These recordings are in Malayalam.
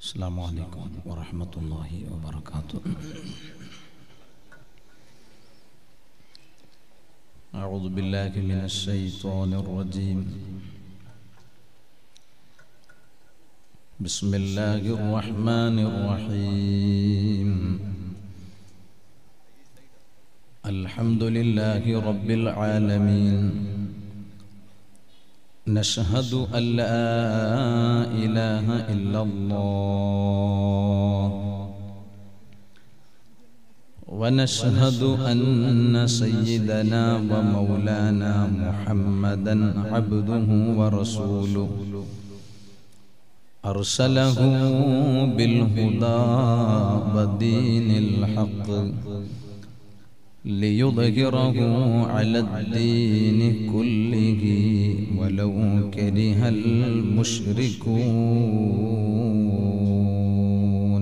السلام عليكم ورحمة الله وبركاته أعوذ بالله من الشيطان الرجيم بسم الله الرحمن الرحيم الحمد لله رب العالمين نشهد أن لا إله إلا الله ونشهد أن سيدنا ومولانا محمدا عبده ورسوله أرسله بالهدى ودين الحق ليظهره على الدين كله ولو كره المشركون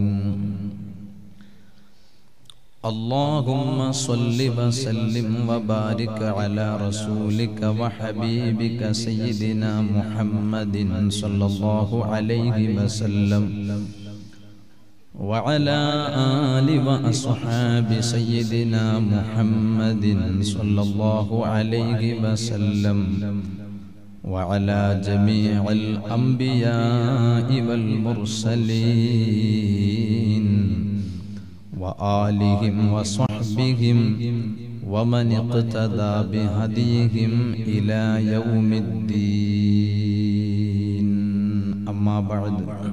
اللهم صل وسلم وبارك على رسولك وحبيبك سيدنا محمد صلى الله عليه وسلم وعلى آل وأصحاب سيدنا محمد صلى الله عليه وسلم وعلى جميع الأنبياء والمرسلين وآلهم وصحبهم ومن اقتدى بهديهم إلى يوم الدين أما بعد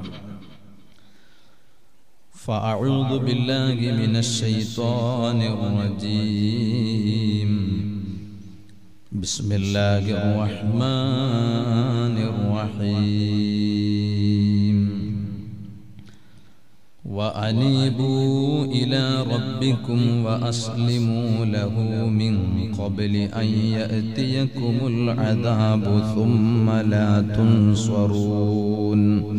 فأعوذ بالله من الشيطان الرجيم بسم الله الرحمن الرحيم وأنيبوا إلى ربكم وأسلموا له من قبل أن يأتيكم العذاب ثم لا تنصرون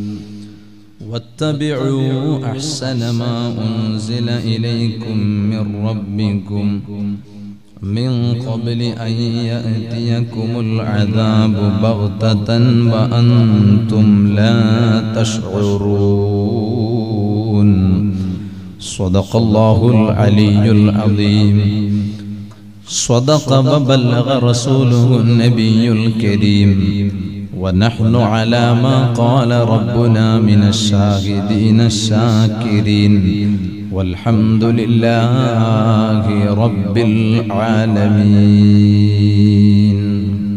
واتبعوا أحسن ما أنزل إليكم من ربكم من قبل أن يأتيكم العذاب بغتة وأنتم لا تشعرون صدق الله العلي العظيم صدق وبلغ رسوله النبي الكريم ونحن على ما قال ربنا من الشاهدين الشاكرين والحمد لله رب العالمين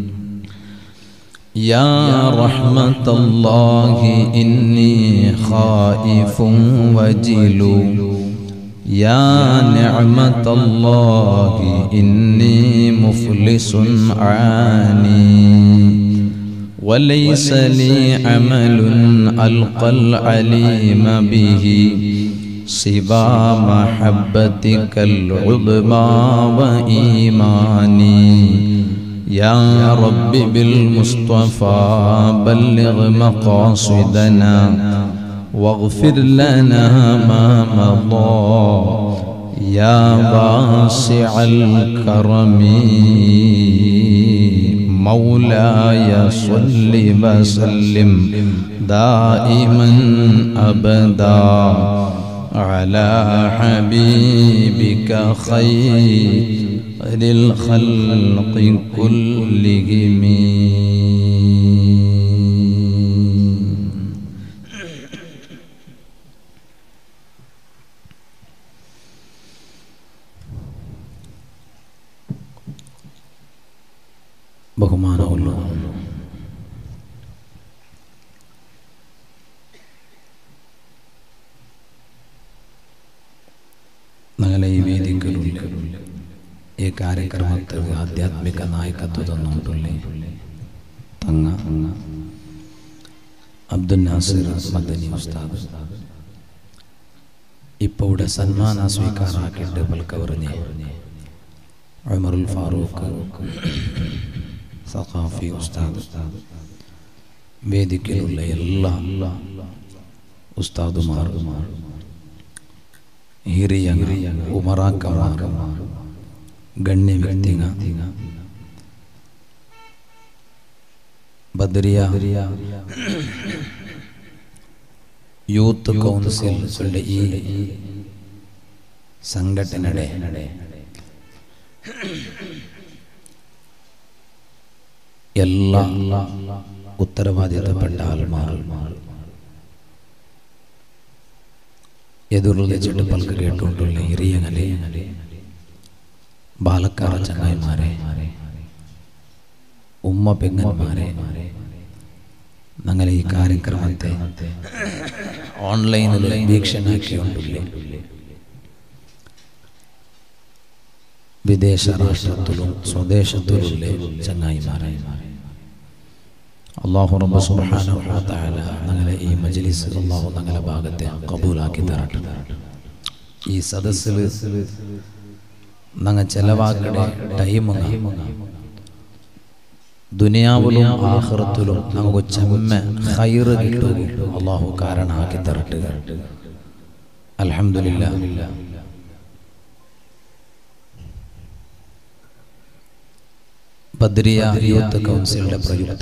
يا رحمة الله إني خائف وجل يا نعمة الله إني مفلس عاني وليس لي عمل ألقى العليم به سوى محبتك العظمى وإيماني يا رب بالمصطفى بلغ مقاصدنا واغفر لنا ما مضى يا واسع الكرم مولاي صل وسلم دائما ابدا على حبيبك خير الخلق كلهم ബഹുമാനമുള്ള ഞങ്ങളെ ഈ ವೇದಿಕೆಯಲ್ಲಿ ಈ ಕಾರ್ಯಕ್ರಮಕ್ಕೆ ಆಧ್ಯಾತ್ಮಿಕ ನಾಯಕತ್ವವನ್ನು ಉಂಟುಳ್ಳಿ ತಂಗ ಅಬ್ದುಲ್ ನಾಸಿರ್ ಮದನಿ ಉಸ್ತಾದ್ ഇപ്പോൾ ഇവിടെ സന്മാന സ്വീകാരാക്കിയിട്ട് പൽക്കവറിഞ്ഞ് ഉമറുൽ ഫാറൂഖ് സഖാഫി ഉസ്താദ് വേദിക്കലുള്ള എല്ലാ ഉസ്താദുമാർ ಹಿರಿಯ ಉಮರಾಕಮಾರ ಗಣ್ಯ ವ್ಯಕ್ತಿಗ ബദരിയ യൂത്ത് കൗൺസിൽ ഈ സംഘടനയുടെ എല്ലാ ഉത്തരവാദിത്തപ്പെട്ട ആൾമാർ എതിർന്ന് വെച്ചിട്ട് പലക്ക് കേട്ടുകൊണ്ടുള്ള ഇറിയങ്ങലെ ബാലക്കാര ചങ്ങായിമാരെ ഉമ്മ പെങ്ങന്മാരെ ഞങ്ങളെ ഈ കാര്യക്രമത്തെ ഓൺലൈനിൽ വീക്ഷണാക്കിക്കൊണ്ടില്ലേ വിദേശ രാഷ്ട്രത്തിലും സ്വദേശത്തിലുള്ള ചങ്ങായിമാരെ അള്ളാഹു റബ്ബ് സുബ്ഹാനഹു വ തആല ഞങ്ങളെ ഈ മജ്ലിസ് അള്ളാഹു ഞങ്ങളെ ഭാഗത്തെ കബൂലാക്കി തരട്ടെ ഈ സദസ്സിൽ ഞങ്ങൾ ചെലവാക്കണ ടൈം ദുനിയാവിലും ആഖിറത്തിലും നമുക്ക് ചെമ്മ ഖൈറ് കിട്ടും അള്ളാഹു കാരണമാക്കി തരട്ടെ അൽഹംദുലില്ലാ ബദ്രിയ യൂത്ത് കൗൺസിലിന്റെ പ്രയുക്ത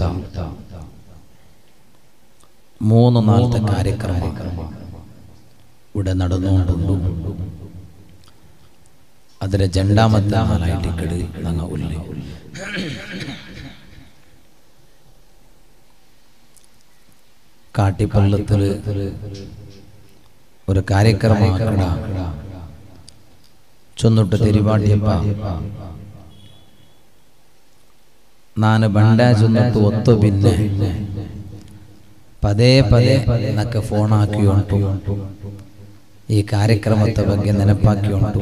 മൂന്ന് നാളത്തെ കാര്യക്രമം ഇവിടെ നടന്നുകൊണ്ടുണ്ട് അതിലെ രണ്ടാമത്തെ നാളായിട്ട് ഇക്കട് ഞങ്ങ ഉള്ളി കാട്ടിപ്പള്ളത്തില് ഒരു കാര്യക്രമമാക്കട ചൊന്നിട്ട് തിരുവാട്ടിയപ്പ ನಾನು ಬಂಡಾಜ್ ಒತ್ತು ಬಿನ್ನೆ ಪದೇ ಪದೇ ನಕ್ಕೆ ಫೋನ್ ಹಾಕಿ ಉಂಟು ಈ ಕಾರ್ಯಕ್ರಮದ ಬಗ್ಗೆ ನೆನಪಾಕಿ ಉಂಟು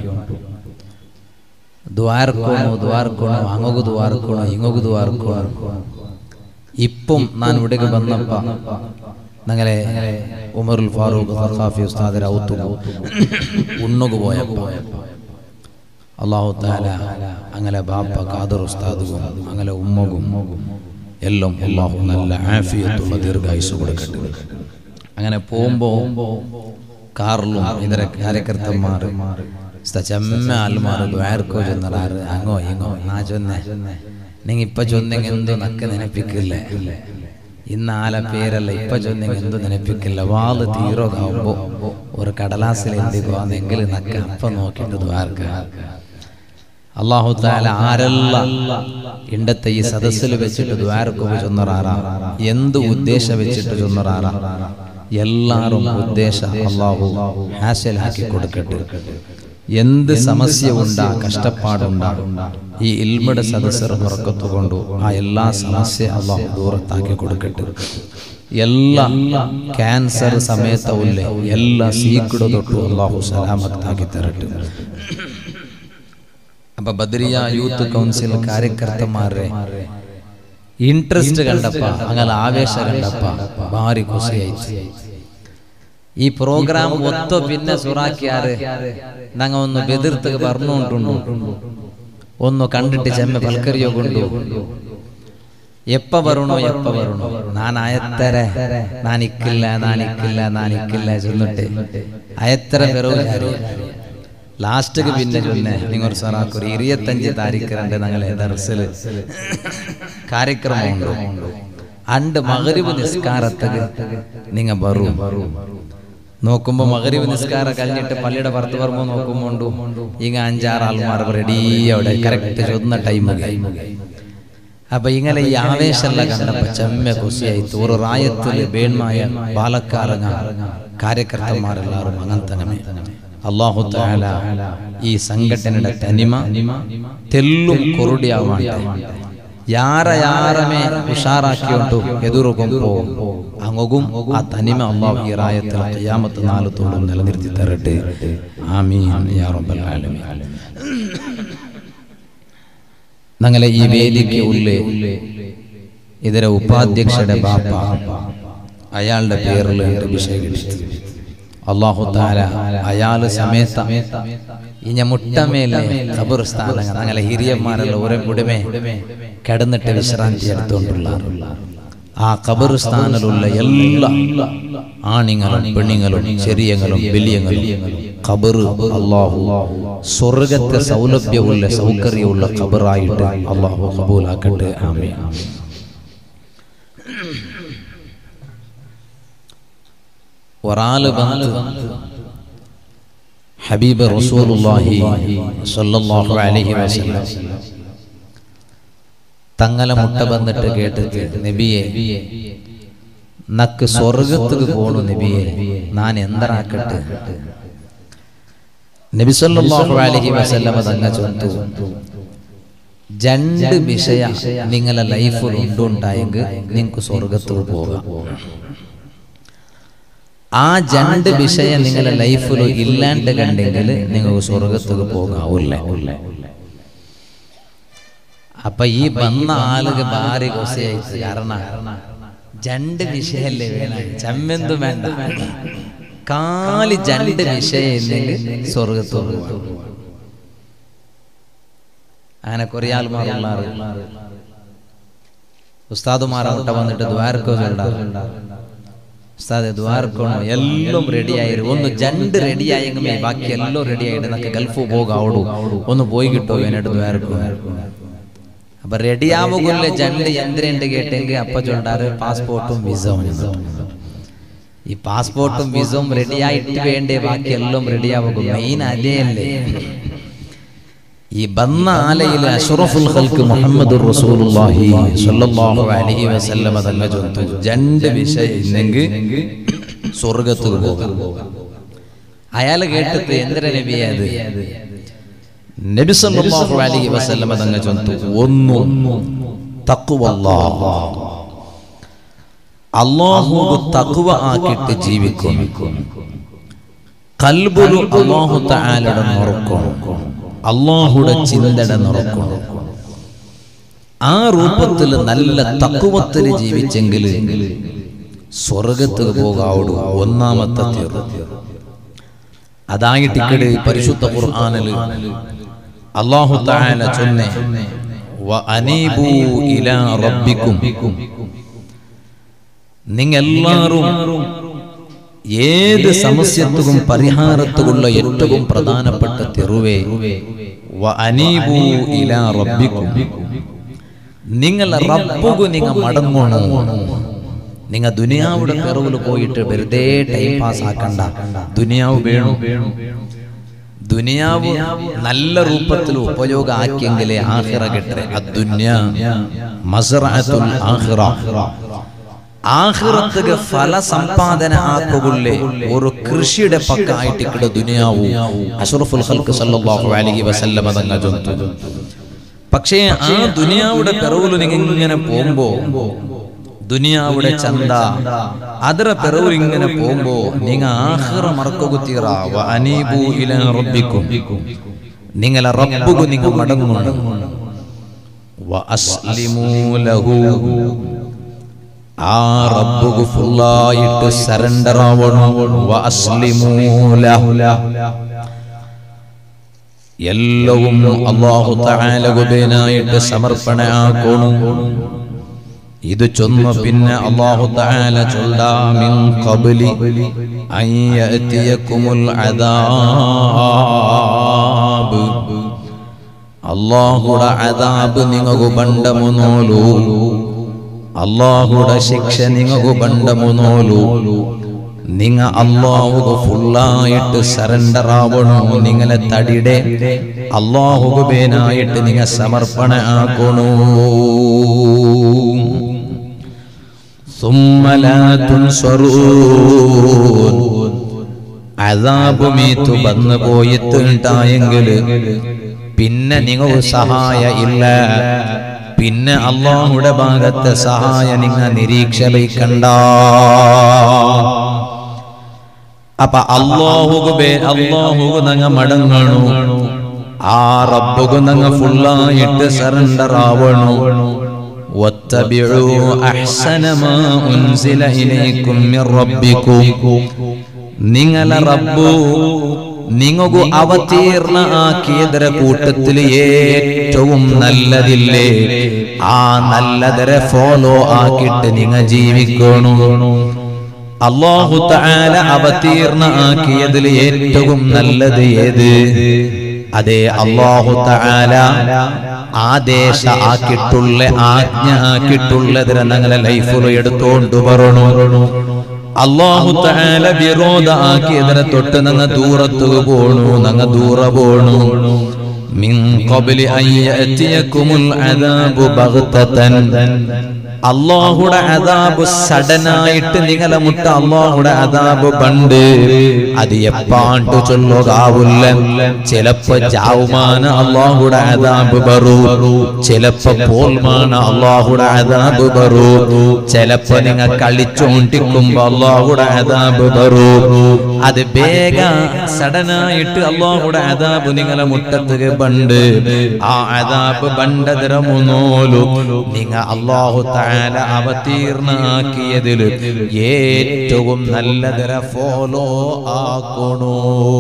ദ്വാരക്കോണോ ദ്വാരക്കോണോ അങ്ങോക്ക് ദ്വാരക്കോണോ ഇങ്ങോക്ക് ദ്വാരക്കോണോ ഇപ്പം ഞാൻ ഇവിടേക്ക് വന്നപ്പ ഞങ്ങളെ ഉമറുൽ ഫാറൂഖ് സഖാഫി ഉസ്താദിനെ ഔത്തു ഉണ്ണുക പോയപ്പോ അള്ളാഹു താല അങ്ങനെ ബാപ്പ ഖാദർ ഉസ്താദും അങ്ങനെ ഉമ്മകും എല്ലാം അള്ളാഹു നല്ല ആഫിയത്തുള്ള ദീർഘായുസ് കൊടുക്കട്ടെ അങ്ങനെ പോകുമ്പോ കാറിലും ഇതര കാര്യകർത്തന്മാർ ചെമ്മ ആൽമാർ വേർക്കോ ചെന്നറാറ് അങ്ങോ ഇങ്ങോ നാ ചൊന്നേ നിങ്ങ ഇപ്പൊ ചൊന്നെങ്കിൽ എന്തോ നക്ക് നെനപ്പിക്കില്ലേ ഇന്ന് ആല പേരല്ല ഇപ്പൊ ചൊന്നെങ്കിൽ എന്തോ നെനപ്പിക്കില്ല വാള് തീരോതാവുമ്പോ ഒരു കടലാസിൽ എന്തിക്കോന്നെങ്കിൽ നക്ക് അപ്പൊ നോക്കിയിട്ട് ദ്വാർക്ക അള്ളാഹു താല ആരല്ല ഇണ്ടത്തെ ഈ സദസ്സിൽ വെച്ചിട്ട് ദ്വാരക്കും ചൊന്നറാറ എന്ത് ഉദ്ദേശ വെച്ചിട്ട് ചൊന്നറാറ എല്ലാരും ഉദ്ദേശ അള്ളാഹു ഹാസ്യലാക്കി കൊടുക്കട്ടെ എന്ത് സമസ്യ ഉണ്ടാ കഷ്ടപ്പാടുണ്ടാ ഈ ഇൽമയുടെ സദസ്സർ പുറക്കത്തുകൊണ്ടു ആ എല്ലാ സമസ്യ അള്ളാഹു ദൂരത്താക്കി കൊടുക്കട്ടെ എല്ലാ ക്യാൻസർ സമയത്തുള്ള എല്ലാ സീക്കിട തൊട്ടു അള്ളാഹു സലാമത്താക്കി തരട്ടെ അപ്പൊ ബദ്രിയ യൂത്ത് കൗൺസിൽ കാര്യകർത്തമാരെ ಇಂಟ್ರೆಸ್ಟ್ ಕಂಡಪ್ಪ ಹಂಗಲ್ಲ ಆವೇಶ ಕಂಡಪ್ಪ ಭಾರಿ ಖುಷಿ ಆಯ್ತು ಈ ಪ್ರೋಗ್ರಾಮ್ ಒತ್ತೋ ಪಿನ್ನೆ ಸುರಾಕಿಯಾರೆ ನಂಗ ಒಂದು ಬೆದಿರ್ತಗೆ ಬರ್ನುಂಟುಂಡು ಒಂದು ಕಂಡಿಟ್ಟು ಚೆಮ್ಮೆ ಪಲ್ಕರಿಯೋಗುಂಡು ಎಪ್ಪ ಬರುಣೋ ಎಪ್ಪ ಬರುಣೋ ನಾನು ಆಯತ್ತರೆ ನಾನಿಕ್ಕಿಲ್ಲ ನಾನಿಕ್ಕಿಲ್ಲ ನಾನಿಕ್ಕಿಲ್ಲ ചെന്നിട്ട് അയത്തര പെറുകാരി ലാസ്റ്റിക്ക് പിന്നെ ചൊന്നെ നിങ്ങൾ സാറാക്കൊരു ഇരുപത്തഞ്ച് താരീഖ് രണ്ട് ഞങ്ങളെ ദർസില് കാര്യക്രമമുണ്ട് അണ്ട് മകരിവ് നിസ്കാരത്തക്ക് നിങ്ങ ബറു നോക്കുമ്പോ മകരിവ് നിസ്കാരം കഴിഞ്ഞിട്ട് പള്ളിയുടെ പുറത്ത് പറയുമ്പോ നോക്കുമ്പോണ്ടു ഇങ്ങ അഞ്ചാറ് ആൾമാർ റെഡി അവിടെ കറക്റ്റ് ചൊന്ന ടൈം അപ്പൊ ഇങ്ങനെ ഈ ആവേശമെല്ലാം കണ്ടപ്പോ ചെമ്മ കുസിയായി ഒരു റായത്തില് ബേൺമായ ബാലക്കാരങ്ങ കാര്യകർത്തന്മാരെല്ലാരും അങ്ങനെ തന്നെ അള്ളാഹു താല ഈ സംഘടനയുടെ തനിമ തെല്ലും കൊറുടിയാവാണ്ട് ಯಾರ ಯಾರಮೇ ಹುಷಾರಾಕಿಯುಂಟು ಎದುರುಗೊಂಬು അങ്ങും ആ തനിമ അള്ളാഹു ഈ റായത്തിൽ ഖിയാമത്ത് നാലത്തോളം നിലനിർത്തി തരട്ടെ ആമീൻ യാ റബ്ബൽ ആലമീൻ ഞങ്ങളെ ഈ വേദിക്ക് ഉള്ളേ ಇದರ ಉಪಾಧ್ಯಕ್ಷയുടെ ബാപ്പ അയാളുടെ പേരിൽ അഭിഷേകം അള്ളാഹു താല അയാള് സമേത ഇഞ്ഞ മുട്ടമേലെ ഖബർസ്ഥാനങ്ങൾ അങ്ങനെ ഹിരിയന്മാരെല്ലാം ഒരേ കുടുമേ കിടന്നിട്ട് വിശ്രാന്തി എടുത്തുകൊണ്ടുള്ള ആ ഖബർസ്ഥാനിലുള്ള എല്ലാ ആണിങ്ങളും പെണ്ണുങ്ങളും ചെറിയങ്ങളും വലിയങ്ങളും ഖബർ അള്ളാഹു സ്വർഗത്തെ സൗലഭ്യമുള്ള സൗകര്യമുള്ള ഖബറായിട്ട് അള്ളാഹു കബൂലാക്കട്ടെ ആമീൻ ഒരാള് വന്ന് ഹബീബ് റസൂലുള്ളാഹി സ്വല്ലല്ലാഹു അലൈഹി വസല്ലം തങ്ങളെ മുട്ട വന്നിട്ട് കേട്ടിട്ട് നബിയെ നക്ക് സ്വർഗത്തുക്ക് പോണു നബിയെ ഞാൻ എന്തറാക്കട്ടെ നബി സല്ലല്ലാഹു അലൈഹി വസല്ലം തങ്ങ ചൊന്തു രണ്ട് വിഷയ നിങ്ങളെ ലൈഫിൽ ഉണ്ടുണ്ടായെങ്കിൽ നിങ്ങൾക്ക് സ്വർഗത്തിൽ പോകാം ആ രണ്ട് വിഷയം നിങ്ങളെ ലൈഫിൽ ഇല്ലാണ്ട് കണ്ടെങ്കിൽ നിങ്ങൾക്ക് സ്വർഗത്തിൽ പോകാവൂല്ല അപ്പൊ ഈ വന്ന ആളുകൾ ഭാര്യ കൊസയായിട്ട് കാരണം രണ്ട് വിഷയല്ലേ വേണം ചമ്മെന്തും വേണ്ട കാലി രണ്ട് വിഷയം ഇല്ലെങ്കിൽ സ്വർഗത്തിൽ പോകാം അങ്ങനെ കുറെ ആൾമാറുള്ളാറ് ഉസ്താദുമാറാവട്ടെ വന്നിട്ട് ദ്വാരക്കോ ചൊല്ലാറ് ഉസ്താദ് ദ്വാരക്കണോ എല്ലാം റെഡി ആയി ഒന്ന് ജണ്ട് റെഡി ആയെങ്കിൽ ബാക്കി എല്ലാം റെഡി ആയിട്ട് നമുക്ക് ഗൾഫ് പോകാവൂ ഒന്ന് പോയി കിട്ടോ എന്നിട്ട് ദ്വാരക്കോ അപ്പൊ റെഡി ആവുകയില്ല ജണ്ട് എന്തിനുണ്ട് കേട്ടെങ്കിൽ അപ്പൊ ചൊല്ലാറ് പാസ്പോർട്ടും വിസവും ഈ പാസ്പോർട്ടും വിസവും റെഡി ആയിട്ട് വേണ്ടേ ബാക്കി എല്ലാം റെഡി ആവുക മെയിൻ അതേ അല്ലേ ഈ ബന്ന ആലയിൽ അഷ്റഫുൽ ഖൽക്ക് മുഹമ്മദ് റസൂലുള്ളാഹി സ്വല്ലല്ലാഹു അലൈഹി വസല്ലമ തങ്ങൾ ചൊല്ലുന്നു രണ്ട് വിഷയം ഇല്ലെങ്കിൽ സ്വർഗത്തിൽ പോകാം അയാൾ കേട്ടിട്ട് എന്തിനാ നബിയെ അത് നബി സല്ലല്ലാഹു അലൈഹി വസല്ലമ തങ്ങൾ ചൊല്ലുന്നു ഒന്നും തഖ്വല്ലാഹ് അല്ലാഹു തഖ്വ ആക്കിയിട്ട് ജീവിക്കും കൽബുലു അല്ലാഹു തആലയുടെ നുറുക്കും അള്ളാഹുടെ ചിന്തയുടെ നിറക്കണം ആ രൂപത്തിൽ നല്ല തക്കുവത്തിൽ ജീവിച്ചെങ്കിൽ സ്വർഗത്തിൽ പോകാവുള്ളൂ ഒന്നാമത്തെ തീർന്നു അതായിട്ട് ഇക്കട് പരിശുദ്ധ ഖുർആനിൽ അല്ലാഹു തആല ചൊന്നെ വഅനീബു ഇലാ റബ്ബിക്കും നിങ്ങളെല്ലാവരും ഏത് സമസ്യത്തും പരിഹാരത്തുമുള്ള ഏറ്റവും പ്രധാനപ്പെട്ട തെറുവേ വഅനീബു ഇലാ റബ്ബിക്കും നിങ്ങൾ റബ്ബുകു നിങ്ങ മടങ്ങണോ നിങ്ങ ദുനിയാവുടെ പെറവിൽ പോയിട്ട് വെറുതെ ടൈം പാസ് ആക്കണ്ട ദുനിയാവ് വേണം ദുനിയാവ് നല്ല രൂപത്തിൽ ഉപയോഗ ആക്കിയെങ്കിലേ ആഹിറ കിട്ടേ അദ്ദുന്യ മസ്റഅത്തുൽ ആഹിറ ആഹിറത്തുക ഫല സമ്പാദന ആക്കുകൊള്ളേ ഒരു കൃഷിയുടെ പക്കായിട്ട് ഇവിടെ ദുനിയാവു അഷറഫുൽ ഖൽക്ക് സല്ലല്ലാഹു അലൈഹി വസല്ലമ തങ്ങൾ ചൊല്ലുന്നു പക്ഷേ ആ ദുനിയാവുടെ പിറവിൽ നിങ്ങൾ ഇങ്ങനെ പോകുമ്പോ ദുനിയാവുടെ ചന്ത ಅದರ പെറവിൽ ഇങ്ങനെ പോകുമ്പോ നിങ്ങൾ ആഹിറ മറക്കുകുത്തീറ വ അനീബു ഇലാ റബ്ബിക്കും നിങ്ങളെ റബ്ബുകു നിങ്ങൾ മടങ്ങുന്നു വ അസ്ലിമൂ ലഹു ആ റബ്ബുക്ക് ഫുള്ളായിട്ട് സറണ്ടർ ആവണം എല്ലവും അള്ളാഹു താലകുബേനായിട്ട് സമർപ്പണ ആക്കണം ഇത് ചൊന്ന പിന്നെ അള്ളാഹു താല ചൊല്ലാമിൻ കബലി അയ്യത്തിയക്കുമുൽ അദാബ് അള്ളാഹുടെ അദാബ് നിങ്ങൾക്ക് ബണ്ടമുനോലൂ അള്ളാഹുടെ ശിക്ഷ നിങ്ങൾക്ക് ബണ്ടമുനോലു നിങ്ങ അള്ളാഹുക്ക് ഫുള്ളായിട്ട് സറണ്ടർ ആവണോ നിങ്ങളെ തടിടെ അള്ളാഹുക്ക് പേനായിട്ട് നിങ്ങ സമർപ്പണ ആക്കണോ അതാപുമീത്തു വന്നു പോയിത്തുണ്ടായെങ്കില് പിന്നെ നിങ്ങൾക്ക് സഹായ ഇല്ല പിന്നെ അള്ളാഹുടെ ഭാഗത്തെ സഹായ നിങ്ങ നിരീക്ഷ വയ്ക്കണ്ട അപ്പൊ അള്ളാഹുക്ക് ബേ അള്ളാഹുക്ക് നങ്ങ മടങ്ങണു ആ റബ്ബുക്ക് നങ്ങ ഫുള്ളായിട്ട് സറണ്ടർ ആവണു واتبعوا أحسن ما أنزل إليكم من ربكم നിങ്ങളെ റബ്ബു നിങ്ങൾക്കു അവതീർണ ആക്കിയതര കൂട്ടത്തിൽ ഏറ്റവും നല്ലതില്ലേ ആ നല്ലതരെ ഫോളോ ആക്കിയിട്ട് നിങ്ങ ജീവിക്കണു അള്ളാഹു താല അവതീർണ ആക്കിയതിൽ ഏറ്റവും നല്ലത് ഏത് അതെ അള്ളാഹു താല ആദേശ ആക്കിയിട്ടുള്ള ആജ്ഞ ആക്കിയിട്ടുള്ളതിനെ ഞങ്ങളെ ലൈഫിൽ എടുത്തോണ്ട് പറയണു അള്ളാഹു തആല വിരോധ ആക്കിയതിനെ തൊട്ട് നങ്ങ ദൂരത്ത് പോണു നങ്ങ ദൂര പോണു മിൻ ഖബ്ലി അൻ യഅതിയകുമുൽ അദാബു ബഗ്തതൻ അള്ളാഹുടെ അദാബ് സഡനായിട്ട് നിങ്ങളെ മുട്ട അള്ളാഹുടെ അദാബ് പണ്ട് അത് എപ്പാണ്ട് ചൊല്ലുകാവില്ല ചിലപ്പോ ജാവുമാന അള്ളാഹുടെ അദാബ് ബറു ചിലപ്പോ പോൽമാന അള്ളാഹുടെ അദാബ് ബറു ചിലപ്പോ നിങ്ങൾ കളിച്ചോണ്ടിക്കുമ്പോ അള്ളാഹുടെ അദാബ് ബറു അത് വേഗ സഡനായിട്ട് അള്ളാഹുടെ അദാബ് നിങ്ങളെ മുട്ടത്തുക പണ്ട് ആ അദാബ് ബണ്ടതിര മുന്നോലു നിങ്ങ അള്ളാഹു താല അവതീർണാക്കിയതിൽ ഏറ്റവും നല്ലതര ഫോളോ ആക്കണോ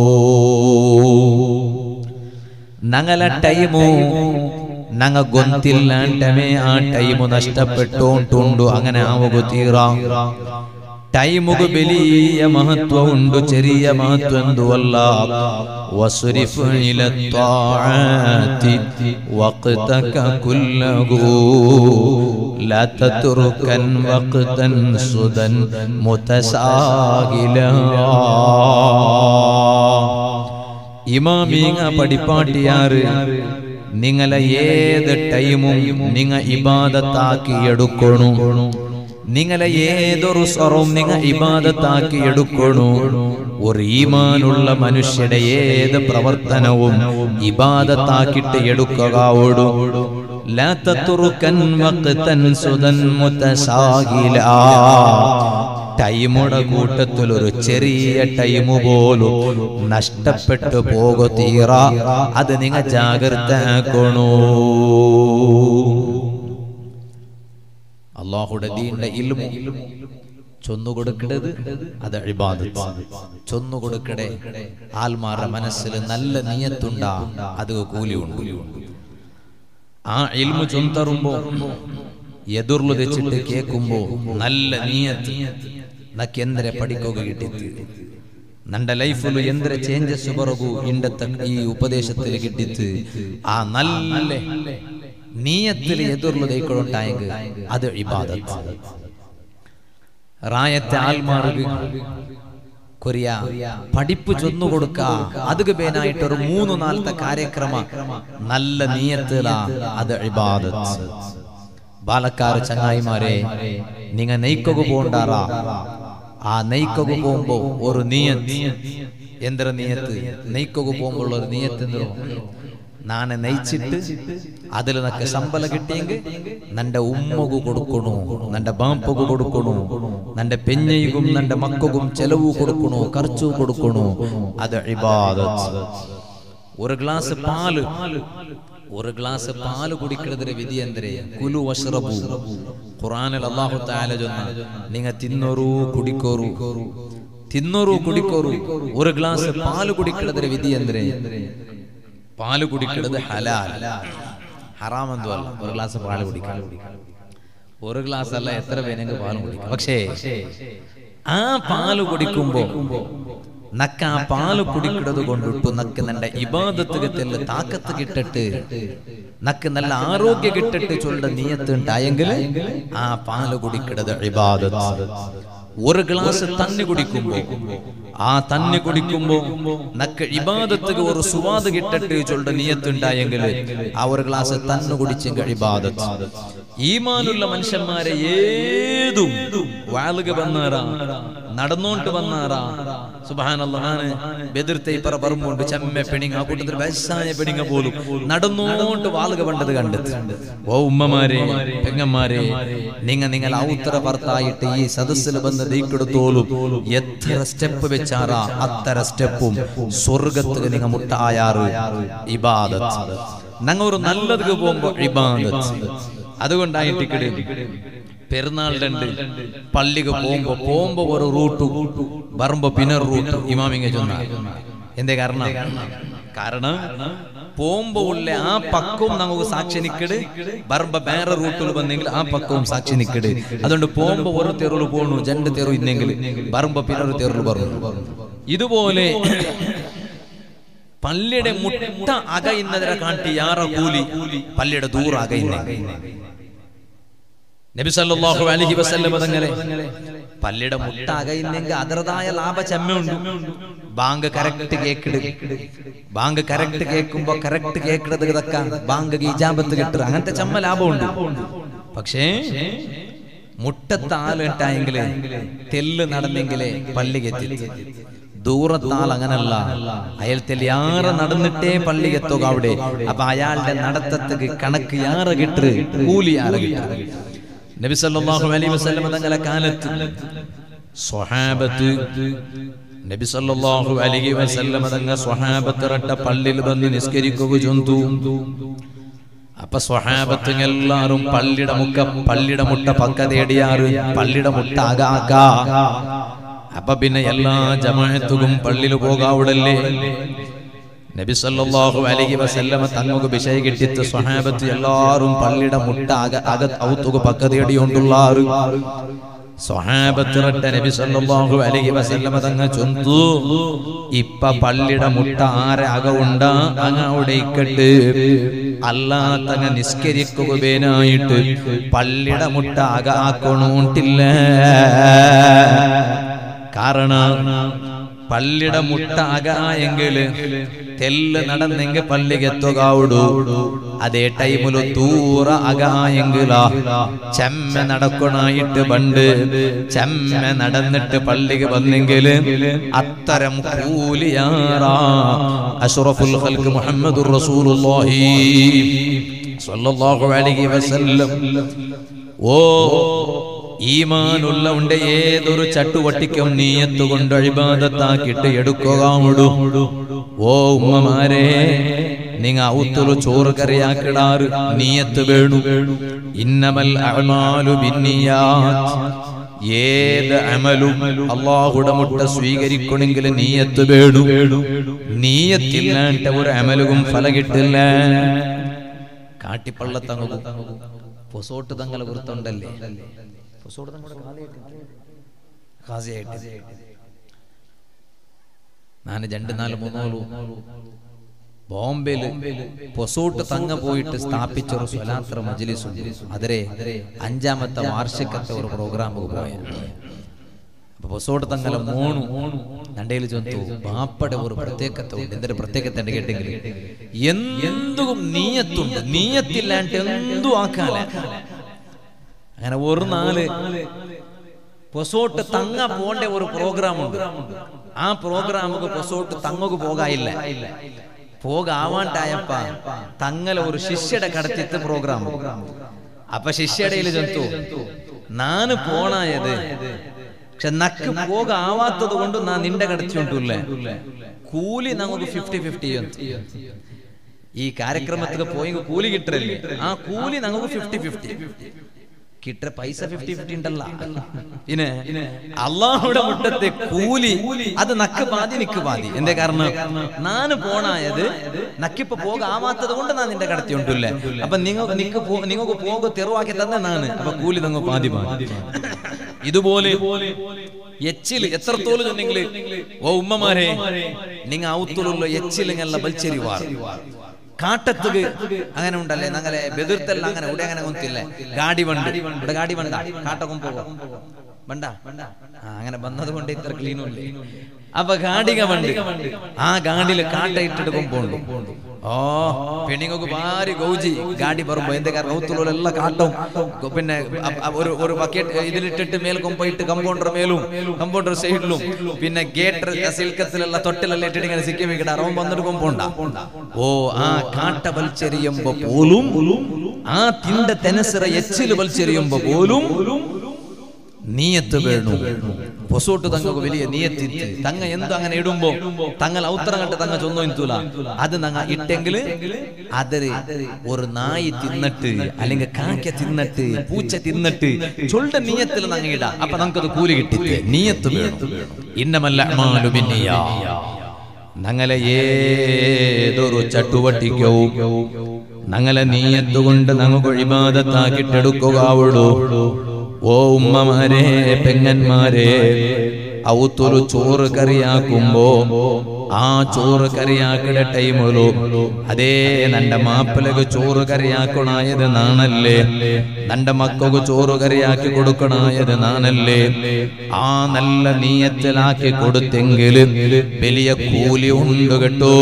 ഞങ്ങളെ ടൈമു ഞങ്ങ ഗൊന്തില്ലാണ്ടമേ ആ ടൈമു നഷ്ടപ്പെട്ടോണ്ടുണ്ടു അങ്ങനെ ആവുക തീറാം ടൈമുക്ക് വലിയ മഹത്വം ഉണ്ട് ചെറിയ മഹത്വം എന്തുവല്ല വസുരിഫ് ഇലത്താഅത്തി വഖതക കുല്ലഹു ലാ തത്റുകൻ വഖതൻ സുദൻ മുതസാഹില ഇമാമീങ്ങ പഠിപ്പാട്ടിയാറ് നിങ്ങളെ ഏത് ടൈമും നിങ്ങ ഇബാദത്താക്കി എടുക്കണു നിങ്ങളെ ഏതൊരു സ്വറവും നിങ്ങ ഇബാദത്താക്കി എടുക്കണു ഒരു ഈമാനുള്ള മനുഷ്യരുടെ ഏത് പ്രവർത്തനവും ഇബാദത്താക്കിട്ട് എടുക്കുക ഓടു ലാ തത്റുകൻ വഖതൻ സുദൻ മുതസാഹില ടൈമുടെ കൂട്ടത്തിൽ ഒരു ചെറിയ ടൈം പോലും നഷ്ടപ്പെട്ടു പോകു തീറ അത് നിങ്ങ ജാഗ്രത ആക്കണോ അള്ളാഹുടെ ദീന്റെ ഇൽമു ചൊന്നു കൊടുക്കരുത് അത് ഇബാദത്ത് ചൊന്നു കൊടുക്കടെ ആൽമാരുടെ മനസ്സിൽ നല്ല നീയത്തുണ്ടാ അത് കൂലിയുണ്ട് ആ ഇൽമു ചൊന്തറുമ്പോ എതിർಲು വെച്ചിട്ട് കേൾക്കുമ്പോ നല്ല നീയത്ത് നക്ക് എന്തിനെ പഠിക്കുക കിട്ടിത്ത് നന്റെ ലൈഫിൽ എന്തിനെ ചേഞ്ചസ് പറകു ഇണ്ടത്തെ ഈ ഉപദേശത്തിൽ കിട്ടിത്ത് ആ നല്ല നീയത്തിൽ എതിർಲು ദൈക്കളുണ്ടായെങ്കിൽ അത് ഇബാദത്ത് റായത്തെ ആൽമാർക്ക് കൊറിയ പഠിപ്പ് ചൊന്നു കൊടുക്ക അത് പേനായിട്ട് ഒരു മൂന്ന് നാലത്തെ കാര്യക്രമ നല്ല നീയത്തിലാ അത് ഇബാദത്ത് ബാലക്കാർ ചങ്ങായിമാരെ നിങ്ങ നെയ്ക്കൊക പോണ്ടാറാ ആ നെയ്ക്കൊക പോകുമ്പോ ഒരു നീയത്ത് എന്തൊരു നീയത്ത് നെയ്ക്കൊക പോകുമ്പോൾ ഒരു നീയത്ത് എന്തോ നാനെ നയിച്ചിട്ട് അതിൽ നിനക്ക് ശമ്പളം കിട്ടിയെങ്കിൽ നന്റെ ഉമ്മകു കൊടുക്കണു നന്റെ ബാപ്പകു കൊടുക്കണു നന്റെ പെഞ്ഞയും നന്റെ മക്കകും ചെലവ് കൊടുക്കണു ಖರ್ಚು കൊടുക്കണു അത് ഇബാദത്ത് ഒരു ഗ്ലാസ് പാല് ഒരു ഗ്ലാസ് പാല് കുടിക്കുന്നതിന് വിധി എന്തരെ കുലു വഷ്റബു ഖുറാനിൽ അല്ലാഹു തആല ചൊന്ന നിങ്ങ തിന്നോറു കുടിക്കോറു തിന്നോറു കുടിക്കോറു ഒരു ഗ്ലാസ് പാല് കുടിക്കുന്നതിന് വിധി എന്തരെ പാല് കുടിക്കുന്നത് ഹലാൽ ഹറാം എന്തുമല്ല ഒരു ഗ്ലാസ് പാല് കുടിക്കാം ഒരു ഗ്ലാസ് അല്ല എത്ര പേരെങ്കിൽ പാല് കുടിക്കാം പക്ഷേ ആ പാല് കുടിക്കുമ്പോ നക്ക ആ പാല് കുടിക്കുന്നത് കൊണ്ടിട്ടു നക്ക് നല്ല ഇബാദത്തുകത്തിൽ താക്കത്ത് കിട്ടിട്ട് നക്ക് നല്ല ആരോഗ്യ കിട്ടിട്ട് ചൊല്ല നീയത്ത് ഉണ്ടായെങ്കിൽ ആ പാല് കുടിക്കുന്നത് ഇബാദത്ത് ഒരു ഗ്ലാസ് തണ്ണി കുടിക്കുമ്പോ ആ തണ്ണി കുടിക്കുമ്പോ നക്ക് ഇബാദത്തുക്ക് ഒരു സുവാദ് കിട്ടട്ട് ചൊല്ല നീയത്ത് ഉണ്ടായെങ്കിൽ ആ ഒരു ഗ്ലാസ് തന്നു കുടിച്ചെങ്കിൽ ഇബാദത്ത് ഈമാനുള്ള മനുഷ്യന്മാരെ ഏതും വാളുക വന്നാറാ നടന്നോണ്ട് വന്നാറാ സുബാനല്ല ഞാന് ബെതിർത്തെ ഇപ്പറ പറമ്പുണ്ട് ചെമ്മ പെണിങ്ങ ആ കൂട്ടത്തിൽ വയസ്സായ പെണിങ്ങ പോലും നടന്നോണ്ട് വാളുക പണ്ടത് കണ്ടത് ഓ ഉമ്മമാരെ പെങ്ങന്മാരെ നിങ്ങ നിങ്ങൾ ഔത്തര ഭർത്തായിട്ട് ഈ സദസ്സിൽ വന്ന് ദീക്കെടുത്തോളും എത്ര സ്റ്റെപ്പ് വെച്ചാറാ അത്തര സ്റ്റെപ്പും സ്വർഗത്തിൽ നിങ്ങ മുട്ടായാറ് ഇബാദത്ത് ഞങ്ങ ഒരു നല്ലത് പോകുമ്പോ ഇബാദത്ത് അതുകൊണ്ടായിട്ട് കിട പെരുന്നാളിന്റെ പള്ളിക്ക് പോകുമ്പോ പോകുമ്പോ ഒരു റൂട്ട് വരുമ്പോ പിന്നെ റൂട്ട് ഇമാമിങ്ങ ചൊന്ന എന്തേ കാരണം കാരണം പോകുമ്പോ ഉള്ള ആ പക്കവും നമുക്ക് സാക്ഷി നിക്കട് വരുമ്പോ വേറെ റൂട്ടിൽ വന്നെങ്കിൽ ആ പക്കവും സാക്ഷി നിക്കട് അതുകൊണ്ട് പോകുമ്പോ ഒരു തെരുവിൽ പോണു രണ്ട് തെരു ഇന്നെങ്കിൽ വരുമ്പോ പിന്നെ ഒരു തെരുവിൽ പറഞ്ഞു ഇതുപോലെ പള്ളിയുടെ മുട്ട അകയുന്നതിനെ കാട്ടി യാറ കൂലി പള്ളിയുടെ ദൂരം അകയുന്ന നബി സല്ലല്ലാഹു അലൈഹി വസല്ലം തങ്ങളെ പള്ളിയുടെ മുട്ട അകയുന്നെങ്കിൽ അതറതായ ലാഭ ചെമ്മയുണ്ട് ബാങ്ക് കറക്റ്റ് കേക്കിട് ബാങ്ക് കറക്റ്റ് കേൾക്കുമ്പോ കറക്റ്റ് കേക്കിടത് ഇതൊക്കെ ബാങ്ക് ഇജാബത്ത് കിട്ടുക അങ്ങനത്തെ ചെമ്മ ലാഭമുണ്ട് പക്ഷേ മുട്ടത്താലിട്ടായെങ്കില് തെല്ല് നടന്നെങ്കിലേ പള്ളിക്കെത്തി ദൂരത്താൽ അങ്ങനല്ല അയാൾ തെല്ലിയാറ് നടന്നിട്ടേ പള്ളിക്കെത്തുക അവിടെ അപ്പൊ അയാളുടെ നടത്തത്തിക്ക് കണക്ക് യാറ് കിട്ട് കൂലി യാറ് കിട്ട് നബി സല്ലല്ലാഹു അലൈഹി വസല്ലം തങ്ങളെ കാലത്ത് സ്വഹാബത്ത് നബി സല്ലല്ലാഹു അലൈഹി വസല്ലം തങ്ങൾ സ്വഹാബത്തിറട്ട പള്ളിയിൽ വന്ന് നിസ്കരിക്കുക ചൊന്തു അപ്പൊ സ്വഹാബത്ത് എല്ലാരും പള്ളിയുടെ മുക്ക പള്ളിയുടെ മുട്ട പക്ക തേടിയാറ് പള്ളിയുടെ മുട്ട ആകാക്ക അപ്പൊ പിന്നെ എല്ലാ ജമാഅത്തും പള്ളിയിൽ പോകാവിടല്ലേ നബി സല്ലല്ലാഹു അലൈഹി വസല്ലമ തങ്ങൾക്ക് വിഷയ കിട്ടിയത് സ്വഹാബത്ത് എല്ലാരും പള്ളിയുടെ മുട്ട അക അക ഔത്തുക പക്ക തേടിയോണ്ടുള്ളാറ് സ്വഹാബത്തിറട്ട നബി സല്ലല്ലാഹു അലൈഹി വസല്ലമ തങ്ങൾ ചൊന്തു ഇപ്പ പള്ളിയുടെ മുട്ട ആരെ അകവുണ്ട അങ്ങ അവിടെ ഇക്കട്ട് അല്ലാത്തങ്ങ നിസ്കരിക്കുകയായിട്ട് പള്ളിയുടെ മുട്ട അക ആക്കണോണ്ടില്ല കാരണം പള്ളിയുടെ മുട്ട അകായെങ്കില് തെല്ല് നടന്നെങ്കിൽ പള്ളിക്കെത്തുകാവുടു അതേ ടൈമില് ദൂര അകായെങ്കില ചെമ്മ നടക്കണായിട്ട് പണ്ട് ചെമ്മ നടന്നിട്ട് പള്ളിക്ക് വന്നെങ്കില് അത്തരം കൂലിയാറാ അഷ്റഫുൽ ഖൽക്ക് മുഹമ്മദുർ റസൂലുള്ളാഹി സ്വല്ലല്ലാഹു അലൈഹി വസല്ലം ഓ ഈമാനുള്ള ഉണ്ട് ഏതൊരു ചട്ടുവട്ടിക്കും നീയത്ത് കൊണ്ട് അഴിബാദത്താക്കിയിട്ട് എടുക്കുകയുള്ളൂ ഓ ഉമ്മമാരെ നിങ്ങ ഔത്തുലു ചോറ് കറിയാക്കിടാറ് നീയത്ത് വേണു ഇന്നമൽ അഅ്മാലു ബിന്നിയാത്ത് ഏത് അമലും അള്ളാഹുടെ മുട്ട സ്വീകരിക്കണമെങ്കിൽ നീയത്ത് വേണു നീയത്തില്ലാണ്ട് ഒരു അമലും ഫല കിട്ടില്ല കാട്ടിപ്പള്ളത്തങ്ങും പൊസോട്ട് തങ്ങളെ വൃത്തുണ്ടല്ലേ പൊസോട്ട് തങ്ങളുടെ ഖാസിയായിട്ട് ഞാൻ രണ്ട് നാല് മൂന്നാലു ബോംബെയില് പൊസോട്ട് തങ്ങ പോയിട്ട് സ്ഥാപിച്ച ഒരു സ്വലാത്ര മജ്ലിസ് അതിരെ അഞ്ചാമത്തെ വാർഷികത്തെ ഒരു പ്രോഗ്രാം പോയ അപ്പൊ പൊസോട്ട് തങ്ങല മോണു നണ്ടയിൽ ചൊന്തു ബാപ്പടെ ഒരു പ്രത്യേകത ഉണ്ട് എന്തൊരു പ്രത്യേകത ഉണ്ട് കേട്ടെങ്കിൽ എന്തും നീയത്തുണ്ട് നീയത്തില്ലാണ്ട് എന്തു ആക്കാല അങ്ങനെ ഒരു നാല് പൊസോട്ട് തങ്ങ പോണ്ട ഒരു പ്രോഗ്രാം ഉണ്ട് ആ പ്രോഗ്രാമുക്ക് പൊസോട്ട് തങ്ങക്ക് പോകായില്ല പോകാവാണ്ടായപ്പ തങ്ങല ഒരു ശിഷ്യയുടെ കടത്തിത്ത് പ്രോഗ്രാം അപ്പൊ ശിഷ്യടയിൽ ചെത്തു നാന് പോണായത് പക്ഷെ നക്ക് പോകാവാത്തത് കൊണ്ട് നാ നിന്റെ കടച്ചുകൊണ്ടില്ലേ കൂലി നമുക്ക് ഫിഫ്റ്റി ഫിഫ്റ്റി ഈ കാര്യക്രമത്തിൽ പോയി കൂലി കിട്ടല്ലേ ആ കൂലി നമുക്ക് ഫിഫ്റ്റി ഫിഫ്റ്റി കിട്ട പൈസ ഫിഫ്റ്റി ഫിഫ്റ്റി ഉണ്ടല്ല പിന്നെ അള്ളാഹുടെ മുട്ടത്തെ കൂലി അത് നക്ക് പാതി നിക്ക് പാതി എന്തേ കാരണം നാന് പോണായത് നക്കിപ്പോ പോകാവാത്തത് കൊണ്ട് ഞാൻ നിന്റെ കടത്തി ഉണ്ടല്ലേ അപ്പൊ നിങ്ങൾ നിക്ക് നിങ്ങൾക്ക് പോക തെറുവാക്കി തന്നെ നാണ് അപ്പൊ കൂലി നിങ്ങൾ പാതി പാതി ഇതുപോലെ എച്ചില് എത്രത്തോളം ചെന്നെങ്കിൽ ഓ ഉമ്മമാരെ നിങ്ങ ഔത്തുള്ള എച്ചിലിങ്ങല്ല ബൽച്ചെരിവാർ കാട്ടത്തുക അങ്ങനെ ഉണ്ടല്ലേ ഞങ്ങളെ ബെതിർത്തല്ല അങ്ങനെ ഇവിടെ അങ്ങനെ ഒന്നില്ല ഗാഡി വണ്ട് ഇവിടെ ഗാഡി വണ്ട കാട്ടൊക്കെ പോകും വണ്ട ആ അങ്ങനെ വന്നത് കൊണ്ട് ഇത്ര ക്ലീനും ഇല്ലേ അപ്പൊ ഗാഡിക വണ്ട് ആ ഗാഡിയില് കാട്ട ഇട്ടെടുക്കും പോണ്ടു ഓ പെണ്ണുങ്ങൾക്ക് ഭാരി ഗൗജി ഗാഡി പറയുമ്പോ എന്റെ കൗത്തുള്ള കാട്ടും പിന്നെ ഒരു ഒരു ബക്കറ്റ് ഇതിലിട്ടിട്ട് മേൽക്കും പോയിട്ട് കമ്പൗണ്ടർ മേലും കമ്പൗണ്ടർ സൈഡിലും പിന്നെ ഗേറ്റ് സിൽക്കത്തിലുള്ള തൊട്ടിലെല്ലാം ഇട്ടിട്ട് ഇങ്ങനെ സിക്കി വെക്കിട്ട് അറവും വന്നെടുക്കും പോണ്ട ഓ ആ കാട്ട വലിച്ചെറിയുമ്പോ പോലും ആ തിണ്ട തെനസിറ എച്ചില് വലിച്ചെറിയുമ്പോ പോലും നീയത്ത് വേണു പൊസോട്ട് തങ്ങൾക്ക് വലിയ നീയത്തിത്ത് തങ്ങ എന്ത് അങ്ങനെ ഇടുമ്പോ തങ്ങൾ ഔത്തരം കണ്ട് തങ്ങ ചൊന്നു ഇന്തൂല അത് നങ്ങ ഇട്ടെങ്കിൽ അതിര് ഒരു നായി തിന്നിട്ട് അല്ലെങ്കിൽ കാക്ക തിന്നിട്ട് പൂച്ച തിന്നിട്ട് ചൊല്ലുടെ നീയത്തിൽ നങ്ങ ഇടാ അപ്പൊ നമുക്കത് കൂലി കിട്ടിത്ത് നീയത്ത് വേണം ഇന്നമല്ല ഞങ്ങളെ ഏതൊരു ചട്ടുവട്ടിക്കോ ഞങ്ങളെ നീയത്ത് കൊണ്ട് ഞങ്ങൾക്ക് ഒഴിമാതത്താക്കിട്ടെടുക്കുകയുള്ളൂ ഓ ഉമ്മമാരെ പെങ്ങന്മാരെ ഔത്തുലു ചോറ് കറിയാക്കുമ്പോ ആ ചോറ് കറിയാക്കിയ ടൈമിലു അതേ നന്റെ മാപ്പിളക്ക് ചോറ് കറിയാക്കണായത് നാണല്ലേ നന്റെ മക്കൾക്ക് ചോറ് കറിയാക്കി കൊടുക്കണായത് നാണല്ലേ ആ നല്ല നീയത്തിലാക്കി കൊടുത്തെങ്കിൽ വലിയ കൂലി ഉണ്ട് കേട്ടോ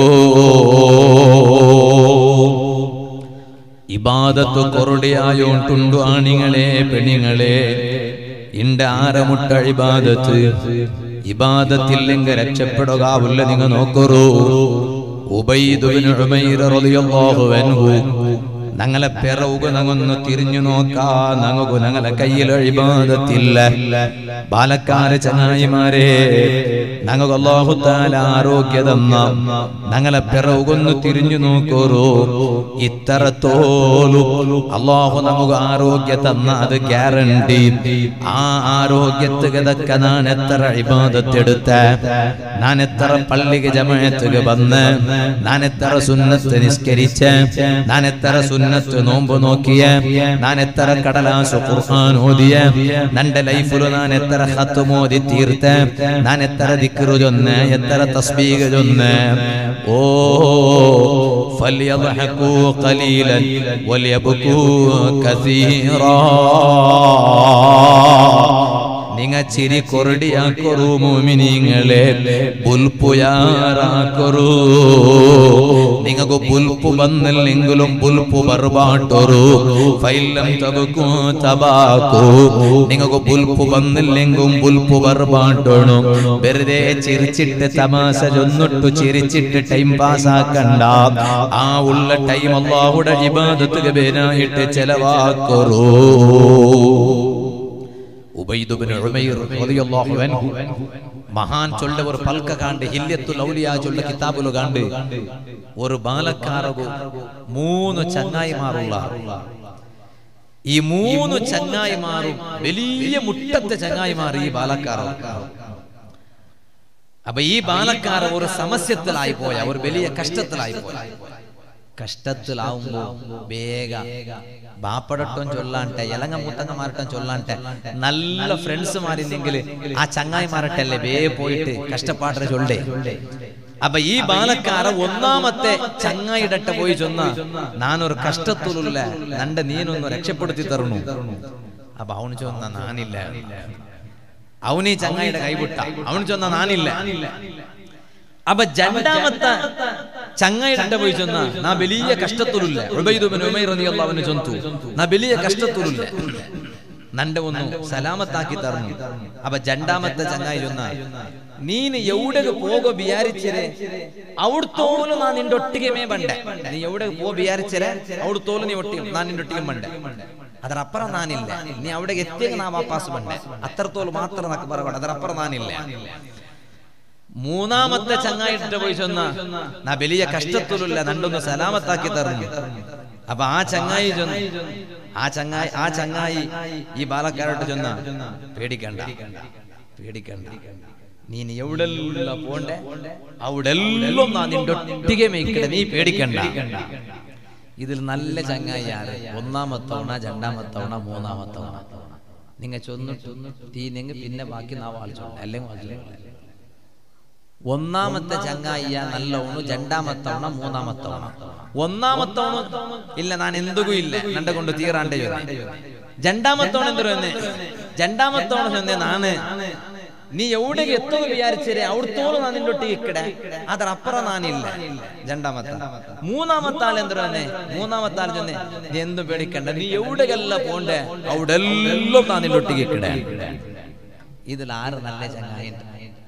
ഇബാദത്ത് കൊറുടിയായോണ്ടുണ്ടു ആണിങ്ങളെ പെണിങ്ങളെ ഇന്റെ ആരമുട്ട ഇബാദത്ത് ഇബാദത്തില്ലെങ്കിൽ രക്ഷപ്പെടുകാവില്ല നിങ്ങൾ നോക്കറൂ ഉബൈദുബിന് ഉമൈർ റളിയല്ലാഹു അൻഹു ഞങ്ങളെ പിറവുക ഞങ്ങൊന്ന് തിരിഞ്ഞു നോക്കാ ഞങ്ങൾക്ക് ഞങ്ങളെ കയ്യിൽ ഇബാദത്തില്ല ബാലക്കാരെ ചങ്ങായിമാരെ ഞങ്ങൾക്ക് അള്ളാഹുത്താല ആരോഗ്യ തന്ന ഞങ്ങളെ പിറവുകൊന്ന് തിരിഞ്ഞു നോക്കോറോ ഇത്തരത്തോലു അള്ളാഹു നമുക്ക് ആരോഗ്യ തന്ന അത് ഗ്യാരണ്ടി ആ ആരോഗ്യത്തുകതൊക്കെ ഞാൻ എത്ര ഇബാദത്തെടുത്ത ഞാൻ എത്ര പള്ളിക്ക് ജമയത്തുക വന്ന് ഞാൻ എത്ര സുന്നത്ത് നിസ്കരിച്ച് ഞാൻ എത്ര സുന്നത്ത് നോമ്പ് നോക്കിയ ഞാൻ എത്ര കടലാസ് ഖുർആൻ ഓതിയ നന്റെ ലൈഫിൽ ഞാൻ എത്ര ഹത്ത് മോദി തീർത്ത് ഞാൻ എത്ര ദിക്റ് ചൊന്ന് എത്ര തസ്ബീഹ് ചൊന്ന് ഓ فليضحكوا قليلا وليبكوا كثيرا നിങ്ങ ചിരി കൊറടിയാക്കൊറു മോമിനിങ്ങളെ പുൽപ്പുയാറാക്കൊറു നിങ്ങൾക്ക് പുൽപ്പു വന്നില്ലെങ്കിലും പുൽപ്പു ബർബാട്ടൊരു ഫൈലം തബക്കു തബാക്കു നിങ്ങൾക്ക് പുൽപ്പു വന്നില്ലെങ്കിലും പുൽപ്പു ബർബാട്ടണു വെറുതെ ചിരിച്ചിട്ട് തമാശ ചൊന്നിട്ടു ചിരിച്ചിട്ട് ടൈം പാസ്സാക്കണ്ട ആ ഉള്ള ടൈം അള്ളാഹുടെ ഇബാദത്ത് പേരായിട്ട് ചെലവാക്കൊറു ഉബൈദുബിന് ഉമൈർ റളിയല്ലാഹു അൻഹു മഹാൻ ചൊല്ല ഒരു പൽക്ക കാണ്ട് ഹില്യത്തുൽ ഔലിയ ചൊല്ല കിതാബുൽ കാണ്ട് ഒരു ബാലക്കാരകു മൂന്ന് ചങ്ങായിമാറുള്ള ഈ മൂന്ന് ചങ്ങായിമാറും വലിയ മുട്ടത്തെ ചങ്ങായിമാർ ഈ ബാലക്കാരോ അപ്പൊ ഈ ബാലക്കാര ഒരു സമസ്യത്തിലായി പോയ ഒരു വലിയ കഷ്ടത്തിലായി പോയ കഷ്ടത്തിലാവുമ്പോ വേഗ ബാപ്പടട്ടം ചൊല്ലാണ്ടെ ഇലങ്ങ മുത്തങ്ങമാരട്ടം ചൊല്ലാണ്ടെ നല്ല ഫ്രണ്ട്സുമാരില്ലെങ്കിൽ ആ ചങ്ങായിമാരട്ടല്ലേ വേ പോയിട്ട് കഷ്ടപ്പാടിനെ ചൊല്ലേ അപ്പൊ ഈ ബാലക്കാര ഒന്നാമത്തെ ചങ്ങായിടട്ട പോയി ചൊന്ന നാനൊരു കഷ്ടത്തിലുള്ള നന്റെ നീനൊന്ന് രക്ഷപ്പെടുത്തി തരണു അപ്പൊ അവന് ചൊന്ന നാനില്ല അവനീ ചങ്ങായിയുടെ കൈവിട്ട അവന് ചൊന്ന നാനില്ല അപ്പൊ രണ്ടാമത്തെ ചങ്ങായിട പോയി ചെന്ന നാ വലിയ കഷ്ടത്തിലില്ല അവന് ചൊന്തു നാ വലിയ കഷ്ടത്തിലില്ല നന്റെ ഒന്ന് സലാമത്താക്കി തറഞ്ഞു അപ്പൊ രണ്ടാമത്തെ ചങ്ങായി ചൊന്ന ನೀನು ಎವಡೆಗೆ ಹೋಗೋ ಬಿಯಾರಿಚರೆ ಅವ್ರ ತೋಲು ನಾನು ನಿಂಡೊಟ್ಟಿಗೆ ಬಂಡೆ ನೀ ಎವಡೆಗೆ ಪೋ ಬಿಯಾರಿಚರೆ ಅವ್ರ ತೋಲು ನೀ ಒಟ್ಟಿಗೆ ನಾನು ನಿಂಡೊಟ್ಟಿಗೆ ಬಂಡೆ ಅದರ ಅಪ್ಪರ ನಾನಿಲ್ಲ ನೀ ಅವಿಡೆಗೆ ಎತ್ತಿಗೆ ನಾ ವಾಪಸ್ ಬಂಡೆ ಅತ್ತರ ತೋಲು ಮಾತ್ರ ನಕ್ಕೆ ಬರಬೇಡ ಅದರ ಅಪ್ಪರ ನಾನಿಲ್ಲ മൂന്നാമത്തെ ചങ്ങായിട്ട് പോയി ചൊന്ന നാ വലിയ കഷ്ടത്തിലുള്ള നണ്ടൊന്ന് സലാമത്താക്കി തറഞ്ഞു അപ്പൊ ആ ചങ്ങായി ചൊന്ന ആ ചങ്ങായി ആ ചങ്ങായി ഈ ബാലക്കാരോട്ട് ചൊന്ന പേടിക്കണ്ട പേടിക്കണ്ട നീ എവിടെല്ല പോണ്ടേ അവിടെല്ലാം നാ നിന്റെ ഒട്ടിಗೆ മേക്കട നീ പേടിക്കണ്ട ഇതിൽ നല്ല ചങ്ങായി ആര് ഒന്നാമത്തവണ രണ്ടാമത്തവണ മൂന്നാമത്തവണ നിങ്ങ ചൊന്നിട്ടു തീനെങ്കിൽ പിന്നെ ബാക്കി നാ വാളിച്ചോണ്ട അല്ലെങ്കിൽ ഒന്നാമത്തെ ചങ്ങായിയ നല്ലവണു രണ്ടാമത്തവണ മൂന്നാമത്തവണ ഒന്നാമത്തവണ ഇല്ല ഞാൻ എന്തുകും ഇല്ല നന്റെ കൊണ്ട് തീറാണ്ടേ രണ്ടാമത്തവണ എന്തൊരു രണ്ടാമത്തവണ ചൊന്നേ നാണ് നീ എവിടേക്ക് എത്തുക വിചാരിച്ചേ അവിടുത്തോളം ഞാൻ നിന്റെ ഒട്ടി ഇക്കടെ അതർ അപ്പുറ നാനില്ല രണ്ടാമത്തെ മൂന്നാമത്തെ ആൾ എന്തൊരു തന്നെ മൂന്നാമത്തെ ആൾ ചൊന്നേ നീ എന്തും പേടിക്കണ്ട നീ എവിടേക്കല്ല പോണ്ടേ അവിടെല്ലാം ഞാൻ നിന്റെ ഒട്ടിക്ക് ഇക്കടെ ഇതിൽ ആറ് നല്ല ചങ്ങായിണ്ട്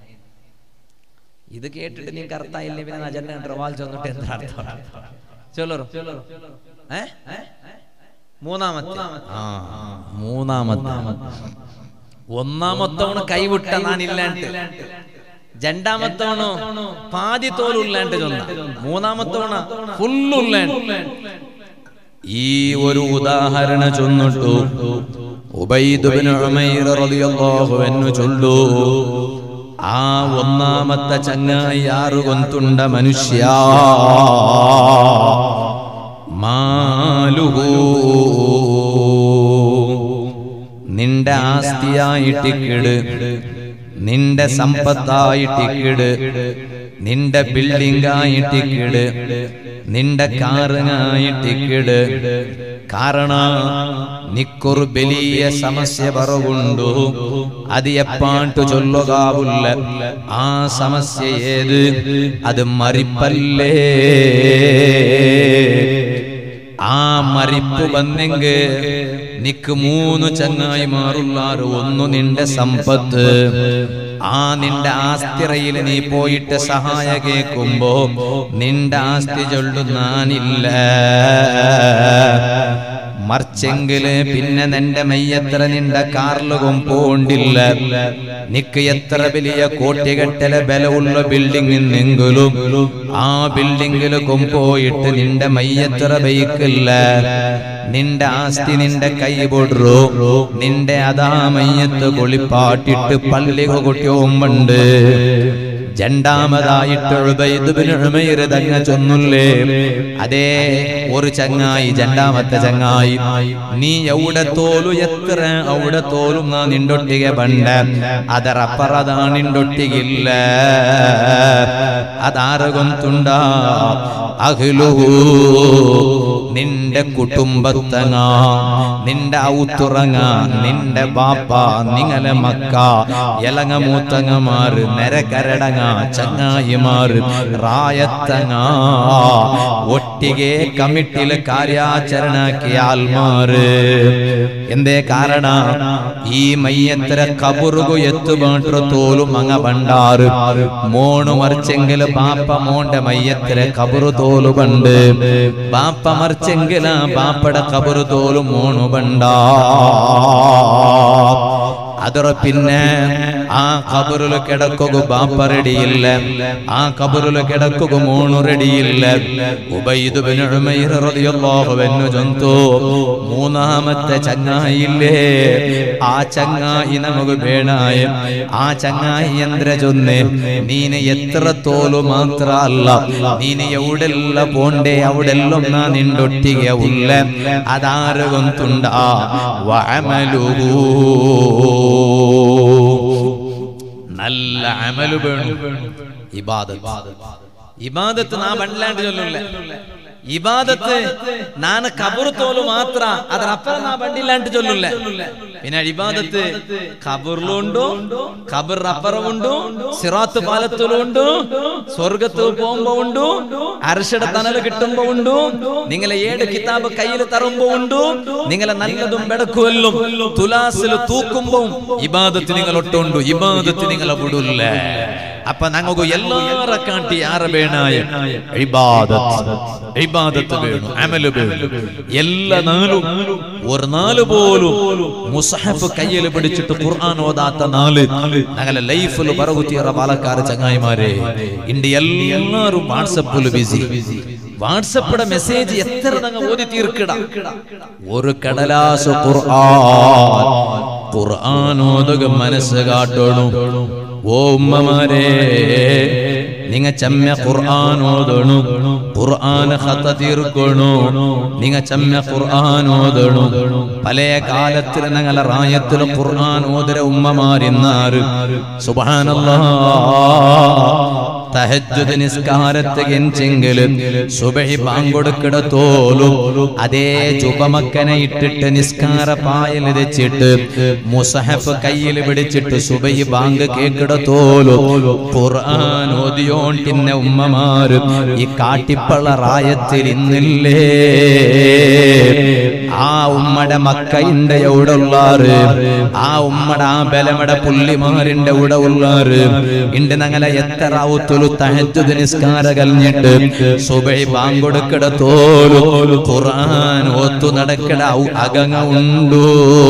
ഇത് കേട്ടിട്ട് നിങ്ങൾക്ക് അർത്ഥമായില്ലേ പിന്നെ അജണ്ട റവാൽ ചെന്നിട്ട് എന്താ അർത്ഥം ചൊല്ലറോ ഏ മൂന്നാമത്തെ ആ മൂന്നാമത്തെ ഒന്നാമത്തവണ് കൈവിട്ട നാനില്ലാണ്ട് രണ്ടാമത്തവണു പാതി തോലുള്ളാണ്ട് ചൊന്ന മൂന്നാമത്തവണ ഫുള്ളുള്ളാണ്ട് ഈ ഒരു ഉദാഹരണ ചൊന്നിട്ടു ഉബൈദുബിന് ഉമൈർ റളിയല്ലാഹു അൻഹു ചൊല്ലു ആ ഒന്നാമത്തെ ചങ്ങായി ആറു കൊന്തുണ്ട മനുഷ്യ മാലുഹു നിന്റെ ആസ്തിയായിട്ടിക്കിട് നിന്റെ സമ്പത്തായിട്ടിക്കിട് നിന്റെ ബിൽഡിംഗായിട്ടിക്കിട് നിന്റെ കാറുങ്ങായിട്ടിക്കിട് കാരണ നിക്കൊരു വലിയ സമസ്യ പറവുണ്ടു അത് എപ്പാട്ടു ചൊല്ലുകാവുള്ള ആ സമസ്യ ഏത് അത് മറിപ്പല്ലേ ആ മരിപ്പ് വന്നെങ്ക് നിക്ക് മൂന്ന് ചങ്ങായിമാറുള്ളാറ് ഒന്ന് നിന്റെ സമ്പത്ത് ആ നിന്റെ ആസ്തിറയിൽ നീ പോയിട്ട് സഹായ കേൾക്കുമ്പോ നിന്റെ ആസ്തി ചൊല്ലുന്നാനില്ല മറിച്ചെങ്കില് പിന്നെ നിന്റെ മെയ്യത്ര നിന്റെ കാറില് കൊമ്പോണ്ടില്ല നിക്ക് എത്ര വലിയ കോട്ടികെട്ടല ബലമുള്ള ബിൽഡിംഗ് നിന്നെങ്കിലും ആ ബിൽഡിംഗില് കൊമ്പോയിട്ട് നിന്റെ മയ്യത്ര ബൈക്കില്ല നിന്റെ ആസ്തി നിന്റെ കൈ പൊടറു നിന്റെ അതാ മയ്യത്ത് കുളിപ്പാട്ടിട്ട് പള്ളി കൊട്ടിയോമ്പുണ്ട് രണ്ടാമതായിട്ട് തങ്ങ ചൊന്നുല്ലേ അതേ ഒരു ചങ്ങായി രണ്ടാമത്തെ ചങ്ങായി നീ എവിടെ തോലു എത്ര അവിടെ തോലും നാ നിണ്ടൊട്ടിക പണ്ട അതറപ്പറതാ നിണ്ടൊട്ടികില്ല അതാരകൊന്തുണ്ട അഖിലുഹു നിന്റെ കുടുംബത്തങ്ങ നിന്റെ ഔത്തുറങ്ങ നിന്റെ ബാപ്പ നിങ്ങളെ മക്ക എലങ്ങ മൂത്തങ്ങമാറ് നെരകരടങ്ങ ചങ്ങായിമാറ് റായത്തങ്ങ ഒട്ടിಗೆ കമ്മിറ്റിയില് കാര്യാചരണാക്കിയ ആൽമാറ് എന്തേ കാരണ ഈ മയ്യത്തര കബുറുകു എത്തുപാട്ടു തോലും അങ്ങ ബണ്ടാറ് മോണു മറിച്ചെങ്കില് ബാപ്പ മോന്റെ മയ്യത്തര കബുറു തോലു പണ്ട് ബാപ്പ മറിച്ചെങ്കില ബാപ്പയുടെ കബുറു തോലും മോണു ബണ്ടാ ಅದರ പിന്നെ ആ കബറിൽ കിടക്കുക ബാപ്പ റെഡിയില്ല ആ കബറിൽ കിടക്കുക മോണു റെഡിയില്ല ഉബൈദ് ബിൻ ഉമൈർ റളിയല്ലാഹു അൻഹു ജന്തു മൂന്നാമത്തെ ചങ്ങായില്ലേ ആ ചങ്ങായി നമുക്ക് വേണായ ആ ചങ്ങായി എന്ത്ര ചൊന്ന് നീന് എത്ര തോലു മാത്ര അല്ല നീന് എവിടെല്ല പോണ്ടേ അവിടെല്ലാം നാ നിണ്ടൊട്ടിക ഉള്ള അതാര് കൊന്തുണ്ട നല്ല അമലു വേണം ഇബാദത്ത് ഇബാദത്ത് നാ പണ്ടിലാണ്ട് ചൊല്ലില്ല ഇബാദത്ത് നാന് കബർ തോല് മാത്ര അതിനപ്പുറം നാ പണ്ടില്ലാണ്ട് ചൊല്ലില്ല പിന്നെ ഇബാദത്ത് കബറിലുണ്ടു കബർ അപ്പുറമുണ്ടു സിറാത്ത് പാലത്തിലുണ്ടു സ്വർഗത്ത് പോകുമ്പോ ഉണ്ടു അരശയുടെ തണല് കിട്ടുമ്പോ ഉണ്ടു നിങ്ങളെ ഏഴ് കിതാബ് കയ്യിൽ തറുമ്പോ ഉണ്ടു നിങ്ങളെ നല്ലതും ബെടക്കുമല്ലും തുലാസിൽ തൂക്കുമ്പോ ഇബാദത്ത് നിങ്ങൾ ഒട്ടുണ്ടു ഇബാദത്ത് നിങ്ങളെ വിടില്ല അപ്പൊ ഞങ്ങൾക്ക് എല്ലാരെ കാട്ടി ആരെ വേണായ ഇബാദത്ത് ഇബാദത്ത് വേണം അമല് വേണം എല്ലാ നാളും ഒരു നാല് പോലും മുസഹഫ് കയ്യിൽ പിടിച്ചിട്ട് ഖുർആൻ ഓതാത്ത നാല് ഞങ്ങളെ ലൈഫിൽ പറകുത്തിയറ പാലക്കാട് ചങ്ങായിമാരെ ഇണ്ട് എല്ലാരും വാട്സപ്പിൽ ബിസി വാട്സപ്പിടെ മെസ്സേജ് എത്ര തങ്ങ ഓതി തീർക്കിട ഒരു കടലാസ് ഖുർആൻ ഖുർആൻ ഓതുക മനസ്സ് കാട്ടണം ഓ ഉമ്മമാരെ നിങ്ങ ചമ്മ ഖുർആൻ ഓതണു ഖുർആൻ ഖത്ത തീർക്കണു നിങ്ങ ചമ്മ ഖുർആൻ ഓതണു പല കാലത്തിൽ ഞങ്ങളെ റായത്തിൽ ഖുർആൻ ഓതര ഉമ്മമാരിന്നാറ് സുബ്ഹാനല്ലാഹ് തഹജ്ജുദ് നിസ്കാരത്തെ എഞ്ചെങ്കിലും സുബഹി പാങ്കൊടുക്കിട തോലും അതേ ചുപമക്കനെ ഇട്ടിട്ട് നിസ്കാര പായൽ വെച്ചിട്ട് മുസഹഫ് കയ്യിൽ പിടിച്ചിട്ട് സുബഹി ബാങ്ക് കേക്കിട തോലും ഖുർആൻ ഓതിയോണ്ടിന്ന ഉമ്മമാര് ഈ കാട്ടിപ്പള്ള റായത്തിൽ ഇന്നില്ലേ ആ ഉമ്മടെ മക്കയിന്റെ എവിടെ ഉള്ളാറ് ആ ഉമ്മടെ ആ ബലമടെ പുള്ളിമാരിന്റെ ഇവിടെ ഉള്ളാറ് ഇണ്ട് ഞങ്ങളെ എത്ര ഔത്തുലു തഹജ്ജുദ് നിസ്കാര കലിഞ്ഞിട്ട് സുബൈ ബാങ്കൊടുക്കട തോലു ഖുർആൻ ഓത്തു നടക്കട ഔ- അകങ്ങ ഉണ്ടോ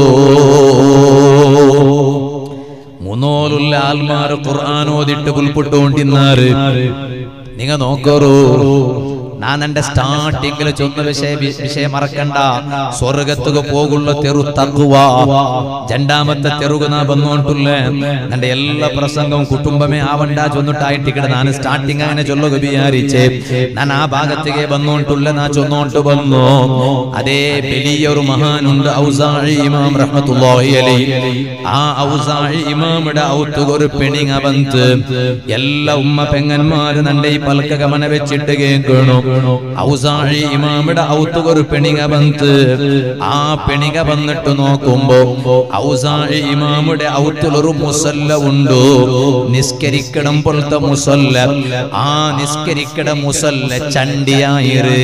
മൂന്നോലുള്ള ആൽമാര് ഖുർആൻ ഓതിട്ട് പുൽപുട്ടുകൊണ്ടിന്നാറ് നിങ്ങ നോക്കറൂ ഞാൻ എന്റെ സ്റ്റാർട്ടിങ്ങിൽ ചൊന്ന വിഷയ വിഷയം മറക്കണ്ട സ്വർഗത്തുക പോകുള്ള തെറു തക്കുവ രണ്ടാമത്തെ തെറുക നാ വന്നോണ്ടുള്ളേ എന്റെ എല്ലാ പ്രസംഗവും കുടുംബമേ ആവണ്ട ചൊന്നിട്ടായിട്ടിക്കട ഞാൻ സ്റ്റാർട്ടിങ് അങ്ങനെ ചൊല്ലുക വിചാരിച്ചേ ഞാൻ ആ ഭാഗത്തേക്ക് വന്നോണ്ടുള്ള നാ ചൊന്നോണ്ട് വന്നു അതേ വലിയൊരു മഹാനുണ്ട് ഔസാഴി ഇമാം റഹ്മത്തുള്ളാഹി അലൈഹി ആ ഔസാഴി ഇമാമിടെ ഔത്തുക ഒരു പെണിങ്ങ ബന്ത് എല്ലാ ഉമ്മ പെങ്ങന്മാര് നന്റെ ഈ പൽക്ക ഗമന വെച്ചിട്ട് കേൾക്കണു ഔസാഴി ഇമാമിടെ ഔത്തുക ഒരു പെണിങ്ങ ബന്ത് ആ പെണിക വന്നിട്ട് നോക്കുമ്പോ ഔസാഴി ഇമാമിടെ ഔത്തിലൊരു മുസല്ല ഉണ്ടു നിസ്കരിക്കണം പോലത്തെ മുസല്ല ആ നിസ്കരിക്കട മുസല്ല ചണ്ടിയായിരേ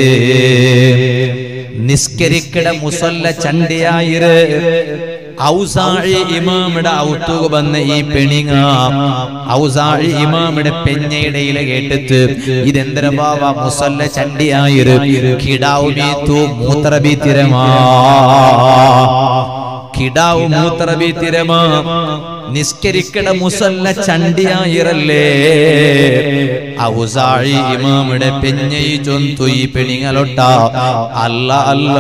നിസ്കരിക്കട മുസല്ല ചണ്ടിയായിര് ഔസാഴി ഇമാമിടെ ഔത്തുക വന്ന ഈ പെണിങ്ങ ഔസാഴി ഇമാമിടെ പെഞ്ഞയിടയിലെ കേട്ടിട്ട് ഇതെന്തര ബാവ മുസല്ല ചണ്ടിയായിര് കിടാവ് ബീത്തു മൂത്ര ബീത്തിരമാ കിടാവ് മൂത്ര ബീത്തിരമാ നിസ്കരിക്കട മുസല്ല ചണ്ടിയായിരല്ലേ ഔസാഴി ഇമാമിടെ പെഞ്ഞയി ചൊന്തു ഈ പെണിങ്ങളൊട്ട അല്ല അല്ല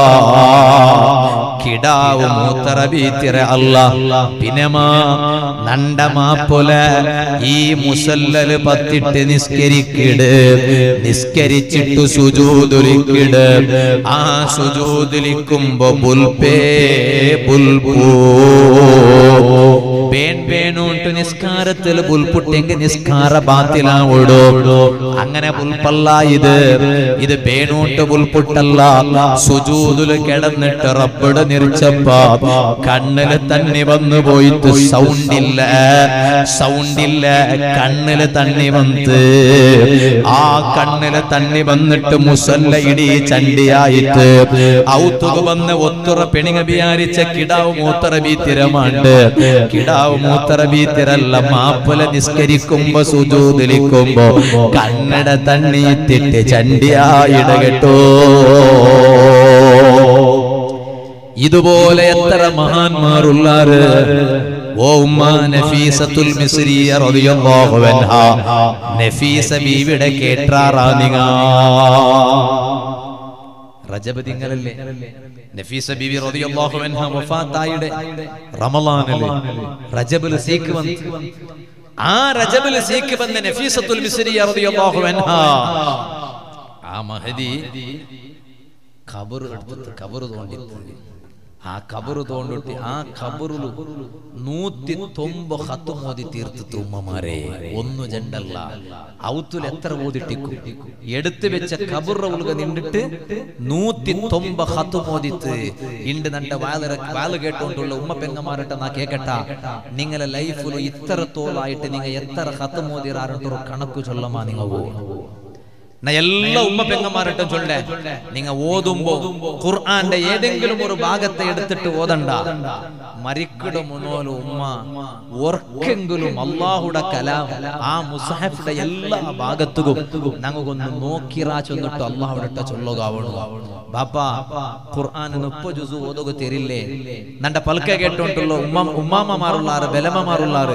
കിടാവ് മൂത്ര ബീത്തിര അല്ല പിന്നെമാ നണ്ട മാപ്പൊല ഈ മുസല്ലല് പത്തിട്ട് നിസ്കരിക്കിട് നിസ്കരിച്ചിട്ടു സുജൂതുലിക്കിട് ആ സുജൂതുലിക്കുമ്പോ ബുൽപേ ബുൽപൂ ಬೇನ್ ಬೇನು ಉಂಟು ನಿಸ್ಕಾರത്തിൽ ബുൽപുട്ടെങ്കിൽ നിസ്കാര ബാത്തിലാവിടോ അങ്ങനെ ബുൽപ്പല്ല ഇത് ഇത് ബേണൂട്ട് ബുൽപുട്ടല്ല സുജൂതില് കിടന്നിട്ട് റബ്ബട് നിറിച്ചപ്പ കണ്ണില് തണ്ണി വന്നു പോയിട്ട് സൗണ്ട് ഇല്ല സൗണ്ട് ഇല്ല കണ്ണില് തണ്ണി വന്ന് ആ കണ്ണില് തണ്ണി വന്നിട്ട് മുസല്ല ഇടി ചണ്ടിയായിട്ട് ഔത്തുക വന്ന് ഒത്തുറ പെണിങ്ങ വിചാരിച്ച കിടാവ് മൂത്തറ ബീത്തിരമാണ്ട് കിടാവ് മൂത്തറ ബീത്തിരല്ല മാപ്പല നിസ്കരിക്കുമ്പോ സുജൂതിലിക്കുമ്പോ കണ്ണട തണ്ണീത്തിട്ട് ചണ്ടിയായിട കേട്ടോ ഇതുപോലെ എത്ര മഹാന്മാരുള്ളാറ് ഓ ഉമ്മ നഫീസത്തുൽ മിസ്രിയ റളിയല്ലാഹു അൻഹാ നഫീസ ബീവിയുടെ കേട്ടാറാ നിങ്ങ റജബ് തിങ്കളല്ലേ നഫീസ ബീവി റളിയല്ലാഹു അൻഹ വഫാത്തായുടെ റമളാനിലെ റജബിൽ സീക്ക് വന്നു ആ റജബിൽ സീക്ക് വന്ന നഫീസത്തുൽ മിസ്രിയ റളിയല്ലാഹു അൻഹ ആ മഹദി ഖബർ എടുത്തിട്ട് ഖബർ തോണ്ടിട്ടുണ്ട് ആ കബറ് തോണ്ടിട്ട് ആ കബറില് നൂറ്റി തൊമ്പ ഹത്ത് മോദി തീർത്തിട്ട് ഉമ്മമാരെ ഒന്നു ജണ്ടല്ല ഔത്തുൽ എത്ര ഓതിട്ടിക്കും എടുത്തു വെച്ച കബറ ഉൽക നിന്നിട്ട് നൂറ്റി തൊമ്പ ഹത്ത് മോദിത്ത് ഇണ്ട് നണ്ട വാല വാല് കേട്ടോണ്ടുള്ള ഉമ്മ പെങ്ങമാരട്ട നാ കേക്കട്ട നിങ്ങളെ ലൈഫിൽ ഇത്ര തോലായിട്ട് നിങ്ങൾ എത്ര ഹത്ത് മോദിറാറിട്ടൊരു കണക്ക് ചൊല്ലമാ നിങ്ങൾ ഞാൻ എല്ലാ ഉമ്മ പെങ്ങന്മാരട്ടും ചൊല്ലേ നിങ്ങ ഓതുമ്പോ ഖുർആന്റെ ഏതെങ്കിലും ഒരു ഭാഗത്തെ എടുത്തിട്ട് ഓതണ്ട മരിക്കിട മുന്നോലും ഉമ്മ ഓർക്കെങ്കിലും അള്ളാഹുടെ കലാം ആ മുസാഹിഫിന്റെ എല്ലാ ഭാഗത്തും ഞങ്ങൾക്കൊന്ന് നോക്കിറാ ചൊന്നിട്ട് അള്ളാഹുടെ ചൊല്ലുകാവണു ബാപ്പ ഖുർആൻ മുപ്പ ജുസു ഓതുക തരില്ലേ നന്റെ പൽക്ക കേട്ടോണ്ടുള്ള ഉമ്മ ഉമ്മാമ്മമാരുള്ളാറ് ബലമ്മമാരുള്ളാറ്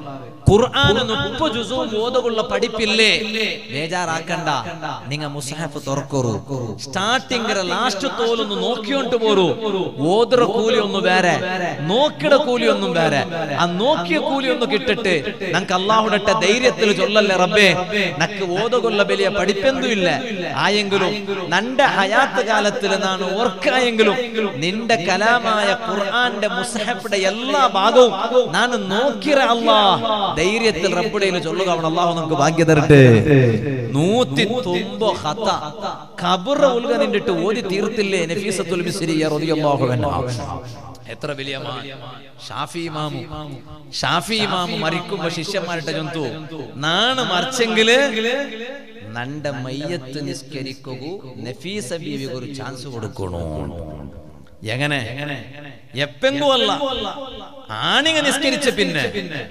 ഖുർആന് മുപ്പ ജുസും ഓതുകൊള്ള പഠിപ്പില്ലേ ബേജാറാക്കണ്ട നിങ്ങ മുസാഫ് തുറക്കൊറു സ്റ്റാർട്ടിംഗ് ലാസ്റ്റ് തോലൊന്ന് നോക്കിയോണ്ട് പോരൂ ഓതുറ കൂലി ഒന്ന് വേറെ നോക്കിട കൂലി ഒന്നും വേറെ ആ നോക്കിയ കൂലി ഒന്ന് കിട്ടിട്ട് നമുക്ക് അള്ളാഹുടെ ധൈര്യത്തിൽ ചൊല്ലല്ലേ റബ്ബേ നക്ക് ഓതുകൊള്ള വലിയ പഠിപ്പെന്തും ഇല്ല ആയെങ്കിലും നന്റെ ഹയാത്ത് കാലത്തിൽ നാണ് ഓർക്കായെങ്കിലും നിന്റെ കലാമായ ഖുർആന്റെ മുസഹഫിന്റെ എല്ലാ ഭാഗവും ഞാൻ നോക്കിയ അള്ളാ ധൈര്യത്തിൽ റബ്ബുടയിൽ ചൊല്ലുക അവൻ അള്ളാഹു നമുക്ക് ഭാഗ്യ തരട്ടെ നൂറ്റി തൊമ്പോ ഹത്ത ഖബറ ഉൽഗ നിന്നിട്ട് ഓതി തീർത്തില്ലേ നഫീസത്തുൽ മിസ്രി റളിയല്ലാഹു അൻഹ എത്ര വലിയ മാൻ. ഷാഫി ഇമാമു ഷാഫി ഇമാമു മരിക്കുമ്പോ ശിഷ്യന്മാരുടെ ജന്തു നാണ് മറിച്ചെങ്കില് നണ്ട മയ്യത്ത് നിസ്കരിക്കൂ നഫീസ ബീവി ഒരു ചാൻസ് കൊടുക്കണു എങ്ങനെ എപ്പെങ്കും അല്ല ആണിങ്ങ നിസ്കരിച്ച പിന്നെ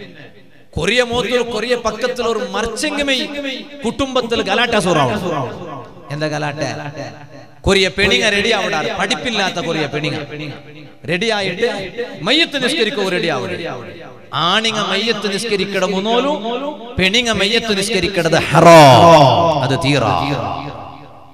കൊറിയ മോത്തിൽ കൊറിയ പക്കത്തിൽ ഒരു മറിച്ചെങ്കുമേ കുടുംബത്തിൽ ഗലാട്ട സൂറാവും എന്താ ഗലാട്ട കൊറിയ പെണിങ്ങ റെഡി ആവിടാറ് പഠിപ്പില്ലാത്ത കൊറിയ പെണിങ്ങ റെഡി ആയിട്ട് മയ്യത്ത് നിസ്കരിക്കോ റെഡി ആവിടെ ആണിങ്ങ മയ്യത്ത് നിസ്കരിക്കട മുന്നോലും പെണിങ്ങ മയ്യത്ത് നിസ്കരിക്കടത് ഹറോ അത് തീറ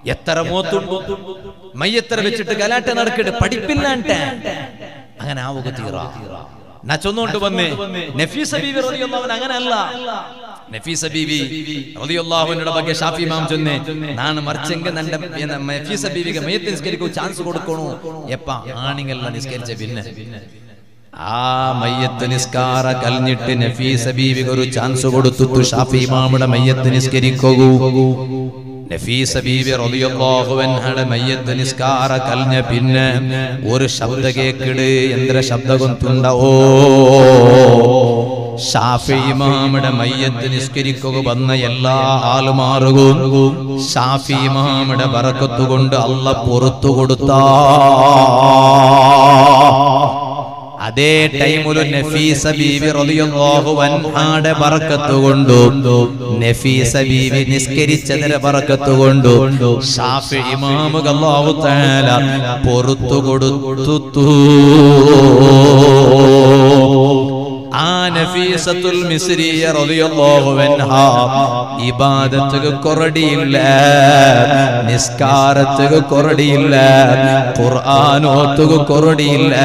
എത്ര മോത്തുണ്ട് മയ്യത്തര വെച്ചിട്ട് ഗലാട്ട നടക്കിട്ട് പഠിപ്പില്ലാണ്ട അങ്ങനെ ആവുക തീറ നാ ചൊന്നോണ്ട് വന്നേ നഫീസ ബീവി റളിയല്ലാഹു അൻഹ അങ്ങനെയല്ല നഫീസ ബീവി റളിയല്ലാഹുവിന്റെ ಬಗ್ಗೆ ഷാഫി ഇമാം ചൊന്നേ ನಾನು മറിച്ചെങ്കിൽ നന്റെ നഫീസ ബീവിಗೆ മയ്യത്ത് നിസ്കരിക്കൂ ചാൻസ് കൊടുക്കണു എപ്പ ആണിങ്ങല്ല നിസ്കരിച്ച പിന്നെ ആ മയ്യത്ത് നിസ്കാര കൽഞ്ഞിട്ട് നഫീസ ബീവിക്ക് ഒരു ചാൻസ് കൊടുത്തു ഷാഫി ഇമാമുടെ മയ്യത്ത് നിസ്കരിക്കൂ നഫീസ ബീവി റളിയല്ലാഹു അൻഹയുടെ മയ്യത്ത് നിസ്കാര കൽഞ്ഞ പിന്നെ ഒരു ശബ്ദ കേക്കിട് എന്തൊരു ശബ്ദം ഓ ഷാഫി ഇമാമുടെ മയ്യത്ത് നിസ്കരിക്കുക വന്ന എല്ലാ ആളുമാറുകളും ഷാഫി ഇമാമുടെ ബറക്കത്തുകൊണ്ട് അല്ല പുറത്തു കൊടുത്താ അതേ ടൈമില് നഫീസ ബീവി റളിയല്ലാഹു അൻഹാടെ ബറക്കത്ത് കൊണ്ടു നഫീസ ബീവി നിസ്കരിച്ചതിന്റെ ബറക്കത്ത് കൊണ്ടു ഷാഫി ഇമാമു അല്ലാഹു തആല പൊറുത്തു കൊടുത്തു ആ നഫീസത്തുൽ മിസ്രിയ റളിയല്ലാഹു അൻഹാ ഇബാദത്തുക കൊറടിയില്ല നിസ്കാരത്തുക കൊറടിയില്ല ഖുർആനോത്തുക കൊറടിയില്ല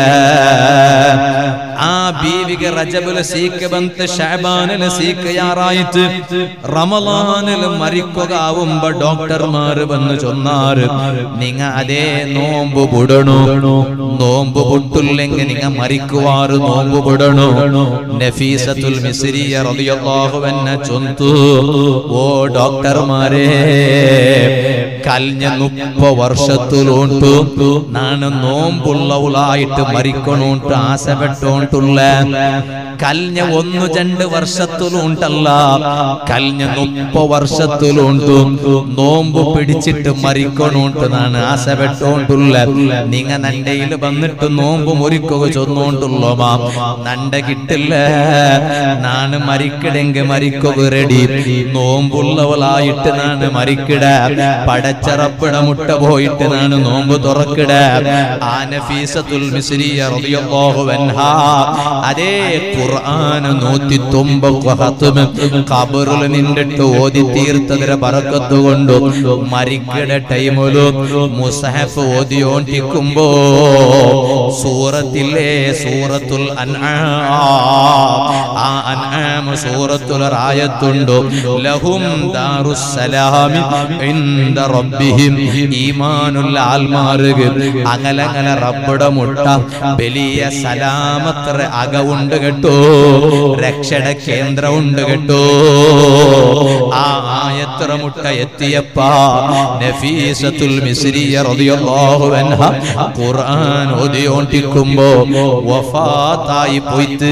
ആ ബീവിಗೆ ರಜಬುಲ ಸೀಕ ಬಂತ ಶಾಬಾನಲ ಸೀಕ ಯಾರಾಯಿತು റമളാനിൽ മരിക്കുകയാവുമ്പോ ഡോക്ടർമാർ വന്ന് ചൊന്നാറ് നിങ്ങ അതേ നോമ്പ് പുടണു നോമ്പ് പൊട്ടില്ലെങ്കിൽ നിങ്ങ മരിക്കുവാറ് നോമ്പ് പുടണു നഫീസത്തുൽ മിസ്രിയ റളിയല്ലാഹു അൻഹ ചൊന്തു ഓ ഡോക്ടർമാരെ കഴിഞ്ഞ മുപ്പ വർഷത്തിലുണ്ടു ನಾನು നോമ്പുള്ളവളായിട്ട് മരിക്കണോണ്ട് ആശപ്പെട്ടോണ്ടുള്ള കഴിഞ്ഞ ഒന്ന് രണ്ട് വർഷത്തിലുണ്ടല്ല കഴിഞ്ഞ മുപ്പ വർഷത്തിലുണ്ട് നോമ്പ് പിടിച്ചിട്ട് മരിക്കണോണ്ട് നാണ് ആശപ്പെട്ടോണ്ടുള്ള നിങ്ങ നണ്ടയിൽ വന്നിട്ട് നോമ്പ് മുറിക്കുക ചൊന്നോണ്ടുള്ള മാ നണ്ട കിട്ടില്ല നാണ് മരിക്കടെങ്ക് മരിക്കുക റെഡി നോമ്പുള്ളവളായിട്ട് നാണ് മരിക്കിട പടച്ചറപ്പിട മുട്ട പോയിട്ട് നാണ് നോമ്പ് തുറക്കിട ആ നഫീസത്തുൽ മിസ്രിയ റളിയല്ലാഹു അൻഹാ അതേ ഖുർആൻ നൂറ്റിത്തൊമ്പത് ഖത്മ് ഖബറിൽ നിന്നിട്ട് ഓതി തീർത്തതിരെ ബറക്കത്ത് കൊണ്ട് മരിക്കട ടൈമിലു മുസഹഫ് ഓതിയോണ്ടിരിക്കുമ്പോ സൂറത്തിലെ സൂറത്തുൽ അൻആം ആ അൻആം സൂറത്തുൽ ആയത്തുണ്ട് ലഹും ദാറുസ്സലാമി ഇൻദ റബ്ബിഹിം ഈമാനുള്ള ആൽമാറുക അകലങ്ങനെ റബ്ബുടെ മുട്ട വലിയ സലാമത്ര അകവുണ്ട് കേട്ടോ രക്ഷട കേന്ദ്രമുണ്ട് കേട്ടോ ആ ആയത്ര മുട്ട എത്തിയപ്പാ നഫീസത്തുൽ മിസ്രിയ റളിയല്ലാഹു അൻഹ ഖുർആൻ ഓതിയോണ്ടിരിക്കുമ്പോ വഫാത്തായി പോയിട്ട്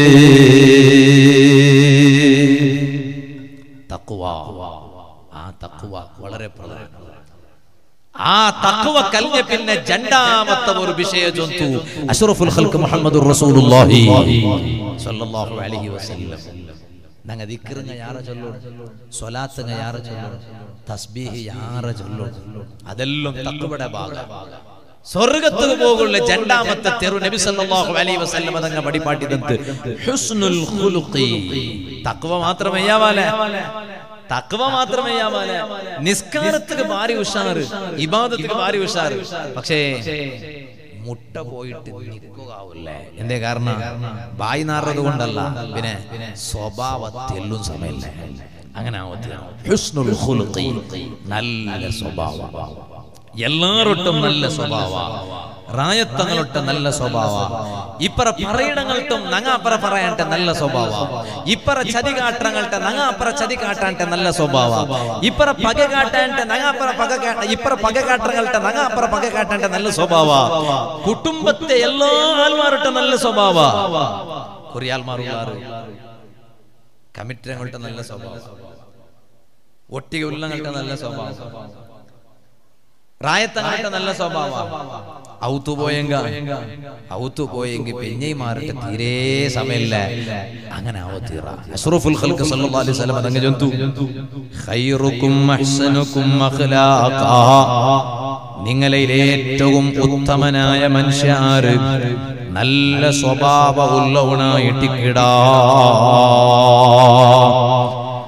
തഖ്വ ആ തഖ്വ വളരെ പ്രധാനം ആ തഖ്വ കൽഞ്ഞ പിന്നെ രണ്ടാമത്തെ ഒരു വിഷയം ചൊന്തു അഷ്റഫുൽ ഖൽഖ് മുഹമ്മദുർ റസൂലുള്ളാഹി സ്വല്ലല്ലാഹു അലൈഹി വസല്ലം നങ്ങ ദിക്റുങ്ങ യാറ ചൊല്ലു സ്വലാത്തുങ്ങ യാറ ചൊല്ലു തസ്ബീഹ് യാറ ചൊല്ലു അതെല്ലാം തഖ്വയുടെ ഭാഗം സ്വർഗത്തിൽ പോകുള്ള രണ്ടാമത്തെ തെരു നബി സല്ലല്ലാഹു അലൈഹി വസല്ലം തങ്ങ പടിപാട്ടിದಂತೆ ഹുസ്നുൽ ഖുലുഖി തഖ്വ മാത്രമേ യാവാലെ തക്വ മാത്രമേ യാവാലെ നിസ്കാരത്തിന് ഭാരി ഉഷാറ് ഇബാദത്തിന് ഭാരി ഉഷാറ് പക്ഷേ മുട്ട പോയിട്ട് നിൽക്കുകയാവില്ലേ എന്തേ കാരണം ബായി നാറുന്നത് കൊണ്ടല്ല പിന്നെ സ്വഭാവത്തെല്ലും സമയമില്ല അങ്ങനെ ഹുസ്നുൽ ഖുലുഖി നല്ല സ്വഭാവം എല്ലാരൊട്ടും നല്ല സ്വഭാവ റായത്തങ്ങളൊട്ട നല്ല സ്വഭാവ ഇപ്പറ പറയിടങ്ങൾട്ടും നങ്ങ അപ്പറ പറയാണ്ട നല്ല സ്വഭാവ ഇപ്പറ ചതി കാട്ടങ്ങൾട്ട നങ്ങ അപ്പറ ചതി കാട്ടാണ്ട നല്ല സ്വഭാവ ഇപ്പറ പക കാട്ടാണ്ട നങ്ങ അപ്പറ പക കാട്ട ഇപ്പറ പക കാട്ടങ്ങൾട്ട നങ്ങ അപ്പറ പക കാട്ടാണ്ട നല്ല സ്വഭാവ കുടുംബത്തെ എല്ലാ ആൾമാരൊട്ട നല്ല സ്വഭാവ കുറിയാൽമാറുള്ളാറ് കമ്മിറ്റങ്ങൾട്ട നല്ല സ്വഭാവം ഒട്ടിക ഉള്ളങ്ങൾട്ട നല്ല സ്വഭാവം റായത്തങ്ങൾട്ട നല്ല സ്വഭാവ ഔത്തു പോയെങ്ക ഔത്തു പോയെങ്കിൽ പെഞ്ഞൈ മാറിട്ട് തീരെ സമയമില്ല അങ്ങനെ ആവത്തീറ അഷ്റഫുൽ ഖൽഖ് സല്ലല്ലാഹു അലൈഹി വസല്ലം അതങ്ങ് ജന്തു ഖൈറുക്കും അഹ്സനുക്കും അഖ്ലാഖാ നിങ്ങളിൽ ഏറ്റവും ഉത്തമനായ മനുഷ്യര് നല്ല സ്വഭാവമുള്ളവനായിട്ടിക്കിടാ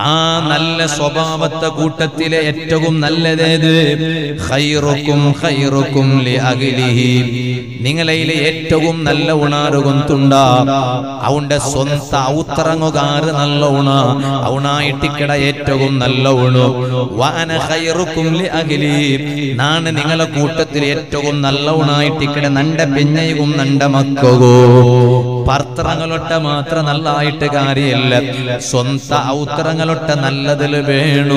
ആ നല്ല സ്വഭാവത്തെ കൂട്ടത്തിലെ ഏറ്റവും നല്ലതേത് ഖൈറുക്കും ഖൈറുക്കും ലി അഖിലിഹി നിങ്ങളയിലെ ഏറ്റവും നല്ല ഉണാറുകും തുണ്ട അവന്റെ സ്വന്ത ഔത്തറങ്ങുകാറ് നല്ല ഉണ ഔണായിട്ടിക്കട ഏറ്റവും നല്ല ഉണു വാന ഖൈറുക്കും ലി അഖിലി നാണ് നിങ്ങളെ കൂട്ടത്തിൽ ഏറ്റവും നല്ല ഉണായിട്ടിക്കട നണ്ട പെഞ്ഞയും നണ്ട മക്കകോ പർത്തറങ്ങളൊട്ട മാത്രം നല്ലായിട്ട് കാര്യമില്ല സ്വന്ത ഔത്തറങ്ങളൊട്ട നല്ലതിൽ വേണു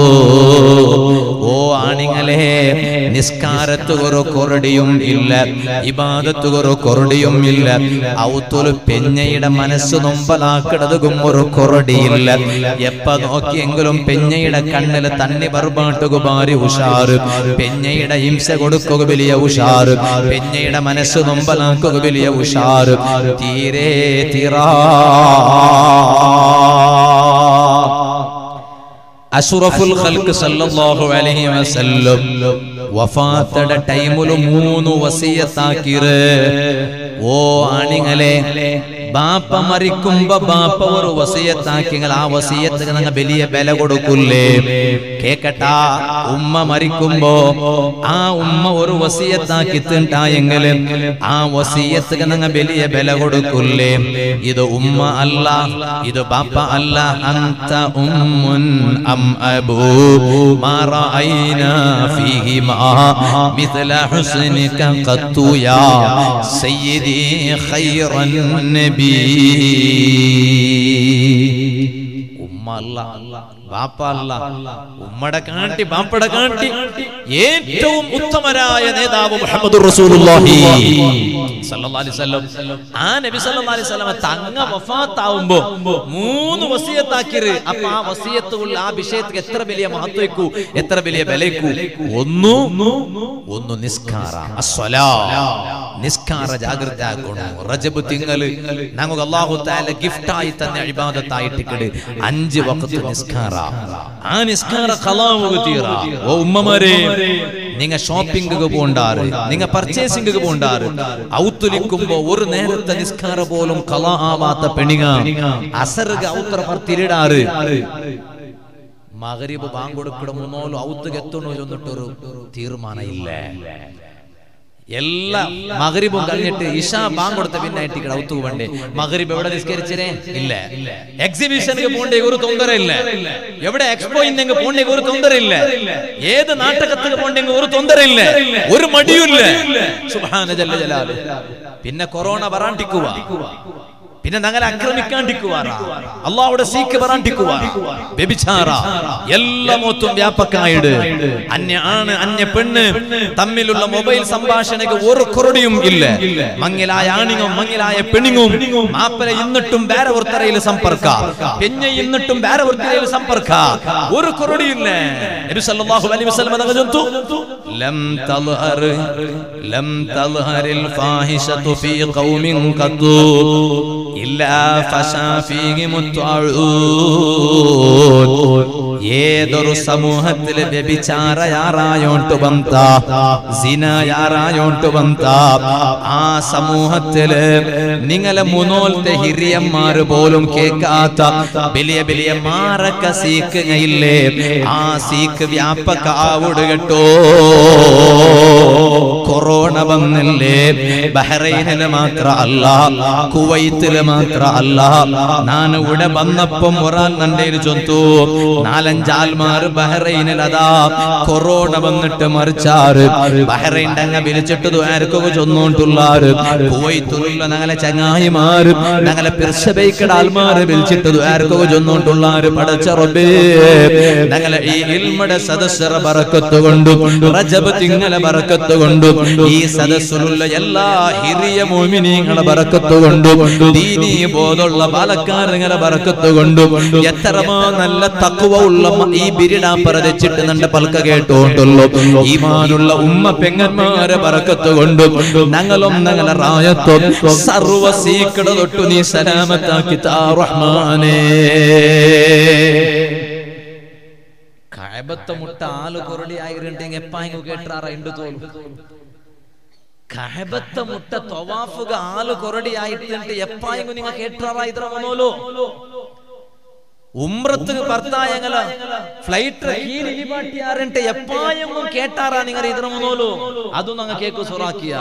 ഓ ആണിങ്ങളെ നിസ്കാരത്ത് ഒരു കൊറടിയും ഇല്ല ഇബാദത്ത് ഒരു കൊറടിയും ഇല്ല ഔത്തൊരു പെഞ്ഞയുടെ മനസ്സ് നൊമ്പലാക്കിടതും ഒരു കൊറടിയില്ല എപ്പ നോക്കിയെങ്കിലും പെഞ്ഞയുടെ കണ്ണില് തണ്ണി ബർബാട്ടുക ഭാരി ഉഷാറ് പെഞ്ഞയുടെ ഹിംസ കൊടുക്കുക വലിയ ഉഷാറ് പെഞ്ഞയുടെ മനസ്സ് നൊമ്പലാക്കുക വലിയ ഉഷാറ് തീരെ തീറാ അഷറഫുൽ ഖൽക്ക് സല്ലല്ലാഹു അലൈഹി വസല്ലം വഫാത്തയുടെ ടൈമില് മൂന്ന് വസിയത്താക്കിറ് ഓ ആണിങ്ങളെ ബാപ്പ മരിക്കുമ്പോ ബാപ്പ ഒരു വസിയത്താക്കിങ്ങൾ ആ വസിയത്തിന് നിങ്ങൾ വലിയ വില കൊടുക്കൂലേ കേക്കട്ടാ ഉമ്മ മരിക്കുമ്പോ ആ ഉമ്മ ഒരു വസിയത്താക്കി തിണ്ടായെങ്കിൽ ആ വസിയത്തിന് നിങ്ങൾ വലിയ വില കൊടുക്കൂലേ ഇത് ഉമ്മ അല്ല ഇത് ബാപ്പ അല്ല അന്ത ഉമ്മുൻ അം അബൂ മാ റഅയ്നാ ഫീഹിമാ مثل حسنك قط يا سيدي خير النبي ഉമ്മ അല്ല ബാപ്പ അല്ല ഉമ്മടെ കാട്ടി ബാപ്പടെ കാട്ടി ഏറ്റവും ഉത്തമരായ നേതാവ് മുഹമ്മദ് റസൂലുള്ളാഹി സല്ലല്ലാഹു അലൈഹി വസല്ലം ആ നബി സല്ലല്ലാഹു അലൈഹി വസല്ലം തങ്ങ വഫാത്താവുമ്പോ മൂന്ന് വസിയത്താക്കിര് അപ്പൊ ആ വസിയത്തുള്ള ആ വിഷയത്തിന് എത്ര വലിയ മഹത്വയ്ക്കൂ എത്ര വലിയ വിലയ്ക്കൂ ഒന്നു ഒന്ന് നിസ്കാര അസ്വലാ നിസ്കാര ജാഗ്രത ആക്കണം റജബ് തിങ്കള് ഞങ്ങൾക്ക് അല്ലാഹു തആല ഗിഫ്റ്റായി തന്നെ ഇബാദത്തായിട്ട് അഞ്ച് വഖത്ത് നിസ്കാര ആ നിസ്കാര ഖലാവുക തീറ ഓ ഉമ്മമാരെ നിങ്ങ ഷോപ്പിംഗ് പോണ്ടാറ് നിങ്ങ പർച്ചേസിംഗ് പോണ്ടാറ് ഔത്തുലിക്കുമ്പോ ഒരു നേരത്തെ നിസ്കാര പോലും കല ആവാത്ത പെണിങ്ങ അസറുക ഔത്ര പർത്തിരിടാറ് മകരിബ് ബാങ്കൊടുക്കട മൂന്നോലും ഔത്തുക എത്തണോ എന്നിട്ടൊരു തീരുമാനം ഇല്ല എല്ലാ മകരിബും കഴിഞ്ഞിട്ട് ഇഷ ബാങ്ക് കൊടുത്ത പിന്നെ ഇട്ടിക്കട ഔത്തു വേണ്ടേ മകരിബ് എവിടെ നിസ്കരിച്ചേ ഇല്ല എക്സിബിഷനിക്ക് പോണ്ടേ ഒരു തൊന്തര ഇല്ല എവിടെ എക്സ്പോ ഇന്നെങ്കിൽ പോണ്ടേ ഒരു തൊന്തര ഇല്ല ഏത് നാട്ടകത്തിന് പോണ്ടെങ്കിൽ ഒരു തൊന്തര ഇല്ല ഒരു മടിയുമില്ല സുബ്ഹാന ജല്ല ജലാല് പിന്നെ കൊറോണ വരാണ്ടിക്കുക പിന്നെ ഞങ്ങളെ ആക്രമിക്കാണ്ടിക്കുവാറ അള്ളാഹുടെ സീക്ക് വരാണ്ടിക്കുവാറ വ്യഭിചാര എല്ലാ മൊത്തം വ്യാപക്കായിട് അന്യ ആണ് അന്യ പെണ്ണ് തമ്മിലുള്ള മൊബൈൽ സംഭാഷണക്ക് ഒരു കുറടിയും ഇല്ല മങ്ങിലായ ആണിങ്ങും മങ്ങിലായ പെണിങ്ങും മാപ്പല ഇന്നിട്ടും വേറെ ഒരുത്തരയിൽ സമ്പർക്ക പെഞ്ഞ ഇന്നിട്ടും വേറെ ഒരുത്തരയിൽ സമ്പർക്ക ഒരു കുറടിയില്ല നബി സല്ലല്ലാഹു അലൈഹി വസല്ലം തങ്ങൾ ചൊല്ലുന്നു ലം തൽഹർ ലം തൽഹറിൽ ഫാഹിഷതു ഫീ ഖൗമിൻ ഖദ്ദു ഇല്ലാ ഫശാ ഫീഹിം ഏതൊരു സമൂഹത്തിൽ വ്യഭിചാര യാറായോണ്ട് ಬಂತ സിന യാറായോണ്ട് ಬಂತ ആ സമൂഹത്തില് നിങ്ങളെ മുന്നോലത്തെ ഹിരിയന്മാര് പോലും കേൾക്കാത്ത വലിയ വലിയ മാറക്ക സീക്കുകയില്ലേ ആ സീക്ക് വ്യാപക ആവുട് കേട്ടോ കൊറോണ വന്നില്ലേ ബഹ്റൈനില് മാത്ര അല്ല കുവൈത്തില് മാത്ര അല്ല ഞാൻ ഇവിടെ വന്നപ്പം ഒരാൾ നന്റെ ചൊന്തു നാലഞ്ചാൽമാർ ബഹ്റൈനിൽ അതാ കൊറോണ വന്നിട്ട് മറിച്ചാറ് ബഹ്റൈൻ്റെ അങ്ങ് വിളിച്ചിട്ട് ആർക്കൊക്കെ ചൊന്നോണ്ടുള്ളാറ് കുവൈത്തുള്ള ഞങ്ങളെ ചങ്ങായിമാര് ഞങ്ങളെ പിർശബൈക്കട ആൽമാര് വിളിച്ചിട്ട് ആർക്കൊക്കെ ചൊന്നോണ്ടുള്ളാറ് പടച്ച റബ്ബേ ഞങ്ങളെ ഈ ഇൽമയുടെ സദസ്സറ ബറക്കത്ത് കൊണ്ടും റജബ് തിങ്ങളെ ബറക്കത്ത് കൊണ്ടും ഈ സദസ്സിലുള്ള എല്ലാ ഹിറിയ മോമിനിങ്ങളെ ബറക്കത്ത് കൊണ്ടും ദീനീ ബോധമുള്ള ബാലക്കാരങ്ങളെ ബറക്കത്ത് കൊണ്ടും എത്രമാ നല്ല തക്കുവ ഉള്ള മ- ഈ ബിരിടാപ്പറ വെച്ചിട്ട് നന്റെ പൽക്ക കേട്ടോണ്ടുള്ളൂ ഈമാനുള്ള ഉമ്മ പെങ്ങന്മാരെ ബറക്കത്ത് കൊണ്ടും ഞങ്ങളും ഞങ്ങളെ റായത്വം സർവ സീക്കട തൊട്ടു നീ സലാമത്താക്കി താ റഹ്മാനേ കഴബത്തെ മുട്ട ആള് കൊറടി ആയിരുണ്ടെങ്കിൽ എപ്പായെങ്കിൽ കേട്ടാറ ഉണ്ട് തോന്നും കഴബത്തെ മുട്ട തൊവാഫുക ആള് കൊറടി ആയിട്ടുണ്ട് എപ്പായെങ്കിൽ നിങ്ങൾ കേട്ടാറ ഇത്ര വന്നോലോ ഉമ്രത്ത് ಬರ್ತಾಯಂಗಲ ಫ್ಲೈಟ್ ಕೀಲಿ ಬಾಟಿಯಾರಂತೆ ಎಪ್ಪಾಯಂಗು ಕೇಟಾರ ನಿಂಗರ ಇದ್ರ ಮುನೋಲು ಅದು ನಂಗ ಕೇಕು ಸೊರಾಕಿಯ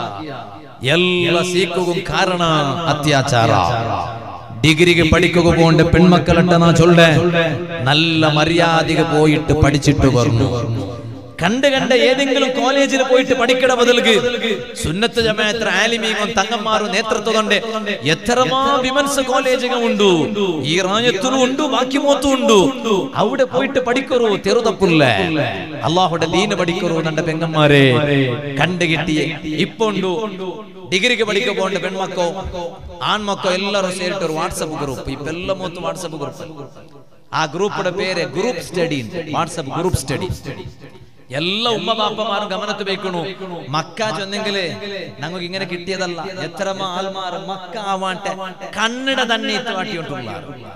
ಎಲ್ಲ ಸೀಕುಗೂ ಕಾರಣ ಅತ್ಯಾಚಾರ ഡിഗ്രിക്ക് പഠിക്കുക പോണ്ട് പെൺമക്കളുണ്ടെന്നാ ചൊല്ലേ നല്ല മര്യാദക്ക് പോയിട്ട് പഠിച്ചിട്ട് പറഞ്ഞു കണ്ട് കണ്ട ഏതെങ്കിലും കോളേജിൽ പോയിട്ട് പഠിക്കണ ബദൽക്ക് സുന്നത്ത് ജമാഅത്ര ആലിമീങ്ങും തങ്ങന്മാരും നേതൃത്വം കൊണ്ട് എത്രമാ വിമൻസ് കോളേജുകൾ ഉണ്ട് ഈ റായത്തിലും ഉണ്ട് ബാക്കി മോത്തും ഉണ്ട് അവിടെ പോയിട്ട് പഠിക്കറു തെറുതപ്പില്ല അള്ളാഹുടെ ദീന് പഠിക്കറു നന്റെ പെങ്ങന്മാരെ കണ്ടു കിട്ടിയ ഇപ്പൊ ഉണ്ട് ഡിഗ്രിക്ക് പഠിക്ക പോണ്ട് പെൺമക്കോ ആൺമക്കോ എല്ലാവരും ಸೇರಿಟ್ಟು ഒരു വാട്സപ്പ് ഗ്രൂപ്പ് ഇപ്പൊ എല്ലാം മൊത്തം വാട്സപ്പ് ഗ്രൂപ്പ് ആ ഗ്രൂപ്പിന്റെ പേര് group study WhatsApp group study എല്ലാ ഉമ്മ ബാപ്പമാരും ഗമനത്ത് വെക്കണു മക്ക ചൊന്നെങ്കില് ഞങ്ങൾക്ക് ഇങ്ങനെ കിട്ടിയതല്ല എത്ര ആൾമാർ മക്ക ആവാട്ടെ കണ്ണിട തന്നെ ഇത്തുവാട്ടിയിട്ടുള്ള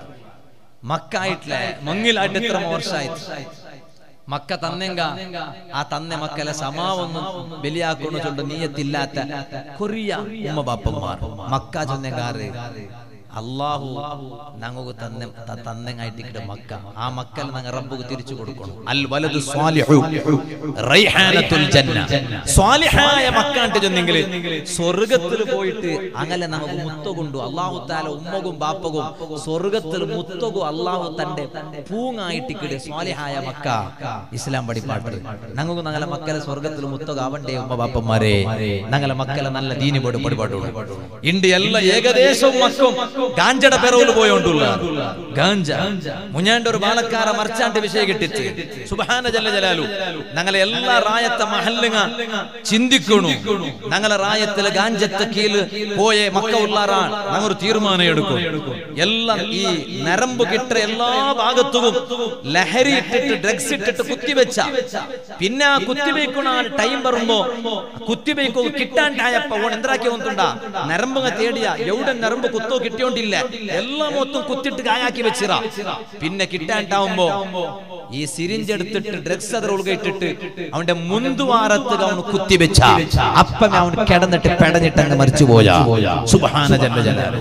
മക്ക ആയിട്ടില്ലേ മങ്ങിലായിട്ട് എത്ര വർഷമായിട്ട് മക്ക തന്നെങ്ക ആ തന്നെ മക്കളെ സമാവൊന്നും ബലിയാക്കുന്നു ചൊണ്ട് നീയത്തില്ലാത്ത കൊറിയ ഉമ്മ ബാപ്പന്മാർ മക്ക ചൊന്നെങ്കാറ് അള്ളാഹു ഞങ്ങൾക്ക് തന്നെ തന്നെങ്ങായിട്ട് മക്ക ആ മക്കൾ ഞങ്ങൾ റബ്ബുക്ക് തിരിച്ചു കൊടുക്കണം അൽ വലതു സ്വാലിഹു റൈഹാനത്തുൽ ജന്ന സ്വാലിഹായ മക്കാണ്ട് ചെന്നെങ്കിൽ സ്വർഗത്തിൽ പോയിട്ട് അങ്ങനെ നമുക്ക് മുത്തകൊണ്ടു അള്ളാഹു താല ഉമ്മകും ബാപ്പകും സ്വർഗത്തിൽ മുത്തകും അള്ളാഹു തന്റെ പൂങ്ങായിട്ടിക്കിട് സ്വാലിഹായ മക്ക ഇസ്ലാം പഠിപ്പാട്ട് ഞങ്ങൾക്ക് ഞങ്ങളെ മക്കളെ സ്വർഗത്തിൽ മുത്തകാവണ്ടേ ഉമ്മ ബാപ്പന്മാരെ ഞങ്ങളെ മക്കളെ നല്ല ദീനി പോട് പഠിപ്പാട്ടു ഇണ്ട് എല്ലാ ഏകദേശവും മക്കും ഗാഞ്ചട പെറവിൽ പോയോണ്ടുള്ള ഗാഞ്ച മുഞ്ഞാണ്ട് ഒരു ബാലക്കാര മർച്ചാണ്ട് വിഷയം കിട്ടിച്ച് സുബാന ജല്ല ജലാലു ഞങ്ങളെ എല്ലാ റായത്തെ മഹല്ലുങ്ങ ചിന്തിക്കണു ഞങ്ങളെ റായത്തിലെ ഗാഞ്ചത്തെ കീല് പോയെ മക്ക ഉള്ളാറാ ഞങ്ങൾ തീരുമാനം എടുക്കും എല്ലാം ഈ നരമ്പ് കിട്ട എല്ലാ ഭാഗത്തും ലഹരി ഇട്ടിട്ട് ഡ്രഗ്സ് ഇട്ടിട്ട് കുത്തിവെച്ച പിന്നെ ആ കുത്തിവെക്കണ ടൈം വരുമ്പോ കുത്തിവെക്കോ കിട്ടാണ്ടായപ്പോ ഓൺ എന്താക്കി വന്നിട്ടുണ്ടാ നരമ്പങ്ങ തേടിയ എവിടെ നരമ്പ് കുത്തോ കിട്ടിയോണ്ടില്ല എല്ലാം മൊത്തം കുത്തിട്ട് കായാക്കി വെച്ചിറ പിന്നെ കിട്ടാണ്ടാവുമ്പോ ഈ സിരിഞ്ച് എടുത്തിട്ട് ഡ്രഗ്സ് അതിൽ ഉൾകിട്ടിട്ട് അവന്റെ മുന്തുവാരത്ത് അവൻ കുത്തിവെച്ച അപ്പം അവൻ കിടന്നിട്ട് പെടഞ്ഞിട്ട് അങ്ങ് മരിച്ചു പോയാ സുബാന ജല്ല ജലാലു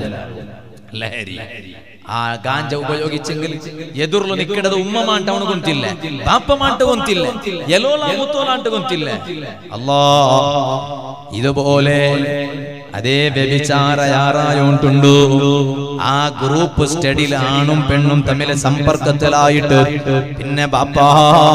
ലഹരി ആ ഗാഞ്ച ഉപയോഗിച്ചെങ്കിൽ ಎದುರ್ಲು ನಿಕ್ಕಡದ ಉಮ್ಮ ಮಾಂಟ ಅವನು ಗೊಂತಿಲ್ಲ ಪಾಪ ಮಾಂಟ ಗೊಂತಿಲ್ಲ ಎಲೋಲ ಮುತ್ತೋಲಾಂಟ ಗೊಂತಿಲ್ಲ അല്ലാ ഇതുപോലെ അതേ വ്യഭിചാര യാറായോണ്ടുണ്ടു ആ ഗ്രൂപ്പ് സ്റ്റഡിയിൽ ആണും പെണ്ണും തമ്മിൽ സമ്പർക്കത്തിലായിട്ട് പിന്നെ ബാപ്പാ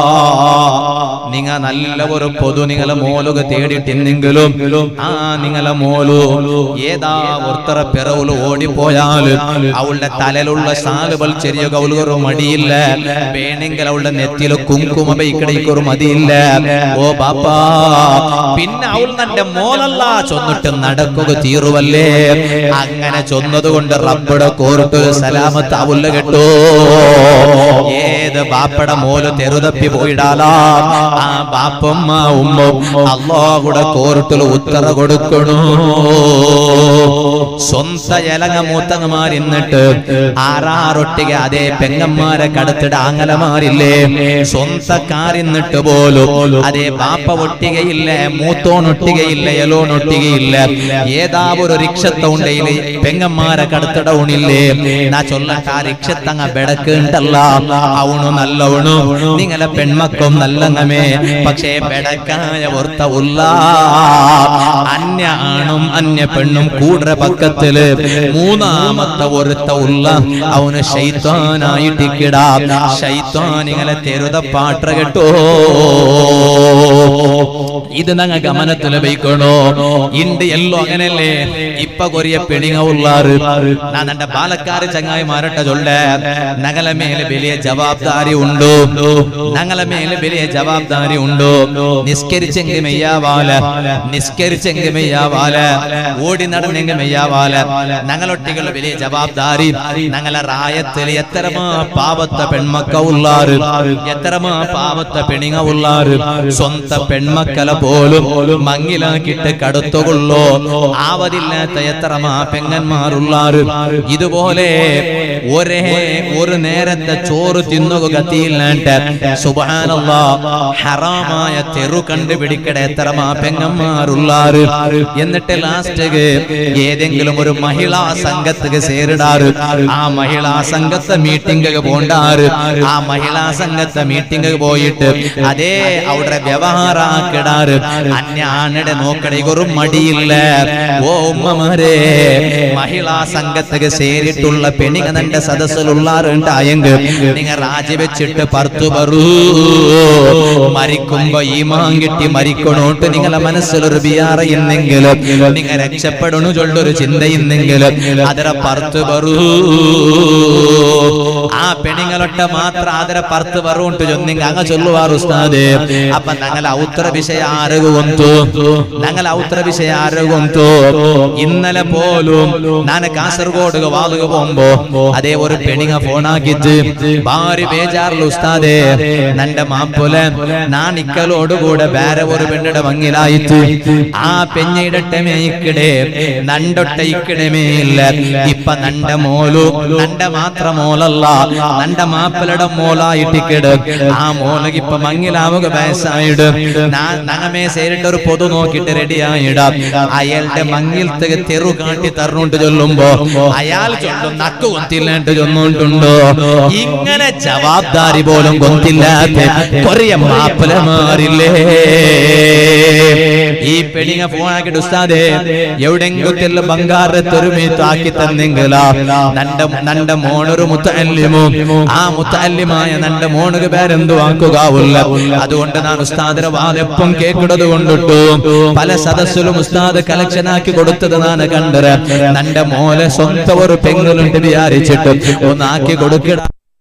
നിങ്ങ നല്ല ഒരു പൊതു നിങ്ങളെ മോലുക തേടിട്ടെന്നെങ്കിലും ആ നിങ്ങളെ മോലു ഏതാ ഒരുത്തറ പിറവുല് ഓടിപ്പോയാൽ അവളുടെ തലയിലുള്ള സാലുകൾ ചെറിയ കൗലുകൊരു മടിയില്ല വേണമെങ്കിൽ അവളുടെ നെറ്റിയില് കുങ്കുമ ബൈക്കടയ്ക്കൊരു മതിയില്ല ഓ ബാപ്പാ പിന്നെ അവൾ തന്റെ മോലല്ല ചൊന്നിട്ട് നടക്കുക തീറുവല്ലേ അങ്ങനെ ചൊന്നത് കൊണ്ട് റബ്ബടെ കോർട്ട് സലാമത്ത് അവല്ല കേട്ടോ ഏത് ബാപ്പടെ മോല് തെറുതപ്പി പോയിടാലാ ആ ബാപ്പമ്മ ഉമ്മ അള്ളാഹുടെ കോർട്ടിൽ ഉത്തര കൊടുക്കണു സ്വന്ത ഇലങ്ങ മൂത്തങ്ങമാരിന്നിട്ട് ആറാറൊട്ടിക അതേ പെങ്ങന്മാരെ കടത്തിട ആങ്ങലമാരില്ലേ സ്വന്തക്കാരിന്നിട്ട് പോലും അതേ ബാപ്പ ഒട്ടികയില്ല മൂത്തോണൊട്ടികയില്ല എലോണൊട്ടികയില്ല ഏതാ ഒരു റിക്ഷത്ത ഉണ്ടെങ്കിൽ പെങ്ങന്മാരെ കടത്തിട ഉണില്ലേ നാ ചൊല്ലട്ട ആ റിക്ഷത്തങ്ങ ബെടക്കുണ്ടല്ല അവണു നല്ലവണു നിങ്ങളെ പെൺമക്കം നല്ലങ്ങമേ പക്ഷേ ബെടക്കായ ഓർത്ത ഉള്ള അന്യ ആണും അന്യ പെണ്ണും കൂടെ പക്കത്തില് മൂന്നാമത്തെ ഒരുത്ത ഉള്ള അവന് ശൈത്വാനായിട്ടിക്കിടാ ശൈത്വാനിങ്ങളെ തെരുത പാട്ട കേട്ടോ ഇത് ഞങ്ങൾ ഗമനത്തിൽ വയ്ക്കണോ ഇണ്ട് എല്ലോ അങ്ങനല്ലേ ഇപ്പൊ കൊറിയ പെണിങ്ങ ഉള്ളാറ് ഞാൻ എന്റെ പാലക്കാട് ചങ്ങായി മാരട്ട ചൊല്ല ഞങ്ങളെ മേലെ വലിയ ജവാബ്ദാരി ഉണ്ടോ ഞങ്ങളെ മേലെ വലിയ ജവാബ്ദാരി ഉണ്ടോ നിസ്കരിച്ചെങ്കിൽ മെയ്യാവാല നിസ്കരിച്ചെങ്കിൽ മെയ്യാവാല ഓടി നടന്നെങ്കിൽ മെയ്യാവാല ഞങ്ങളൊട്ടികൾ വലിയ ജവാബ്ദാരി ഞങ്ങളെ റായത്തിൽ എത്രമാ പാവത്തെ പെൺമക്ക ഉള്ളാറ് എത്രമാ പാവത്തെ പെണിങ്ങ ഉള്ളാറ് സ്വന്ത പെൺമക്കളെ പോലും മങ്ങിലാക്കിട്ട് കടുത്തുകൊള്ളോ ആവതില്ലാത്ത എത്രമാ പെങ്ങന്മാരുള്ളാറ് ഇതുപോലെ ഒരേ ഒരു നേരത്തെ ചോറ് തിന്നുക ഗതിയില്ലാണ്ട് സുബാനല്ലാ ഹറാമായ തെറു കണ്ടുപിടിക്കട എത്ര മാ പെങ്ങന്മാരുള്ളാറ് എന്നിട്ട് ലാസ്റ്റ് ഏതെങ്കിലും ഒരു മഹിളാ സംഘത്തുക്ക് സേരിടാറ് ആ മഹിളാ സംഘത്തെ മീറ്റിംഗ് പോണ്ടാറ് ആ മഹിളാ സംഘത്തെ മീറ്റിംഗ് പോയിട്ട് അതേ അവിടെ വ്യവഹാരാക്കിടാറ് അന്യാണിടെ നോക്കട ഒരു മടിയില്ല ഓ ഉമ്മമാരെ മഹിളാ സംഘത്തുക്ക് സേരിട്ടുള്ള പെണിക നന്റെ സദസ്സിലുള്ളാറുണ്ടായെങ്കിൽ നിങ്ങൾ രാജിവെച്ചിട്ട് പർത്തു പറൂ മരിക്കുമ്പോ ഈ മാങ്കിട്ടി മരിക്കണോട്ട് നിങ്ങളെ മനസ്സിലൊരു ബിയാറയുന്നെങ്കിലും നിങ്ങൾ രക്ഷപ്പെടണു ചൊല്ലൊരു ചിന്തയുന്നെങ്കിലും അതിര പർത്ത് പറൂ ആ പെണിങ്ങളൊട്ട മാത്രം അതിര പർത്ത് പറൂണ്ട് ചൊന്നിങ്ങ അങ്ങ ചൊല്ലുവാർ ഉസ്താദ് അപ്പൊ ഞങ്ങൾ ഔത്ര വിഷയ ആരോഗ്യವಂತು ഞങ്ങൾ ഔത്ര വിഷയ ആരോഗ്യವಂತು ഇന്നലെ പോലും ഞാൻ കാസർഗോഡ് വാതുക പോകുമ്പോ അതേ ഒരു പെണിങ്ങ ഫോണാക്കിച്ച് ഭാരി ബേജാറിൽ ഉസ്താദേ നന്റെ മാപ്പൊലെ ഞാൻ ഇക്കലോടുകൂടെ വേറെ ഒരു പെണ്ണിടെ മങ്ങിലായിട്ട് ആ പെഞ്ഞിടട്ടമേ ഇക്കിടെ നണ്ടൊട്ട ഇക്കിടമേ ഇല്ല ഇപ്പൊ നണ്ട മോലു നണ്ട മാത്ര മോലല്ല നണ്ട മാപ്പലയുടെ മോലായിട്ടിക്കിട് ആ മോലക്ക് ഇപ്പൊ മങ്ങിലാവുക വയസ്സായിട് നങ്ങമേ സേരിട്ട് ഒരു പൊതു നോക്കിയിട്ട് റെഡിയായിടാം അയാളുടെ മങ്ങിൽ തെറു കാട്ടി തറുണ്ട് ചൊല്ലുമ്പോ അയാൾ ചൊല്ലും നക്ക് കൊത്തില്ലാണ്ട് ചൊന്നുകൊണ്ടുണ്ടോ ഇങ്ങനെ ജവാബ്ദാരി പോലും കൊത്തില്ലാത്ത കൊറിയ മാപ്പലമാരില്ലേ ഈ പെണിങ്ങ ഫോണാക്കിട്ട് ഉസ്താദേ എവിടെങ്കിലും ബംഗാറത്തൊരുമീത്താക്കി തന്നെങ്കിലാ നണ്ട നണ്ട മോണൊരു മുത്തല്ലിമോ ആ മുത്തല്ലിമായ നണ്ട മോണുക പേരെന്തു ആക്കുകാവില്ല അതുകൊണ്ട് ഞാൻ ഉസ്താദിന്റെ വാദപ്പം കേൾക്കുന്നത് കൊണ്ടിട്ടു പല സദസ്സിലും ഉസ്താദ് കളക്ഷൻ ആക്കി കൊടുത്തത് ഞാൻ കണ്ടത് നണ്ട മോലെ സ്വന്തം ഒരു പെങ്ങളുണ്ട് വിചാരിച്ചിട്ട് ഒന്നാക്കി കൊടുക്കട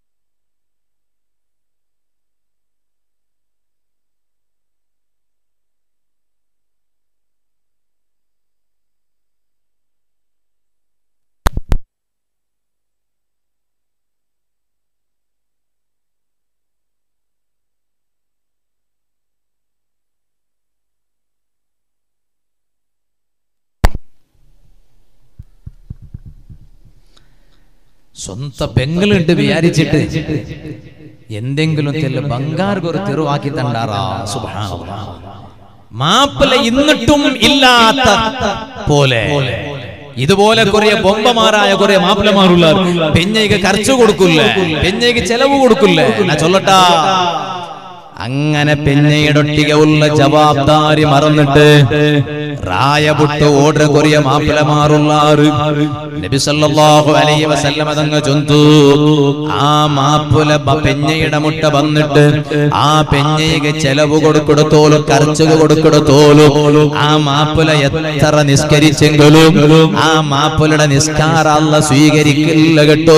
സ്വന്തം പെങ്ങളുണ്ട് വിചാരിച്ചിട്ട് എന്തെങ്കിലും തെല്ല ബംഗാർക്ക് ഒരു തെരുവാക്കി തണ്ടാറാ സുബ്ഹാനല്ലാ മാപ്പിള ഇന്നിട്ടും ഇല്ലാത്ത പോലെ ഇതുപോലെ കുറെ ബൊമ്പമാരായ കുറെ മാപ്പിളമാരുള്ള പെഞ്ഞയ്ക്ക് ఖర్చు കൊടുക്കില്ല പെഞ്ഞയ്ക്ക് ചെലവ് കൊടുക്കില്ല ഞാൻ ചൊല്ലട്ടാ അങ്ങനെ പെഞ്ഞയിടൊട്ടിക ഉള്ള ജവാബ്ദാരി മറന്നിട്ട് റായപുട്ട് ഓർഡർ കൊറിയ മാപ്പിളമാറുള്ളാറ് നബി സല്ലല്ലാഹു അലൈഹി വസല്ലമ തങ്ങ ചൊന്തു ആ മാപ്പുല ബ- പെഞ്ഞയുടെ മുട്ട വന്നിട്ട് ആ പെഞ്ഞയ്ക്ക് ചെലവ് കൊടുക്കെടുത്തോലും ఖర్చు കൊടുക്കെടുത്തോലും ആ മാപ്പുല എത്ര നിസ്കരിച്ചെങ്കിലും ആ മാപ്പുലയുടെ നിസ്കാര അല്ല സ്വീകരിക്കില്ല കേട്ടോ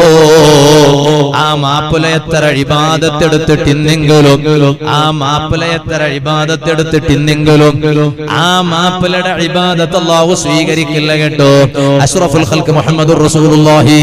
ആ മാപ്പുല എത്ര ഇബാദത്തെടുത്തിട്ടിന്നെങ്കിലും ആ മാപ്പുല എത്ര ഇബാദത്തെടുത്തിട്ടിന്നെങ്കിലും ആ മാപ്പുലയുടെ ഇബാദത്ത് അല്ലാഹു സ്വീകരിക്കില്ല കേട്ടോ അഷ്റഫുൽ ഖൽക്ക് മുഹമ്മദുർ റസൂലുള്ളാഹി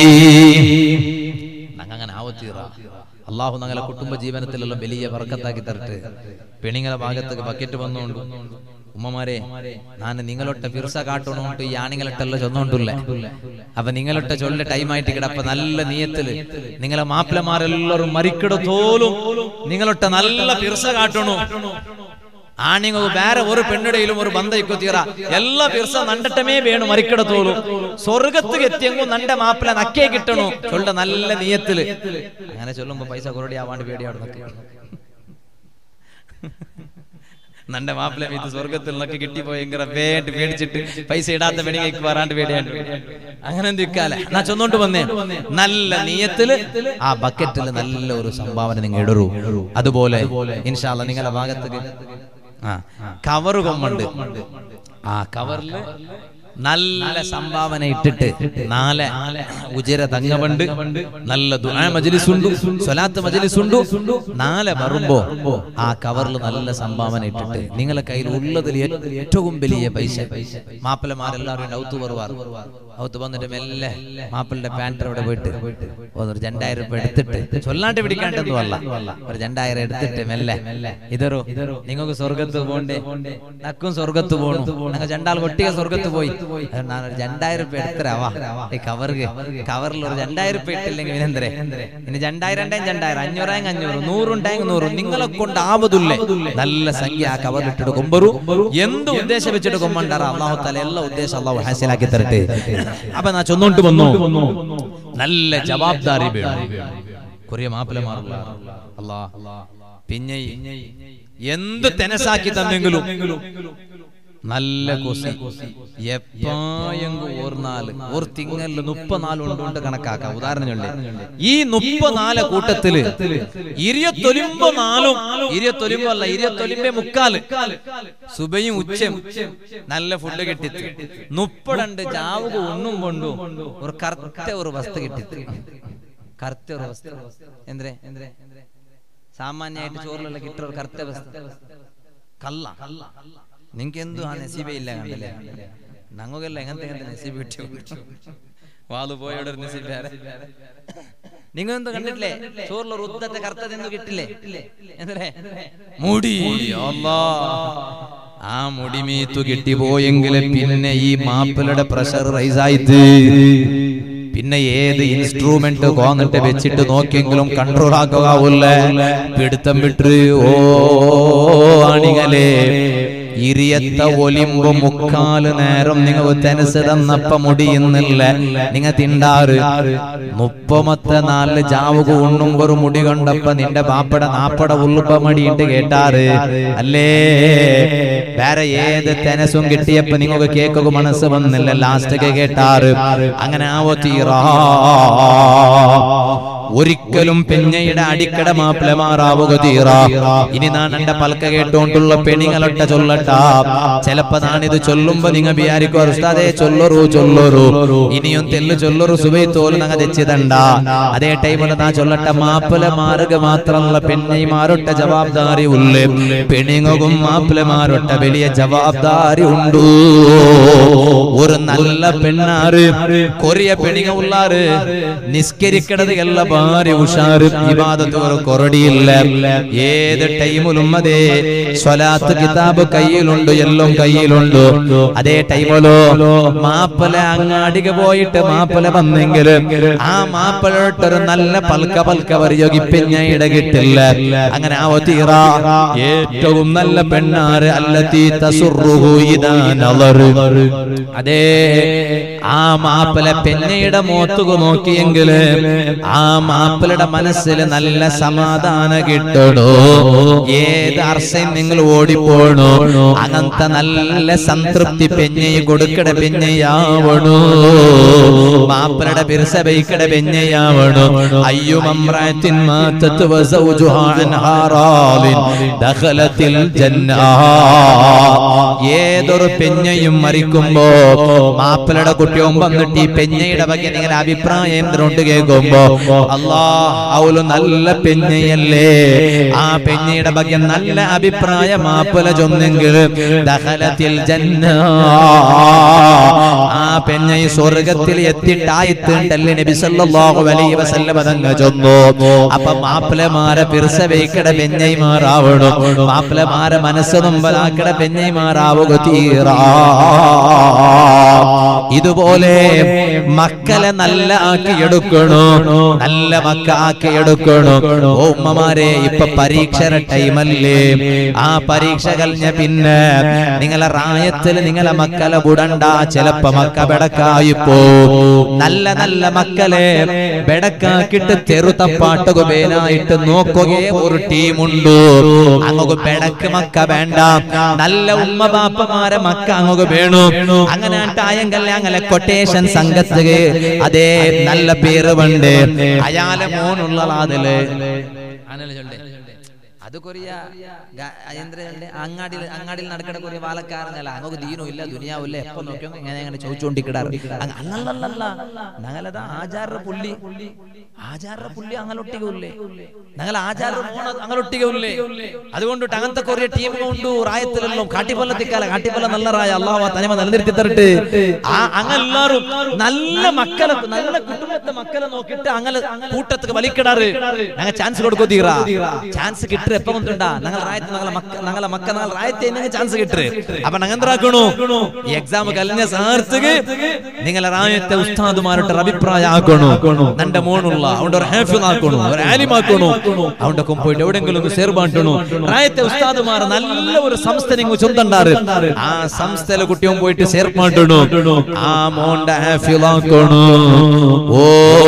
അങ്ങനെ ആവത്തീറ അള്ളാഹു ഞങ്ങളെ കുടുംബ ജീവനത്തിലെല്ലാം വലിയ വർക്കത്താക്കി തരട്ടെ പെണിങ്ങളെ ഭാഗത്തേക്ക് ബക്കറ്റ് വന്നുകൊണ്ട് ഉമ്മമാരെ ഞാൻ നിങ്ങളൊട്ട ഫിർസ കാട്ടണോണ്ട് ഈ ആണിങ്ങളൊട്ടെല്ലാം ചൊന്നോണ്ടില്ലേ അപ്പൊ നിങ്ങളൊട്ട ചൊല്ല ടൈമായിട്ട് കിടപ്പ നല്ല നീയത്തില് നിങ്ങളെ മാപ്പിളമാരെല്ലാരും മരിക്കിടത്തോലും നിങ്ങളൊട്ട നല്ല ഫിർസ കാട്ടണു ആണിങ്ങൾ വേറെ ഒരു പെണ്ണിടയിലും ഒരു ബന്ധയിക്കോ തീറ എല്ലാ ഫിർസ നണ്ടട്ടമേ വേണു മരിക്കിടത്തോലും സ്വർഗത്ത് എത്തിയെങ്കും നണ്ട മാപ്പിള നക്കേ കിട്ടണു ചൊല്ല നല്ല നീയത്തില് അങ്ങനെ ചൊല്ലുമ്പോ പൈസ കുറടി ആവാണ്ട് പേടിയാണ് നന്റെ മാപ്പിള മീത്ത് സ്വർഗത്തിൽ നിന്നൊക്കെ കിട്ടിപ്പോയെങ്കിൽ വേണ്ടി പേടിച്ചിട്ട് പൈസ ഇടാത്ത പെണികൾക്ക് വരാണ്ട് പേടിയാണ്ട് അങ്ങനെ എന്തിക്കാല നാ ചൊന്നോണ്ട് വന്നേ നല്ല നീയത്തില് ആ ബക്കറ്റിൽ നല്ല ഒരു സംഭാവന നിങ്ങൾ ഇടറൂ അതുപോലെ ഇൻഷാല്ല നിങ്ങളെ ഭാഗത്തേക്ക് ആ കവറ് കൊമ്പുണ്ട് ആ കവറില് നല്ല സംഭാവന ഇട്ടിട്ട് നാല് ഉജര തങ്ങവണ്ട് നല്ല ദുആ മജ്ലിസ് ഉണ്ട് സ്വലാത്ത് മജ്ലിസ് ഉണ്ട് നാല് വരുമ്പോ ആ കവറിൽ നല്ല സംഭാവന ഇട്ടിട്ട് നിങ്ങളെ കയ്യിൽ ഉള്ളതിൽ ഏറ്റവും വലിയ പൈസ മാപ്പിളമാരെല്ലാവരും ഔത്തു വരുവാർ അവത്ത് വന്നിട്ട് മെല്ലെ മാപ്പിളുടെ പാൻറ് അവിടെ പോയിട്ട് ഒരു രണ്ടായിരം രൂപ എടുത്തിട്ട് ചൊല്ലാണ്ട് പിടിക്കാണ്ടൊന്നും അല്ല ഒരു രണ്ടായിരം എടുത്തിട്ട് മെല്ലെ ഇതറോ നിങ്ങൾക്ക് സ്വർഗത്ത് പോണ്ടേ നക്കും സ്വർഗത്ത് പോണു ഞങ്ങൾ രണ്ടാൾ ഒട്ടിക സ്വർഗത്ത് പോയി അത് ഞാൻ ഒരു രണ്ടായിരം രൂപ എടുത്തരാവാ ഈ കവർക്ക് കവറിൽ ഒരു രണ്ടായിരം രൂപ ഇട്ടില്ലെങ്കിൽ ഇനെന്തരേ ഇനി രണ്ടായിരം ഉണ്ടായും രണ്ടായിരം അഞ്ഞൂറായും അഞ്ഞൂറ് നൂറുണ്ടായെങ്കിൽ നൂറ് നിങ്ങളെ കൊണ്ട് ആവതില്ലേ നല്ല സംഖ്യ ആ കവറിൽ ഇട്ടിട്ട് കൊമ്പരു എന്ത് ഉദ്ദേശം വെച്ചിട്ട് കൊമ്പണ്ടാറ അള്ളാഹു തല എല്ലാ ഉദ്ദേശം അള്ളാഹു ഹാസിലാക്കി തരട്ടെ അപ്പൊ നാ ചൊന്നോണ്ട് വന്നു നല്ല ജവാബ്ദാരി വേണം കൊറിയ മാപ്പിളമാറുള്ള അല്ലാ പിന്നെ എന്ത് തെനസാക്കി തന്നെങ്കിലും നല്ല കൊസി എപ്പായെങ്കും ഓർനാല് ഓർ തിങ്ങല് മുപ്പനാലുണ്ട് കണക്കാക്കാം ഉദാഹരണം ചൊല്ലി ഈ മുപ്പനാല് കൂട്ടത്തില് ഇരുപത്തൊലിമ്പോ നാലും ഇരുപത്തൊലിമ്പോ അല്ല ഇരുപത്തൊലിമ്പേ മുക്കാല് സുബയും ഉച്ചയും നല്ല ഫുഡ് കിട്ടിത്ത് മുപ്പടണ്ട് ജാവുക ഒന്നും കൊണ്ടും ഒരു കറുത്ത ഒരു വസ്തു കിട്ടിത്ത് കറുത്ത ഒരു വസ്തു എന്തേ എന്തേ സാമാന്യമായിട്ട് ചോറിലുള്ള കിട്ടുന്ന ഒരു കറുത്ത വസ്തു കള്ള നിങ്ങക്ക് എന്തു ആ നസീബയില്ല കണ്ടല്ലേ ഞങ്ങൾക്കല്ല എങ്ങനത്തെ എങ്ങനത്തെ നസീബ് കിട്ടി വാള് പോയോടെ ഒരു നസീബ് വേറെ നിങ്ങൾ എന്തോ കണ്ടിട്ടില്ലേ ചോറിലൊരു ഉദ്ദത്തെ കറുത്തതെന്തോ കിട്ടില്ലേ എന്തേ മുടി അല്ലാ ആ മുടി മീത്തു കിട്ടിപ്പോയെങ്കിൽ പിന്നെ ഈ മാപ്പിളുടെ പ്രഷർ റൈസ് ആയിട്ട് പിന്നെ ഏത് ഇൻസ്ട്രുമെന്റ് കോന്നിട്ട് വെച്ചിട്ട് നോക്കിയെങ്കിലും കൺട്രോൾ ആക്കാവൂല്ല പിടുത്തം വിട്ട് ഓ ആണികളെ ഇരിയത്ത ഒലിമ്പ് മുക്കാല് നേരം നിങ്ങൾ തെനസ് തന്നപ്പ മുടിയുന്നില്ല നിങ്ങ തിണ്ടാറ് മുപ്പമത്തെ നാല് ജാവുക ഉണ്ണുമ്പോ ഒരു മുടി കണ്ടപ്പ നിന്റെ പാപ്പട നാപ്പട ഉള്ളുപ്പ മടിയിട്ട് കേട്ടാറ് അല്ലേ വേറെ ഏത് തെനസും കിട്ടിയപ്പോ നിങ്ങൾക്ക് കേക്കൊക്കെ മനസ്സ് വന്നില്ല ലാസ്റ്റ് കേട്ടാറ് അങ്ങനെ ആവോ തീറാ ഒരിക്കലും പെഞ്ഞയുടെ അടിക്കട മാപ്പിളമാറാവുക തീറാ ഇനി നാൻ എന്റെ പൽക്ക കേട്ടോണ്ടുള്ള പെണികളൊട്ട ചൊല്ലട്ട ചിലപ്പോ നാണിത് ചൊല്ലുമ്പോ നിങ്ങ വിചാരിക്കും ഉസ്താദേ ചൊല്ലറു ചൊല്ലറു ഇനിയും തെല്ല് ചൊല്ലറു സുബൈ തോല് നങ്ങ തെച്ചിതണ്ട അതേ ടൈമിൽ നാ ചൊല്ലട്ട മാപ്പിള മാറുക മാത്രമുള്ള പെണ്ണൈമാരൊട്ട ജവാബ്ദാരി ഉള്ളേ പെണിങ്ങും മാപ്പിളമാരൊട്ട വലിയ ജവാബ്ദാരി ഉണ്ടു ഒരു നല്ല പെണ്ണാറ് കൊറിയ പെണിങ്ങ ഉള്ളാറ് നിസ്കരിക്കണത് എല്ലാ ഭാര്യ ഉഷാറ് ഇബാദത്ത് ഒരു കൊറടിയില്ല ഏത് ടൈമിലും അതേ സ്വലാത്ത് കിതാബ് കയ്യിലുണ്ട് എല്ലാം കയ്യിലുണ്ട് അതേ ടൈമിലോ മാപ്പല അങ്ങാടിക പോയിട്ട് മാപ്പല വന്നെങ്കിൽ ആ മാപ്പലോട്ടൊരു നല്ല പൽക്ക പൽക്ക പരിയോഗിപ്പിഞ്ഞയുടെ കിട്ടില്ല അങ്ങനെ ആവോ തീറ ഏറ്റവും നല്ല പെണ്ണാറ് അല്ലത്തി തസുറുഹു ഇതാ നളറ് അതേ ആ മാപ്പല പെണ്ണയുടെ മോത്തുക നോക്കിയെങ്കില് ആ മാപ്പിളുടെ മനസ്സിൽ നല്ല സമാധാന കിട്ടണോ ഏത് അർശയും നിങ്ങൾ ഓടിപ്പോണോ അങ്ങനത്തെ നല്ല സംതൃപ്തി പെഞ്ഞയി കൊടുക്കട പെഞ്ഞയാവണോ മാപ്പിളുടെ ബിർസബൈക്കട പെഞ്ഞയാവണോ അയ്യും അമ്രാത്തിൻ മാത്തത്ത് വസൗജുഹാ അൻഹാറാലിൻ ദഖലത്തിൽ ജന്നാ ഏതൊരു പെഞ്ഞയും മരിക്കുമ്പോ മാപ്പിളുടെ കുട്ടിയും വന്നിട്ട് ഈ പെഞ്ഞയുടെ വക നിങ്ങളുടെ അഭിപ്രായം എന്തിനുണ്ട് കേൾക്കുമ്പോ അല്ലാ അവള് നല്ല പെഞ്ഞയല്ലേ ആ പെഞ്ഞയുടെ ಬಗ್ಗೆ നല്ല അഭിപ്രായ മാപ്പിള ചൊന്നെങ്കിൽ ദഹലത്തിൽ ജന്ന ആ പെഞ്ഞ ഈ സ്വർഗത്തിൽ എത്തിയിട്ടായിത്തുണ്ടല്ലേ നബി സല്ലല്ലാഹു അലൈഹി വസല്ലം അതങ്ങ് ചൊന്നു അപ്പൊ മാപ്പിളമാരെ പിർസവയ്ക്കട പെഞ്ഞൈമാറാവണം മാപ്പിളമാരെ മനസ്സ് നൊമ്പലാക്കട പെഞ്ഞൈമാറാവുക തീറാ ഇതുപോലെ മക്കളെ നല്ല ആക്കി എടുക്കണോ നല്ല മക്ക ആക്കി എടുക്കണോ ഓ ഉമ്മമാരെ ഇപ്പൊ പരീക്ഷയുടെ ടൈമല്ലേ ആ പരീക്ഷ കഴിഞ്ഞ പിന്നെ നിങ്ങളെ റായത്തിൽ നിങ്ങളെ മക്കളെ വിടണ്ട ചിലപ്പോ മക്ക ബെടക്കായിപ്പോ നല്ല നല്ല മക്കളെ ബെടക്കാക്കിട്ട് തെറുത്തപ്പാട്ടുക പേനായിട്ട് നോക്കുകയെ ഒരു ടീമുണ്ട് അങ്ങ് ബെടക്ക് മക്ക വേണ്ട നല്ല ഉമ്മ ബാപ്പമാരെ മക്ക അങ്ങ് വേണു അങ്ങനെ ആയെങ്കിൽ അങ്ങനെ കൊട്ടേഷൻ സംഘത്തുക അതേ നല്ല പേര് പണ്ട് അയാളെ മോനുള്ളതാ അതില് അത് കൊറിയ എന്തിനെ അങ്ങാടിയിൽ അങ്ങാടിയിൽ നടക്കണ കൊറിയ പാലക്കാരനല്ല അങ്ങോട്ട് ദീനോ ഇല്ല ദുനിയാവും ഇല്ല എപ്പോ നോക്കിയോ ഇങ്ങനെ അങ്ങനെ ചോദിച്ചുകൊണ്ടിരിക്കടാറ് അല്ലല്ല ഞങ്ങളതാ ആചാര പുള്ളി ആചാര പുള്ളി അങ്ങലൊട്ടിക ഉള്ളേ ഞങ്ങൾ ആചാര മോണ അങ്ങലൊട്ടിക ഉള്ളേ അതുകൊണ്ടിട്ട് അങ്ങനത്തെ കുറേ ടീം കൊണ്ട് റായത്തിലെല്ലാം കാട്ടിപ്പല്ലത്തിക്കാല കാട്ടിപ്പല്ല നല്ല റായ അള്ളാഹ് തനിമ നിലനിർത്തി തരട്ടെ ആ അങ്ങെല്ലാരും നല്ല മക്കളെ നല്ല കുടുംബത്തെ മക്കളെ നോക്കിയിട്ട് അങ്ങനെ കൂട്ടത്തിക്ക് വലിക്കിടാറ് ഞങ്ങൾ ചാൻസ് കൊടുക്കോ തീറാ ചാൻസ് കിട്ടുക എപ്പോ കൊണ്ടുണ്ടാ ഞങ്ങൾ റായത്ത് ഞങ്ങളെ മക്ക ഞങ്ങളെ മക്ക ഞങ്ങൾ റായത്തെ ചാൻസ് കിട്ടുക അപ്പൊ ഞങ്ങൾ എന്താക്കണു ഈ എക്സാം കഴിഞ്ഞ സാർത്തുക്ക് നിങ്ങളെ റായത്തെ ഉസ്താദുമാരുടെ അഭിപ്രായം ആക്കണു നന്റെ മോണുള്ള അവന്റെ ഒരു ഹാഫിൽ ആക്കണു ഒരു ആലിമാക്കണു അവന്റെ ഒപ്പം പോയിട്ട് എവിടെങ്കിലും ഒന്ന് സേർബാട്ടണു റായത്തെ ഉസ്താദുമാർ നല്ല ഒരു സംസ്ഥ നിങ്ങൾ ചൊന്തണ്ടാറ് ആ സംസ്ഥയിലെ കുട്ടിയും പോയിട്ട് സേർപ്പാട്ടണു ആ മോന്റെ ഹാഫിലാക്കണു ഓ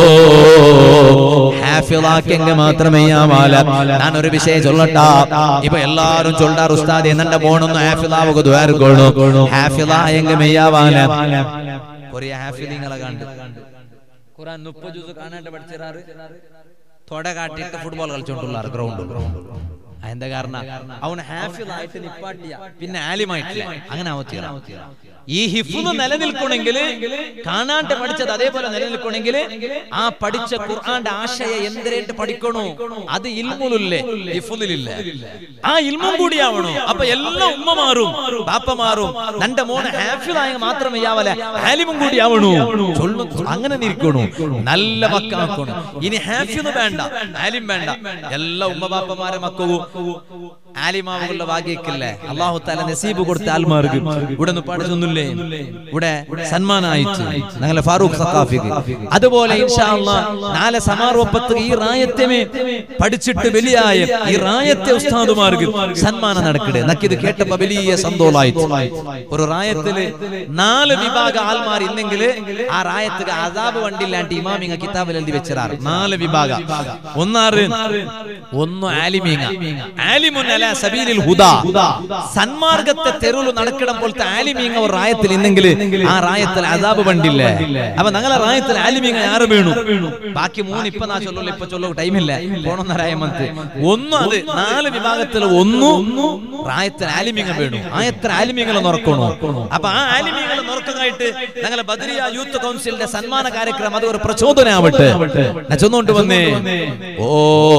ഹാഫിലാക്കെങ്ക മാത്രമേ ആവാല ഞാൻ ഒരു വിഷയം ചൊല്ലട്ടാ ഇപ്പൊ എല്ലാരും ചൊല്ലാർ ഉസ്താദ് എന്നെ മോണൊന്നും ഹാഫിലാവുക ദ്വാരക്കോണു ഹാഫിലായെങ്ക മെയ്യാവാല കൊറിയ ഹാഫിലിങ്ങളെ കണ്ട് ഖുറാൻ മുപ്പത് ജ്യൂസ് കാണാണ്ട് പഠിച്ചിറാറ് തൊട കാട്ടിയിട്ട് ഫുട്ബോൾ കളിച്ചോണ്ടുള്ള ഗ്രൗണ്ടിൽ എന്താ കാരണം അവൻ ഹാഫിലായിട്ട് നിപ്പാട്ടിയ പിന്നെ ആലിമായിട്ടില്ല അങ്ങനെ ആവത്തില്ല ഈ ഹിഫുന്ന് നിലനിൽക്കണമെങ്കിൽ കാണാണ്ട് പഠിച്ചത് അതേപോലെ നിലനിൽക്കണമെങ്കിൽ ആ പഠിച്ച ഖുർആന്റെ ആശയ എന്തിനായിട്ട് പഠിക്കണോ അത് ഇൽമുലില്ലേ ഹിഫുലില്ല ആ ഇൽമും കൂടിയാവണോ അപ്പൊ എല്ലാം ഉമ്മ മാറും ബാപ്പ മാറും നന്റെ മോനെ ഹാഫിലായ മാത്രമേ ആവല ആലിമും കൂടി ആവണു ചൊല്ലു അങ്ങനെ നിൽക്കണു നല്ല മക്കാക്കണു ഇനി ഹാഫിന്ന് വേണ്ട ആലിം വേണ്ട എല്ലാ ഉമ്മ ബാപ്പമാരെ മക്കവും ആലിമാവുകളുടെ ഭാഗ്യക്കില്ലേ അള്ളാഹു താല നസീബ് കൊടുത്ത ആൽമാർക്ക് ഇവിടെ നിന്ന് പഠിച്ചൊന്നുമില്ലേ ഇവിടെ സന്മാനായിച്ചു ഞങ്ങളെ ഫാറൂഖ് സഖാഫിക്ക് അതുപോലെ ഇൻഷാ അല്ലാ നാളെ സമാരോപത്ത് ഈ റായത്യമേ പഠിച്ചിട്ട് വലിയായ ഈ റായത്തെ ഉസ്താദുമാർക്ക് സന്മാനം നടക്കട്ടെ നക്കിത് കേട്ടപ്പോ വലിയ സന്തോഷായിട്ട് ഒരു റായത്തില് നാല് വിഭാഗ ആൽമാർ ഇന്നെങ്കിൽ ആ റായത്തിന് അതാബ് വണ്ടില്ലാണ്ട് ഇമാമിങ്ങ കിതാബിൽ എഴുതി വെച്ചിറാറ് നാല് വിഭാഗ ഒന്നാറ് ഒന്ന് ആലിമീങ്ങ ആലിമുൻ അല സബീലിൽ ഹുദാ സന്മാർഗത്തെ തെരുവിൽ നടക്കണം പോലത്തെ ആലിമീങ്ങ ഒരു റായത്തിൽ ഇന്നെങ്കിൽ ആ റായത്തിൽ അതാബ് വണ്ടില്ലേ അപ്പൊ ഞങ്ങളെ റായത്തിൽ ആലിമീങ്ങ ആറ് വീണു ബാക്കി മൂന്ന് ഇപ്പൊ നാ ചൊല്ലോ ഇപ്പൊ ചൊല്ലോ ടൈമില്ല പോണെന്നരായ മന്ത് ഒന്നും അത് നാല് വിഭാഗത്തിൽ ഒന്നും റായത്തിൽ ആലിമീങ്ങ വീണു ആയത്തിൽ ആലിമീങ്ങളെ നോക്കണു അപ്പൊ ആ ആലിമീങ്ങളെ നോക്കുന്നതായിട്ട് ഞങ്ങളെ ബദരിയ യൂത്ത് കൗൺസിലിന്റെ സന്മാന കാര്യക്രമം അത് ഒരു പ്രചോദനമാവട്ടെ ഞാൻ ചൊന്നുകൊണ്ട് വന്നേ ഓ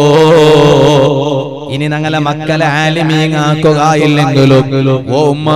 ഇനി ഞങ്ങളെ മക്കളെ ആലിമീങ്ങാക്കുകയില്ലെങ്കിലും ഓ ഉമ്മ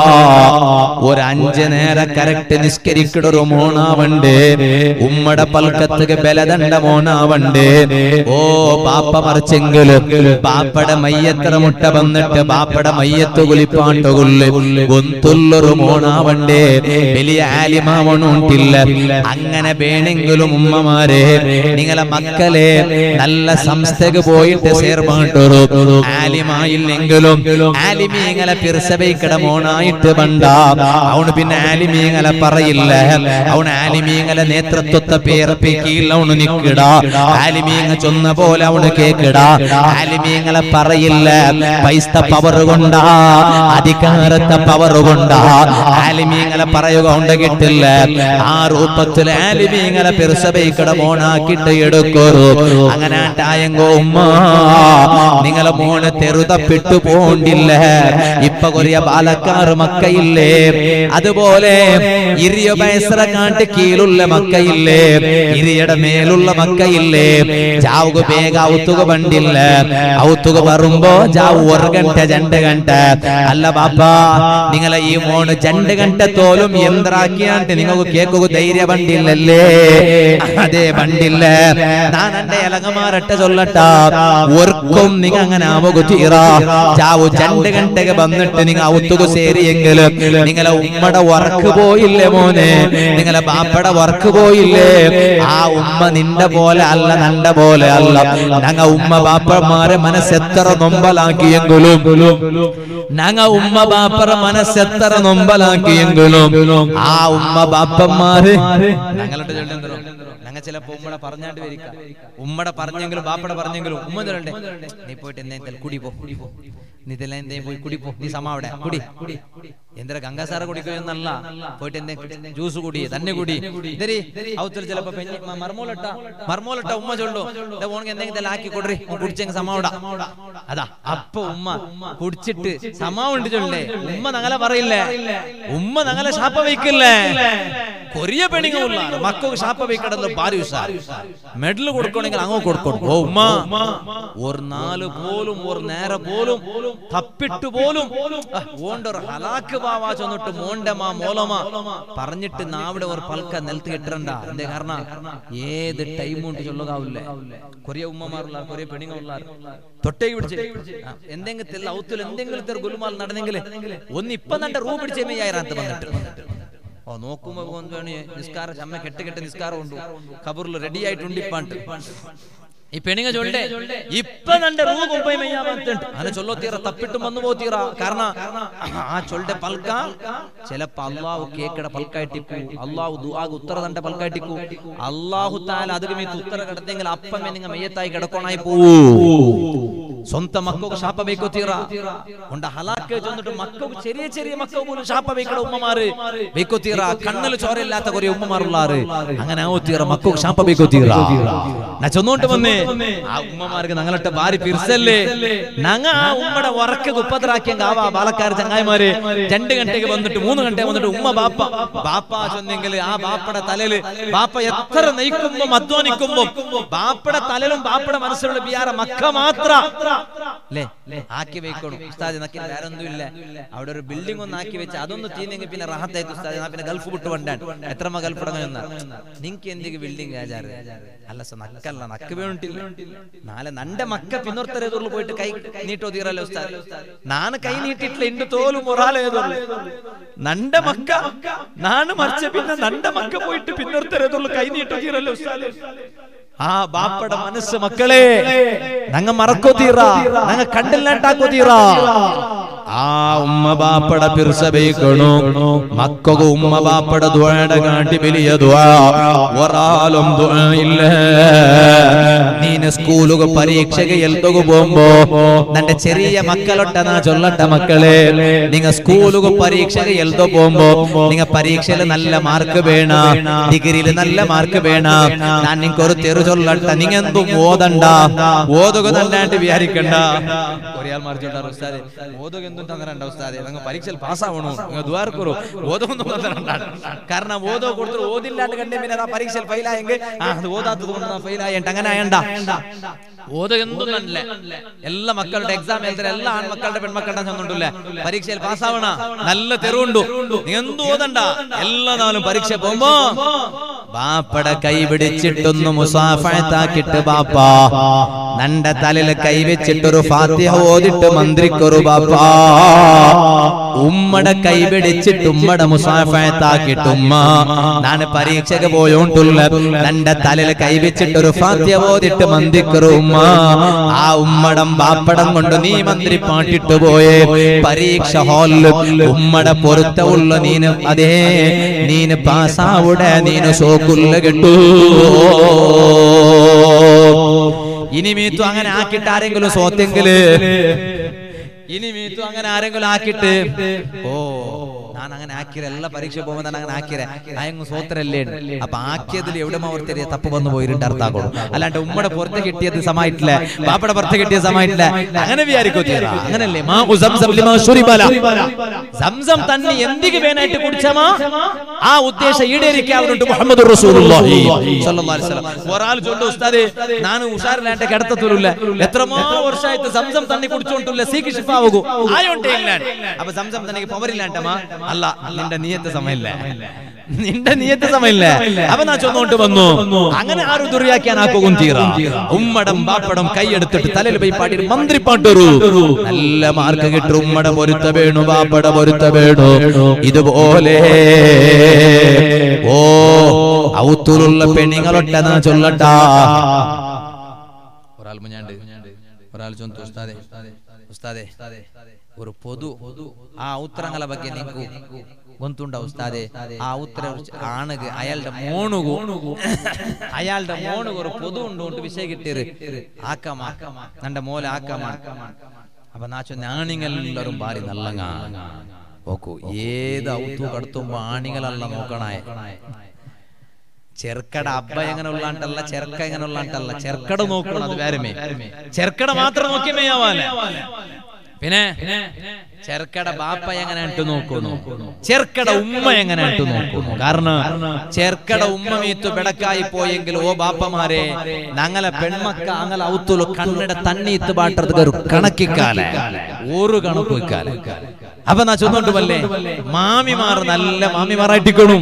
ഒരു അഞ്ച് നേര കറക്റ്റ് നിസ്കരിക്കട ഒരു മോണാവണ്ടേ ഉമ്മടെ പൽക്കത്തുക ബലദണ്ഡ മോണാവണ്ടേ ഓ ബാപ്പ മറിച്ചെങ്കിലും ബാപ്പയുടെ മയ്യത്ര മുട്ട വന്നിട്ട് ബാപ്പയുടെ മയ്യത്ത് കുളിപ്പാട്ടുകൊള്ളു ഗൊന്തുള്ളൊരു മോണാവണ്ടേ വലിയ ആലിമാവണുണ്ടില്ല അങ്ങനെ വേണമെങ്കിലും ഉമ്മമാരെ നിങ്ങളെ മക്കളെ നല്ല സംസ്ഥക്ക് പോയിട്ട് സേർമാട്ടൊരു ആലിമായില്ലെങ്കിലും ആലിമീങ്ങളെ പിറസബൈക്കട മോണായിട്ട് ബണ്ട അവന് പിന്നെ ആലിമീങ്ങളെ പറയില്ല അവൻ ആലിമീങ്ങളെ നേതൃത്വത്തെ പേർപ്പിക്കില്ല അവന് നിക്കിട ആലിമീങ്ങ ചൊന്ന പോലെ അവന് കേക്കിട ആലിമീങ്ങളെ പറയില്ല പൈസ പവർ കൊണ്ടാ അധികാരത്തെ പവർ കൊണ്ടാ ആലിമീങ്ങളെ പറയുക ഉണ്ട് കിട്ടില്ല ആ രൂപത്തിൽ ആലിമീങ്ങളെ പിറസബൈക്കട മോണാക്കിട്ട് എടുക്കൊരു അങ്ങനെ ആയെങ്കോ ഉമ്മ നിങ്ങളെ മോന് തെറുതപ്പെട്ടു പോണ്ടില്ല ഇപ്പൊ കൊറിയ പാലക്കാർ മക്കയില്ലേ അതുപോലെ ഇരിയ വയസ്സറ കാട്ട് കീഴുള്ള മക്കയില്ലേ ഇരിയുടെ മേലുള്ള മക്കയില്ലേ ചാവുക ಬೇಗ ಔತುಗ ಬಂದಿಲ್ಲ ಔತುಗ ಬರುമ്പോ ಜಾವು ഒരു ಗಂಟೆ രണ്ട് ಗಂಟ അല്ല ബാപ്പ നിങ്ങളെ ഈ മോണ് രണ്ട് ഗಂಟ തോലും യന്ത്രാക്കിയാണ്ട് നിങ്ങൾക്ക് കേക്കുക ധൈര്യ ബണ്ടില്ലല്ലേ അതെ ബണ്ടില്ല ഞാൻ എന്റെ ഇലങ്ങമാരട്ട ചൊല്ലട്ട ഒർക്കും നിങ്ങ അങ്ങനെ ആവുക തീറ ചാവു രണ്ട് ഗಂಟೆಗೆ വന്നിട്ട് നിങ്ങ ഔത്തുക സേരിയെങ്കിലും നിങ്ങളെ ഉമ്മടെ വർക്ക് പോയില്ലേ മോനെ നിങ്ങളെ ബാപ്പയുടെ വർക്ക് പോയില്ലേ ആ ഉമ്മ നിന്റെ പോലെ അല്ല നന്റെ പോലെ അല്ല ഞങ്ങ ഉമ്മ ബാപ്പമാരെ മനസ്സെത്ര നൊമ്പലാക്കിയെങ്കിലും ഞങ്ങ ഉമ്മ ബാപ്പറ മനസ്സെത്ര നൊമ്പലാക്കിയെങ്കിലും ആ ഉമ്മ ബാപ്പന്മാര് ഞങ്ങളുടെ ചൊല്ലുന്നതോ ഞങ്ങൾ ചിലപ്പോ ഉമ്മടെ പറഞ്ഞാണ്ട് വരിക ഉമ്മടെ പറഞ്ഞെങ്കിലും ബാപ്പടെ പറഞ്ഞെങ്കിലും ഉമ്മ ചൊല്ലണ്ടേ നീ പോയിട്ട് എന്തെങ്കിലും കുടി പോ നീ ഇതെല്ലാം എന്തെങ്കിലും പോയി കുടി പോ നീ സമ അവിടെ കുടി എന്തിനാ ഗംഗാസാര കുടിക്കുകയെന്നല്ല പോയിട്ട് എന്തേ ജ്യൂസ് കുടി തന്നെ കുടി ഇതരി അവത്തിൽ ചിലപ്പോ പെഞ്ഞി മ- മർമോലട്ട മർമോലട്ട ഉമ്മ ചൊല്ലു ഓണക്ക് എന്തെങ്കിലും ആക്കി കൊടുറി കുടിച്ചെങ്കിൽ സമാവിട അതാ അപ്പൊ ഉമ്മ കുടിച്ചിട്ട് സമാവുണ്ട് ചൊല്ലേ ഉമ്മ നങ്ങളെ പറയില്ലേ ഉമ്മ നങ്ങളെ ശാപ്പ വയ്ക്കില്ലേ കൊറിയ പെണിങ്ങുള്ള മക്കൾക്ക് ശാപ്പ വയ്ക്കടല്ലോ ഭാരി ഉഷാർ മെഡൽ കൊടുക്കണമെങ്കിൽ അങ്ങോ കൊടുക്കണം ഓ ഉമ്മ ഒരു നാല് പോലും ഒരു നേരെ പോലും തപ്പിട്ട് പോലും അഹ്, ഓണ്ടൊരു ഹലാക്ക് ബാവാ ചെന്നിട്ട് മോണ്ടമാ മോലമാ പറഞ്ഞിട്ട് നാവിടെ ഒരു പൽക്ക നിലത്ത് കെട്ടിരണ്ട എന്തേ കാരണം ഏത് ടൈം കൊണ്ട് ചൊല്ലുകാവില്ലേ കൊറിയ ഉമ്മമാരുള്ള കൊറിയ പെണ്ണുങ്ങളുള്ള തൊട്ടേക്ക് പിടിച്ച് ആ, എന്തെങ്കിലും ഔത്തിൽ എന്തെങ്കിലും തെരു ഗുലുമാൽ നടന്നെങ്കിൽ ഒന്ന് ഇപ്പൊ നന്റെ റൂ പിടിച്ചേ മെയ്യായിരത്ത് വന്നിട്ട് ഓ നോക്കുമ്പോ പോണി നിസ്കാരം ചമ്മ കെട്ട് കെട്ട് നിസ്കാരം ഉണ്ട് ഖബറിൽ റെഡി ആയിട്ടുണ്ട് ഇപ്പാണ്ട് ഈ പെണിങ്ങ ചൊല്ലേ ഇപ്പൊ നന്റെ റൂ കൊമ്പൈ മെയ്യാമത്തുണ്ട് അങ്ങനെ ചൊല്ലോ തീറ തപ്പിട്ടും വന്നു പോ തീറ കാരണം ആ ചൊല്ലെ പൽക്ക ചിലപ്പോ അള്ളാഹു കേക്കട പൽക്കായിട്ടിക്കു അള്ളാഹു ദുആഗ് ഉത്തര തന്റെ പൽക്കായിട്ടിക്കു അള്ളാഹു താല അതിന് മീത്ത് ഉത്തര കിടത്തെങ്കിൽ അപ്പമേ നിങ്ങൾ മെയ്യത്തായി കിടക്കണായി പോവൂ സ്വന്തം മക്കൾക്ക് ശാപ്പ വയ്ക്കോ തീറ ഉണ്ട് ഹലാക്ക് ചെന്നിട്ട് മക്കൾക്ക് ചെറിയ ചെറിയ മക്കൾ പോലും ശാപ്പ വയ്ക്കട ഉമ്മമാര് വയ്ക്കോ തീറ കണ്ണിൽ ചോരയില്ലാത്ത കുറെ ഉമ്മമാരുള്ളാറ് അങ്ങനെ ആവോ തീറ മക്കൾക്ക് ശാപ്പ വയ്ക്കോ തീറ ഞാൻ ചെന്നോണ്ട് വന്നേ ആ ഉമ്മമാർക്ക് ഞങ്ങളിട്ട് ഭാരി പിരിസല്ലേ ഞങ്ങ ആ ഉമ്മയുടെ ഉറക്ക് കുപ്പത്തറാക്കിയ കാവാ പാലക്കാർ ചങ്ങായിമാര് രണ്ട് ഗಂಟೆಗೆ വന്നിട്ട് മൂന്ന് ഗಂಟೆ വന്നിട്ട് ഉമ്മ ബാപ്പ ബാപ്പ ചൊന്നെങ്കിൽ ആ ബാപ്പയുടെ തലയില് ബാപ്പ എത്ര നയിക്കുമ്പോ അധ്വാനിക്കുമ്പോ ബാപ്പയുടെ തലയിലും ബാപ്പയുടെ മനസ്സിലുള്ള ബിയാറ മക്ക മാത്ര അല്ലേ ആക്കി വെക്കണം ഉസ്താദ് നക്കി വേറെ ഒന്നും ഇല്ല അവിടെ ഒരു ബിൽഡിംഗ് ഒന്ന് ആക്കി വെച്ച് അതൊന്ന് തീന്നെങ്കിൽ പിന്നെ റാഹത്തായിട്ട് ഉസ്താദ് ഞാൻ പിന്നെ ഗൾഫ് വിട്ട് വണ്ടാൻ എത്രമ ഗൾഫ് ഇടങ്ങുന്ന നിങ്ങക്ക് എന്തെങ്കിലും ബിൽഡിംഗ് രാജാറ് അല്ല സർ നക്കല്ല നക്ക് വേണ്ടില്ല നാളെ നന്റെ മക്ക പിന്നൊരുത്തരേതുള്ളു പോയിട്ട് കൈ നീട്ടോ തീറല്ലോ ഉസ്താദ് ನಾನು ಕೈ ನೀಟಿಟ್ಲ ಇಂದು ತೋಲು ಮೊರಾಲೇದುಳ್ಳು ನಂಡ ಮಕ್ಕ ನಾನು ಮರ್ಚೆ ಪಿನ್ನ ನಂಡ ಮಕ್ಕ പോയിട്ട് പിന്നൊരുത്തരേതുള്ളു കൈ നീട്ടോ തീറല്ലോ ഉസ്താദ് ആ ബാപ്പയുടെ മനസ്സ് മക്കളെ ഞങ്ങ മറക്കോ തീറ ഞങ്ങ കണ്ടില്ലാണ്ടാക്കോ തീറ ആ ഉമ്മ ബാപ്പട പിർസബേക്കണു മക്കൾക്ക് ഉമ്മ ബാപ്പട ദ്വാട കാട്ടി വലിയ ദ്വാ ഒരാളും ദ്വാ ഇല്ല നീന് സ്കൂളുക പരീക്ഷക എൽത്തുക പോകുമ്പോ നന്റെ ചെറിയ മക്കളൊട്ട നാ ചൊല്ലട്ട മക്കളെ നിങ്ങ സ്കൂളുക പരീക്ഷക എൽത്തോ പോകുമ്പോ നിങ്ങ പരീക്ഷയിൽ നല്ല മാർക്ക് വേണ ഡിഗ്രിയിൽ നല്ല മാർക്ക് വേണ ഞാൻ നിങ്ങൾക്ക് ഒരു തെറു ചൊല്ലട്ട നിങ്ങ എന്തും ഓതണ്ട ഓതുക നല്ലാണ്ട് വിചാരിക്കണ്ട ഒരാൾ മറിച്ചോണ്ടാറ് ഉസ്താദെ ഓതുക എന്തും തന്നരണ്ട ഉസ്താദെ നിങ്ങൾ പരീക്ഷയിൽ പാസ്സാവണു നിങ്ങൾ ദ്വാരക്കുറു ഓതൊന്നും തന്നരണ്ടാണ് കാരണം ഓതോ കൊടുത്തിട്ട് ഓതില്ലാണ്ട് കണ്ടേ പിന്നെ അതാ പരീക്ഷയിൽ ഫെയിലായെങ്കിൽ ആ അത് ഓതാത്തത് കൊണ്ട് ഫെയിലായണ്ട അങ്ങനെ ആയണ്ട ഓതുക എന്തും നല്ലേ എല്ലാ മക്കളുടെ എക്സാം എഴുതുന്ന എല്ലാ ആൺമക്കളുടെ പെൺമക്കളുടെ ചെന്നുണ്ടല്ലേ പരീക്ഷയിൽ പാസ്സാവണ നല്ല തെരുവുണ്ടു നീ എന്തു ഓതണ്ട എല്ലാ നാളും പരീക്ഷ പോകുമ്പോ ബാപ്പട കൈ പിടിച്ചിട്ടൊന്ന് മുസാഫത്താക്കിട്ട് ബാപ്പ നന്റെ തലയിൽ കൈ വെച്ചിട്ടൊരു ഫാത്തിഹ ഓതിട്ട് മന്ത്രിക്കൊരു ബാപ്പ ഉമ്മടെ കൈ പിടിച്ചിട്ട് ഉമ്മടെ മുസാഫത്താക്കിട്ട് ഉമ്മ ഞാൻ പരീക്ഷക്ക് പോയോണ്ടുള്ള നന്റെ തലയിൽ കൈ വെച്ചിട്ടൊരു ഫാത്തിഹ ഓതിട്ട് മന്ത്രിക്കൊരു ഉമ്മ ആ ഉമ്മടം ബാപ്പടം കൊണ്ട് നീ മന്ത്രി പാട്ടിട്ട് പോയേ പരീക്ഷ ഹാളിൽ ഉമ്മടെ പൊരുത്തമുള്ള നീന് അതേ നീന് പാസ്സാവുടെ നീന് സോക്കുള്ള കിട്ടൂ ഇനി മീത്തു അങ്ങനെ ആക്കിയിട്ട് ആരെങ്കിലും സോത്തെങ്കില് ഇനി മീത്തു അങ്ങനെ ആരെങ്കിലും ആക്കിയിട്ട് ഓ ഞാൻ അങ്ങനെ ആക്കിയത് എല്ലാ പരീക്ഷ പോകുമ്പോ ഞാൻ അങ്ങനെ ആക്കിയത് അയങ്ങ് സോത്രല്ലേ അപ്പൊ ആക്കിയതിൽ എവിടെ ഓർത്തരിയ തപ്പ് വന്നു പോയിട്ട് അർത്ഥാക്കോളൂ അല്ലാണ്ട് ഉമ്മയുടെ പുറത്ത് കിട്ടിയത് സമായിട്ടില്ല ബാപ്പയുടെ പുറത്ത് കിട്ടിയ സമായിട്ടില്ല അങ്ങനെ വിചാരിക്കോ തീരാ അങ്ങനല്ലേ മാ ഉസംസം ലിമാ ശുരിബല. സംസം തന്നെ എന്തിക്ക് വേനായിട്ട് കുടിച്ചമാ ആ ഉദ്ദേശം ഈടേരിക്കാവുന്നുണ്ട് മുഹമ്മദ് റസൂലുള്ളാഹി സ്വല്ലല്ലാഹു അലൈഹി വസല്ലം ഒരാൾ ചൊല്ലു ഉസ്താദേ ഞാൻ ഉഷാറിലാണ്ട് കിടത്തത്തില്ല എത്രമോ വർഷമായിട്ട് സംസം തന്നെ കുടിച്ചോണ്ടില്ല സീക്ക് ഷിഫാവുകൂ ആയോണ്ടേ ഇല്ല അപ്പൊ സംസം തന്നെ പവറില്ലാണ്ടമാ അല്ല നിന്റെ നീയത്തെ സമയമില്ല നിന്റെ നീയത്തെ സമയമില്ല അപ്പൊ ഞാൻ ചൊന്നോണ്ട് വന്നു അങ്ങനെ ആരും ദുറിയാക്കാനാക്കും തീറ ഉമ്മടം ബാപ്പടം കൈയെടുത്തിട്ട് തലയിൽ പോയി പാടി മന്ത്രി പാട്ടൊരു നല്ല മാർക്ക് കിട്ടും ഉമ്മട പൊരുത്ത വേണു ബാപ്പട പൊരുത്ത വേണു ഇതുപോലെ ഓ ഔത്തൂലുള്ള പെണ്ണുങ്ങളൊട്ട നാ ചൊല്ലട്ടാ ഒരാൾ മുഞ്ഞാണ്ട് ഒരാൾ ചൊന്തു ഉസ്താദെ ഉസ്താദെ ഒരു പൊതു ആ ഉത്തരങ്ങളെ ಬಗ್ಗೆ നിങ്ങൾക്ക് ഗൊಂತುಂಡ ഉസ്താദെ ആ ഉത്തര ആണുക അയാളുടെ മോണുകു അയാളുടെ മോണുക ഒരു പൊതു ഉണ്ട് വിഷയ കിട്ടിയത് ആക്കമാ നന്റെ മോലെ ആക്കമാ അപ്പൊ നാ ചൊന്ന ആണിങ്ങെല്ലാരും ബാരി നല്ലങ്ങ നോക്കൂ ഏത് ഔത്തു കടത്തുമ്പോ ആണികളല്ല നോക്കണായ ചെറുക്കട അബ്ബ എങ്ങനെ ഉള്ളാണ്ടല്ല ചെറുക്ക എങ്ങനെ ഉള്ളാണ്ടല്ല ചെറുക്കട നോക്കണം അത് വേറമേ ചെറുക്കട മാത്രം നോക്കിയമേയാവാല പിന്നെ ചെറുക്കട ബാപ്പ എങ്ങനെ ഇട്ട് നോക്കുന്നു ചെറുക്കട ഉമ്മ എങ്ങനെ ഇട്ട് നോക്കുന്നു കാരണം ചെറുക്കട ഉമ്മ മീത്തു ബെടക്കായി പോയെങ്കിൽ ഓ ബാപ്പമാരെ ഞങ്ങളെ പെൺമക്ക അങ്ങനെ ഔത്തുലു കണ്ണിട തണ്ണീത്ത് പാട്ടത് കണക്കിക്കാലെ ഒരു കണക്ക് വെക്കാലെ അപ്പൊ നാ ചൊന്നോണ്ട് വല്ലേ മാമിമാർ നല്ല മാമിമാറായിട്ടിക്കണു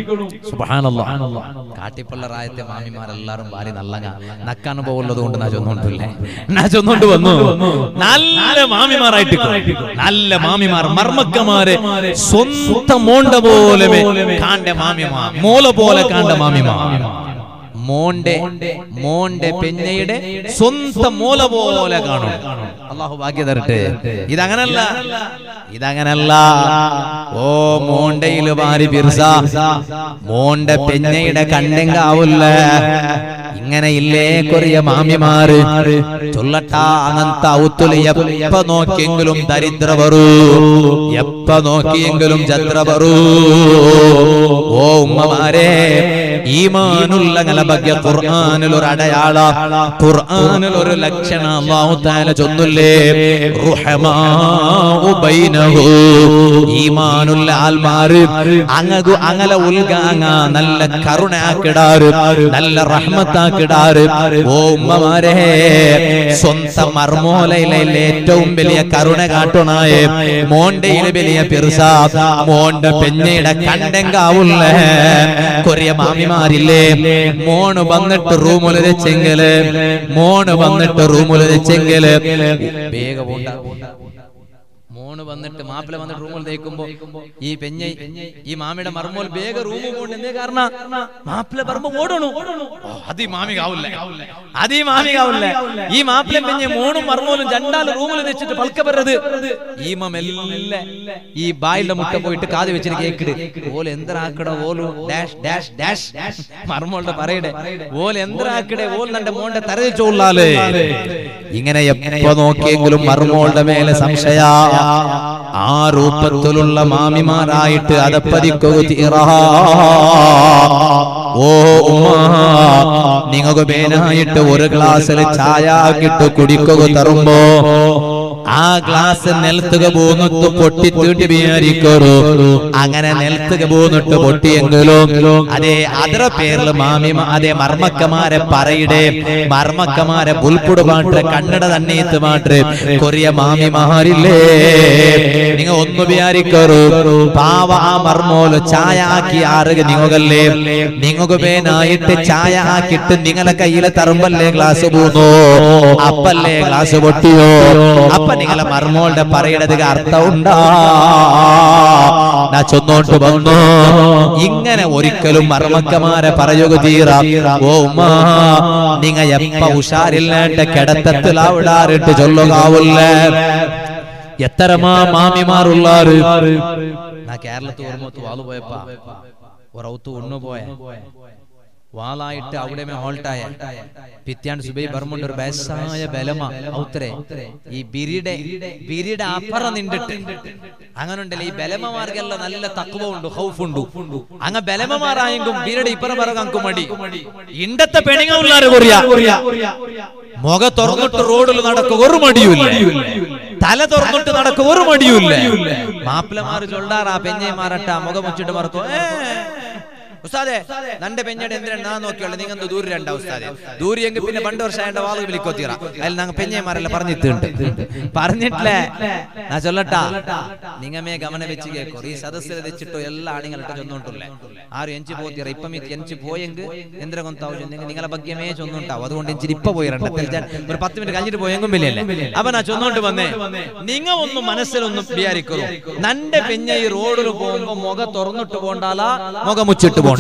കാട്ടിപ്പള്ളറായത്തെ മാമിമാരെല്ലാരും ഭാര്യ നല്ല നക്കനുഭവം ഉള്ളത് കൊണ്ട് നാ ചൊന്നോണ്ടില്ലേ നാ ചൊന്നോണ്ട് വന്നു നല്ല മാമിമാറായിട്ട് നല്ല മാമിമാർ മർമ്മക്കമാര് സ്വന്തം മോണ്ട പോലെ കാണ്ട മാമിമാർ മോല പോലെ കാണ്ട മാമിമാർ മോന്റെ മോന്റെ പെഞ്ഞയുടെ സ്വന്തം മൂല പോലെ കാണും അള്ളാഹു ഭാഗ്യ തരട്ടെ ഇതങ്ങനല്ല ഇതങ്ങനല്ല ഓ മോണ്ടയില് വാരി ബിർസ മോന്റെ പെഞ്ഞയുടെ കണ്ടെങ്കാവില്ല ഇങ്ങനെ ഇല്ലേ കൊറിയ മാമിമാര് ചൊല്ലട്ട അങ്ങനത്തെ ഔത്തുല് എപ്പ നോക്കിയെങ്കിലും ദരിദ്ര വരൂ എപ്പ നോക്കിയെങ്കിലും ചന്ദ്ര വരൂ ഓ ഉമ്മമാരെ ഈമാനുള്ള ഗലഭഗ്യ ഖുർആനിൽ ഒരു അടയാള ഖുർആനിൽ ഒരു ലക്ഷണ അല്ലാഹു തആല ചൊന്നില്ലേ റുഹമാഉ ബൈനഹു ഈമാനുള്ള ആൽമാര് അങ്ങകു അങ്ങല ഉൽഗാങ്ങ നല്ല കരുണയാക്കിടാറ് നല്ല റഹ്മത്താക്കിടാറ് ഓ ഉമ്മമാരെ സ്വന്തം മർമോലയിലെ ഏറ്റവും വലിയ കരുണ കാട്ടുണായ മോണ്ടയിലെ വലിയ പിർസ മോണ്ട പെഞ്ഞയുടെ കണ്ടെങ്കാവുള്ള കൊറിയ മാമിമാരില്ലേ മോണ് വന്നിട്ട് റൂമിൽ വെച്ചെങ്കില് മോണ് വന്നിട്ട് റൂമിൽ വെച്ചെങ്കില് വേഗം മോണ് വന്നിട്ട് മാപ്പിള വന്നിട്ട് റൂമിൽ തേക്കുമ്പോ ഈ പെഞ്ഞ ഈ മാമിയുടെ മർമോൽ വേഗ റൂമിൽ പോകണ്ട എന്തേ കാരണം മാപ്പിള പറമ്പ് ഓടണു അത് ഈ മാമികാവില്ല അത് ഈ മാമികാവില്ല ഈ മാപ്പിള പെഞ്ഞ മോണും മർമോലും രണ്ടാല് റൂമിൽ വെച്ചിട്ട് പൽക്ക പറയത് ഈ മെല്ലെ ഈ ബായിന്റെ മുട്ട പോയിട്ട് കാത് വെച്ചിട്ട് കേക്കിട് ഓല് എന്തരാക്കട ഓലു ഡാഷ് ഡാഷ് ഡാഷ് മർമോളുടെ പറയടെ ഓല് എന്തരാക്കടെ ഓൽ നന്റെ മോന്റെ തരച്ചോളാല് ഇങ്ങനെ എപ്പോ നോക്കിയെങ്കിലും മർമോളുടെ മേലെ സംശയ ആ രൂപത്തിലുള്ള മാമിമാരായിട്ട് അതപ്പതിക്കുക തീറാ ഓ ഉമ്മ നിങ്ങൾക്ക് മേനായിട്ട് ഒരു ഗ്ലാസ്സിൽ ചായ ആക്കിട്ട് കുടിക്കുക തരുമ്പോ ആ ഗ്ലാസ് നിലത്തുക പോന്നിട്ട് പൊട്ടി തീണ്ടി വിചാരിക്കറു അങ്ങനെ നിലത്തുക പോന്നിട്ട് പൊട്ടിയെങ്കിലും അതെ അതര പേരിൽ മാമിമ അതെ മർമ്മക്കമാരെ പറയുടെ മർമ്മക്കമാരെ പുൽപ്പുട് മാട്ടെ കണ്ണട തണ്ണീത്ത് മാട്ടെ കൊറിയ മാമിമാരില്ലേ നിങ്ങൾ ഒന്ന് വിചാരിക്കറു പാവ ആ മർമോല് ചായ ആക്കി ആറുക നിങ്ങൾക്കല്ലേ നിങ്ങൾക്ക് പേനായിട്ട് ചായ ആക്കിയിട്ട് നിങ്ങളെ കയ്യിലെ തറുമ്പല്ലേ ഗ്ലാസ് പോന്നു അപ്പല്ലേ ഗ്ലാസ് പൊട്ടിയോ അപ്പ നിങ്ങളെ മർമോളുടെ പറയണത് അർത്ഥം ഉണ്ടാ ഞാൻ ചൊന്നോട്ട് വന്നു ഇങ്ങനെ ഒരിക്കലും മർമ്മക്കമാരെ പറയുക തീറ ഓ ഉമ്മ നിങ്ങ എപ്പ ഉഷാരില്ലാണ്ട് കിടത്തത്തിലാവിടാറിട്ട് ചൊല്ലുകാവില്ല എത്തരമാ മാമിമാറുള്ളാറ് ഞാൻ കേരളത്തിൽ ഓർമ്മത്ത് വാളു പോയപ്പാ ഒരൗത്ത് ഉണ്ണു പോയ വാളായിട്ട് അവിടെ ഹോൾട്ടായ പിത്യാണ്ട് സുബൈ ബർമുണ്ട് ഒരു ബസായ ബലമ ഔത്തരെ ഈ ബിരിയുടെ ബിരിയുടെ അപ്പറ നിണ്ടിട്ട് അങ്ങനെ ഉണ്ടല്ലേ ഈ ബലമമാർക്കെല്ലാം നല്ല തക്കുവ ഉണ്ട് ഹൗഫ് ഉണ്ട് അങ്ങ ബലമമാരായെങ്കും ബിരിയുടെ ഇപ്പറ പറക്കും മടി ഇണ്ടത്തെ പെണിങ്ങ ഉള്ളാറ് കൊറിയ മുഖ തുറന്നിട്ട് റോഡിൽ നടക്കുക ഒരു മടിയുമില്ല തല തുറന്നിട്ട് നടക്കുക ഒരു മടിയുമില്ല മാപ്പിളമാര് ചൊല്ലാറാ പെഞ്ഞയമാരട്ട മുഖം വെച്ചിട്ട് മറക്കോ ഏ ഉസ്താദെ നന്റെ പെഞ്ഞയുടെ എന്തിനാണ് നാ നോക്കിയോളൂ നിങ്ങൾ ദൂരെ രണ്ടാ ഉസ്താദെ ദൂരെയെങ്കിൽ പിന്നെ പണ്ട് വർഷം അയാളുടെ വാള് വിളിക്കൊത്തിറ അതിൽ ഞങ്ങൾ പെഞ്ഞയമാരല്ല പറഞ്ഞിട്ടുണ്ട് പറഞ്ഞിട്ടില്ലേ നാ ചൊല്ലട്ടാ നിങ്ങമേ ഗമന വെച്ച് കേക്കോ ഈ സദസ്സിൽ വെച്ചിട്ടോ എല്ലാ ആണിങ്ങളിട്ട് ചൊന്നോണ്ടില്ലേ ആരും എഞ്ചി പോത്തിറ ഇപ്പം എഞ്ചി പോയെങ്കിൽ എന്തിന കൊന്താവും നിങ്ങൾ നിങ്ങളെ ഭഗ്യമേ ചൊന്നുണ്ടാവും അതുകൊണ്ട് എഞ്ചി ഇപ്പൊ പോയിരണ്ട ഒരു പത്ത് മിനിറ്റ് കഴിഞ്ഞിട്ട് പോയെങ്കും വിലയല്ലേ അപ്പൊ നാ ചൊന്നോണ്ട് വന്നേ നിങ്ങ ഒന്നും മനസ്സിലൊന്നും വിചാരിക്കൂ നന്റെ പെഞ്ഞ ഈ റോഡിൽ പോകുമ്പോ മുഖ തുറന്നിട്ട് പോണ്ടാല മുഖം മുച്ചിട്ട് പോണ്ടാല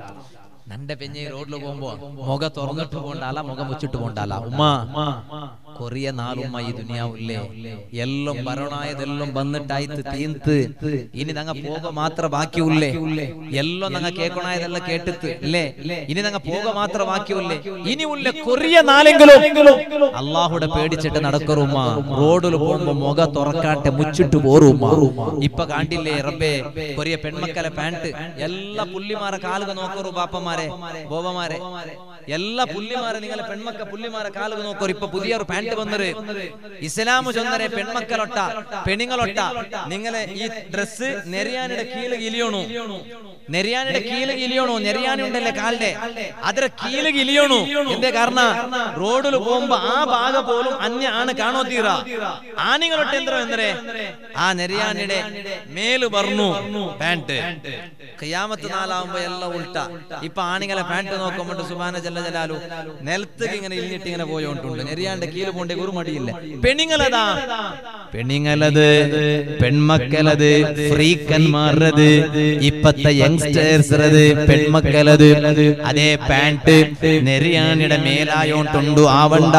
നന്റെ പെഞ്ഞ ഈ റോഡിൽ പോകുമ്പോ മുഖ തുറന്നിട്ട് പോണ്ടാല മുഖം മുച്ചിട്ട് പോണ്ടാല ഉമ്മ കൊറിയ നാളുമ്മ ഈ ദുനിയാവില്ലേ എല്ലാം ഭരണമായതെല്ലാം വന്നിട്ടായിട്ട് തീന്ത് ഇനി ഞങ്ങ പോക മാത്രം ബാക്കിയുള്ളേ എല്ലാം ഞങ്ങ കേൾക്കണായതെല്ലാം കേട്ടിട്ട് അല്ലേ ഇനി ഞങ്ങ പോക മാത്രം ബാക്കിയുള്ളേ ഇനി ഉള്ള കൊറിയ നാലെങ്കിലും അള്ളാഹുടെ പേടിച്ചിട്ട് നടക്കറുമ്മ റോഡിൽ പോകുമ്പോ മുഖ തുറക്കാട്ടെ മുച്ചിട്ട് പോറുമ്മ ഇപ്പൊ കാണ്ടില്ലേ റബ്ബേ കൊറിയ പെൺമക്കളെ പാന്റ് എല്ലാ പുള്ളിമാരെ കാലുക നോക്കറു ബാപ്പമാരെ ബോബമാരെ എല്ലാ പുള്ളിമാരെ നിങ്ങളെ പെൺമക്ക പുള്ളിമാരെ കാലുക നോക്കറു ഇപ്പൊ പുതിയ ഒരു പാന്റ് വന്നത് ഇസ്ലാമു ചൊന്നരെ പെൺമക്കളൊട്ട പെണ്ണുങ്ങളൊട്ട നിങ്ങളെ ഈ ഡ്രസ് നെരിയാനിടെ കീല് കിലിയോണു നെരിയാനിടെ കീല് കിലിയോണു നെരിയാനി ഉണ്ടല്ലേ കാലിന്റെ അതിരെ കീല് കിലിയോണു എന്തേ കാരണം റോഡിൽ പോകുമ്പോ ആ ഭാഗ പോലും അന്യ ആണ് കാണോ തീറ ആണികളൊട്ട് എന്തോ എന്തരേ ആ നെരിയാനിടെ മേല് പറഞ്ഞു പാന്റ് കയ്യാമത്ത് നാലാവുമ്പോ എല്ലാം ഉൾട്ട ഇപ്പൊ ആണികളെ പാന്റ് നോക്കുമ്പോൾ സുബാന ജല്ല ജലാലു നിലത്തേക്ക് ഇങ്ങനെ ഇല്ലിട്ട് ഇങ്ങനെ പോയോണ്ടുണ്ട് നെരിയാണ്ട് കീല് പോണ്ടേ ഒരു മടിയില്ല പെണ്ണുങ്ങളതാ പെണ്ണുങ്ങളത് പെൺമക്കളത് ഫ്രീക്കന്മാരത് ഇപ്പത്തെ യങ്സ്റ്റേഴ്സ് പെൺമക്കളത് അതേ പാന്റ് നെരിയാണിയുടെ മേലായോണ്ടുണ്ടു ആവണ്ട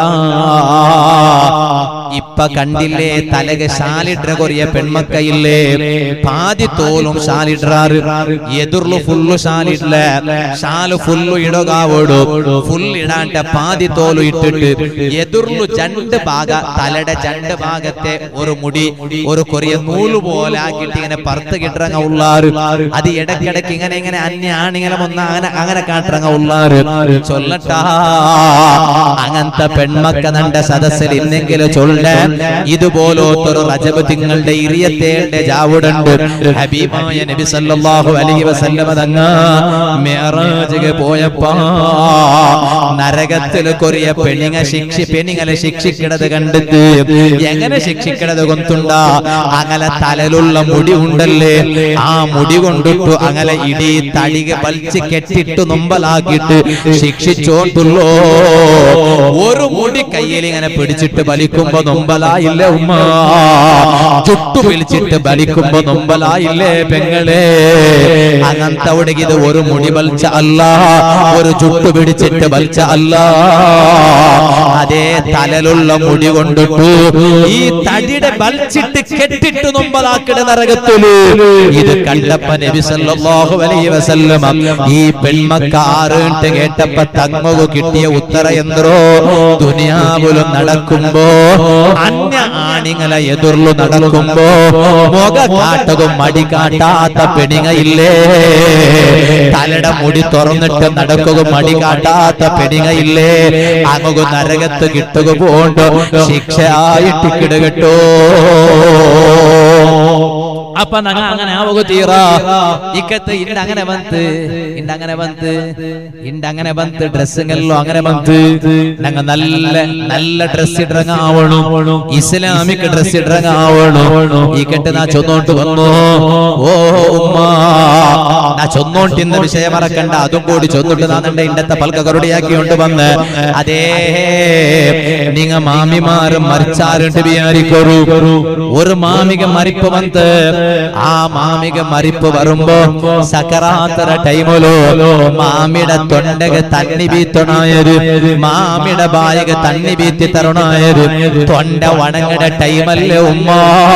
ഇപ്പൊ കണ്ടില്ലേ തലക ശാലിട്ര കൊറിയ പെൺമക്കയില്ലേ പാതി തോലും ശാലിട്രാറ് എതിർಲು ഫുള്ളു ശാലിട്ല ശാല് ഫുള്ളു ഇടകാവോടു ഫുൾ ഇടാണ്ട പാതി തോലു ഇട്ടിട്ട് എതിർಲು രണ്ട് ഭാഗ തലയുടെ രണ്ട് ഭാഗത്തെ ഒരു മുടി ഒരു കൊറിയ നൂല് പോലെ ആക്കിയിട്ട് ഇങ്ങനെ പറത്ത് കിട്ടറങ്ങ ഉള്ളാറ് അത് ഇടക്കിടക്ക് ഇങ്ങനെ ഇങ്ങനെ അന്യ ആണിങ്ങനെ ഒന്ന് അങ്ങനെ അങ്ങനെ കാട്ടറങ്ങ ഉള്ളാറ് ചൊല്ലട്ടാ അങ്ങനത്തെ പെൺമക്ക നണ്ട സദസ്സിൽ ഇന്നെങ്കിലും ചൊല്ല ഇതുപോലൊത്തൊരു റജബ് തിങ്ങളുടെ ഇറിയത്തേണ്ട ജാവുടുണ്ട് ഹബീബായ നബി സല്ലല്ലാഹു അലൈഹി വസല്ലമ തങ്ങ മിഅറാജിಗೆ പോയപ്പോ നരകത്തിൽ കൊറിയ പെണ്ണിങ്ങ ശിക്ഷി പെണ്ണിങ്ങളെ ശിക്ഷിക്കണത് കണ്ടിട്ട് എങ്ങനെ ശിക്ഷിക്കണത് കൊണ്ടുണ്ട അങ്ങനെ തലയിലുള്ള മുടി ഉണ്ടല്ലേ ആ മുടി കൊണ്ടിട്ടു അങ്ങനെ ഇടി തടിക വലിച്ച് കെട്ടിട്ട് നൊമ്പലാക്കിയിട്ട് ശിക്ഷിച്ചോണ്ടുള്ളോ ഒരു മുടി കയ്യിൽ ഇങ്ങനെ പിടിച്ചിട്ട് വലിക്കുമ്പോ നൊമ്പലായില്ലേ ഉമ്മ ചുട്ടു പിടിച്ചിട്ട് വലിക്കുമ്പോ നൊമ്പലായില്ലേ പെങ്ങളെ അങ്ങനത്തെ അവിടെ ഇത് ഒരു മുടി വലിച്ച അല്ല ഒരു ചുട്ടു പിടിച്ചിട്ട് വലിച്ച അല്ല അതേ തലലുള്ള മുടി കൊണ്ടിട്ടു ഈ തടിയുടെ വലിച്ചിട്ട് കെട്ടിട്ട് നൊമ്പലാക്കിട നരകത്തില് ഇത് കണ്ടപ്പ നബി സല്ലല്ലാഹു അലൈഹി വസല്ലമ ഈ പെൺമക്ക ആറിട്ട് കേട്ടപ്പ തങ്ങു കിട്ടിയ ഉത്തര എന്തോ ദുനിയാവിലും നടക്കുമ്പോ അന്യ ആണിങ്ങളെ എതിർലു നടക്കുമ്പോ മുഖ കാട്ടകും മടി കാട്ടാത്ത പെണിങ്ങയില്ലേ തലയുടെ മുടി തുറന്നിട്ട് നടക്കുക മടി കാട്ടാത്ത പെണിങ്ങയില്ലേ അങ്ങു നരകത്ത് കിട്ടുക പോണ്ടോ ശിക്ഷയായിട്ട് കിടകട്ടോ അപ്പൊ നങ്ങ അങ്ങനെ ആവുക തീറ ഇക്കത്ത് ഇണ്ട അങ്ങനെ ಬಂತು ഇണ്ട അങ്ങനെ ಬಂತು ഇണ്ട അങ്ങനെ ಬಂತು ഡ്രസ്സുകളെല്ലാം അങ്ങനെ ಬಂತು ഞങ്ങ നല്ല നല്ല ഡ്രസ് ഇടറങ്ങ ആവണം ഇസ്ലാമിക് ഡ്രസ് ഇടറങ്ങ ആവണം ഈ കെട്ട് നാ ചൊന്നോണ്ട് വന്നു ഓ ഉമ്മ നാ ചൊന്നോണ്ടിന്ന വിഷയം മറക്കണ്ട അതും കൂടി ചൊന്നിട്ട് നാന്നുണ്ട് ഇണ്ടത്തെ പൽക്ക കറുടിയാക്കിയോണ്ട് വന്ന് അതേ നിങ്ങ മാമിമാരും മരിച്ചാരുണ്ട് വിചാരിക്കൊരു ഒരു മാമിക മരിപ്പ് വന്ന് ആ മാമിക മരിപ്പ് വരുമ്പോ സക്കറാത്തര ടൈമിലോ മാമിയുടെ തൊണ്ടക തണ്ണി ബീത്തണായത് മാമിയുടെ ബായക തണ്ണി ബീത്തി തരണായത് തൊണ്ട വണങ്ങട ടൈമല്ലേ ഉമ്മ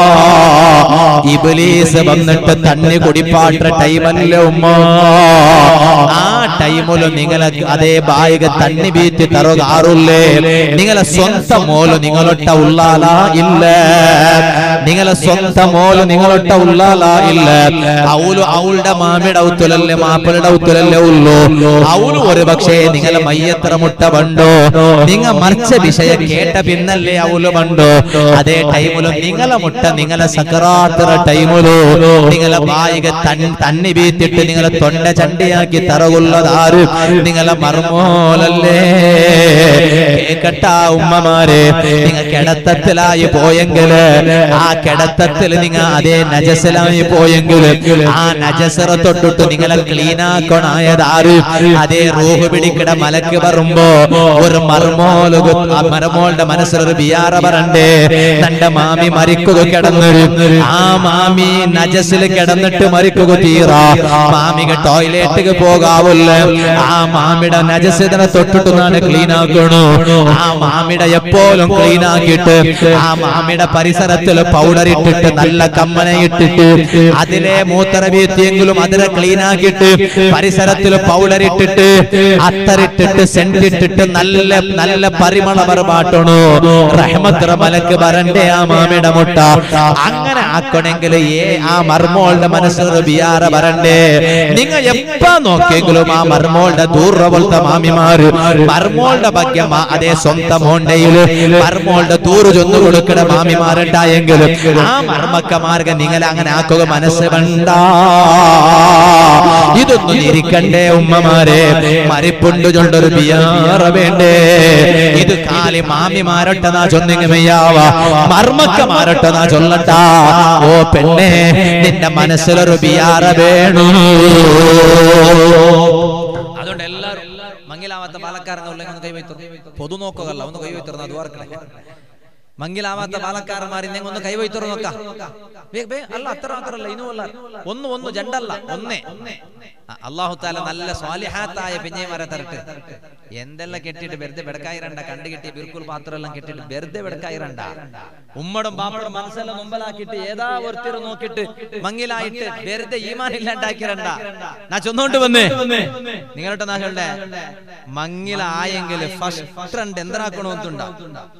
ഇബലീസ് വന്നിട്ട് തണ്ണി കുടിപ്പാട്ട ടൈമല്ലേ ഉമ്മ ആ ടൈമില് നിങ്ങളെ അതേ ബായിക തണ്ണി ബീത്തി തറുകാറുള്ളേ നിങ്ങളെ സ്വന്തം മോല് നിങ്ങളൊട്ട ഉള്ളാല ഇല്ല നിങ്ങളെ സ്വന്തം മോല് നിങ്ങളൊട്ട ഉള്ളാല ഇല്ല അവളു അവളുടെ മാമിയുടെ ഔത്തുലല്ലേ മാപ്പിളുടെ ഔത്തുലല്ലേ ഉള്ളൂ അവളു ഒരു പക്ഷേ നിങ്ങളെ മയ്യത്ര മുട്ട പണ്ടോ നിങ്ങ മറിച്ച വിഷയം കേട്ട പിന്നല്ലേ അവള് പണ്ടോ അതേ ടൈമിലും നിങ്ങളെ മുട്ട നിങ്ങളെ സക്കറാത്തറ ടൈമിലോ നിങ്ങളെ ബായിക തണ്ണി ബീത്തിട്ട് നിങ്ങളെ തൊണ്ട ചണ്ടിയാക്കി തറകുള്ളതാര് നിങ്ങളെ മർമോലല്ലേ കേക്കട്ട ഉമ്മമാരെ നിങ്ങ കിടത്തത്തിലായി പോയെങ്കില് ആ കിടത്തത്തിൽ നിങ്ങ അതേ നജസിലായി പോയെങ്കിൽ ആ നജസറ തൊട്ടിട്ട് നിങ്ങളെ ക്ലീനാക്കി ക്ലീനാക്കണായതാറ് അതേ റൂഹ് പിടിക്കട മലക്ക് പറയുമ്പോ ഒരു മർമോല് കുത്ത്- ആ മരമോളുടെ മനസ്സിലൊരു ബിയാറ പറണ്ടേ തന്റെ മാമി മരിക്കുക കിടന്നൊരു ആ മാമി നജസിൽ കിടന്നിട്ട് മരിക്കുക തീറ മാമിക ടോയ്ലറ്റിക്ക് പോകാവൂല്ല ആ മാമിയുടെ നജസിനെ തൊട്ടിട്ടൊന്നാണ് ക്ലീൻ ആക്കണു ആ മാമിയുടെ എപ്പോഴും ക്ലീൻ ആക്കിയിട്ട് ആ മാമിയുടെ പരിസരത്തിൽ പൗഡർ ഇട്ടിട്ട് നല്ല കമ്മന ഇട്ടിട്ട് അതിലെ മൂത്ര വീഴ്ത്തിയെങ്കിലും അതിനെ ക്ലീൻ ആക്കിയിട്ട് പരിസരത്തിൽ പൗഡർ ഇട്ടിട്ട് അത്തറിട്ടിട്ട് സെന്റ് ഇട്ടിട്ട് നല്ല നല്ല പരിമള പറപാട്ടണു റഹ്മത്ര മലക്ക് വരണ്ടേ ആ മാമിയുടെ മുട്ട അങ്ങനെ ആക്കണമെങ്കിൽ ഏ ആ മർമോളുടെ മനസ്സിൽ ബിയാറ വരണ്ടേ നിങ്ങൾ എപ്പ നോക്കിയെങ്കിലും ആ മർമോളുടെ ദൂറ പോലത്തെ മാമിമാര് മർമോളുടെ ഭാഗ്യം ആ അതേ സ്വന്തം മോണ്ടയില് മർമോളുടെ ദൂറ് ചൊന്നു കൊടുക്കണ മാമിമാരുണ്ടായെങ്കിലും ആ മർമ്മക്കമാർഗ നിങ്ങൾ അങ്ങനെ ആക്കുക മനസ്സ് വേണ്ട ഇതൊന്നും ഇരിക്കണ്ടേ ഉമ്മമാരെ മരിപ്പുണ്ട് ചൊണ്ടൊരു ബിയാറ വേണ്ടേ ഇത് കാലി മാമിമാരട്ടനാ ചൊന്നിങ്ങമയ്യാവ മർമ്മക്കമാരട്ടനാ ചൊല്ലട്ടാ ഓ പെണ്ണേ നിന്റെ മനസ്സിലൊരു ബിയാറ വേണു അതുകൊണ്ട് എല്ലാവരും മങ്ങിലാവാത്ത പാലക്കാരനെ ഉണ്ടെങ്കിൽ ഒന്ന് കൈവയ്ത്തു പൊതു നോക്കുകയല്ല ഒന്ന് കൈവയ്ത്തുറന്ന് അത് ഓർക്കണേ മങ്ങിലാവാത്ത പാലക്കാരന്മാർ ഇന്നെങ്കിൽ ഒന്ന് കൈവയ്ത്തുറ നോക്കാം വേ- വേ, അല്ല അത്ര മാത്രല്ല ഇനുമല്ല ഒന്ന് ഒന്ന് ജണ്ടല്ല ഒന്നേ അള്ളാഹു താല നല്ല സ്വാലിഹാത്തായ പിഞ്ഞേമാരെ തരട്ടെ എന്തെല്ലാം കെട്ടിയിട്ട് വെറുതെ വെടക്കായിരണ്ട കണ്ടു കിട്ടിയ ബിർക്കുൽ പാത്രമെല്ലാം കെട്ടിട്ട് വെറുതെ വെടക്കായിരണ്ട ഉമ്മടും ബാപ്പടും മനസ്സെല്ലാം മുമ്പലാക്കിയിട്ട് ഏതാ ഒരുത്തർ നോക്കിയിട്ട് മങ്ങിലായിട്ട് വെറുതെ ഈമാനില്ലാണ്ടാക്കിരണ്ട നാ ചൊന്നോണ്ട് വന്നേ നിങ്ങളുടെ നാ ചൊല്ലേ മങ്ങിലായെങ്കിൽ ഫസ്റ്റ് ട്രെൻഡ് എന്തിനാക്കണമെന്നുണ്ടാ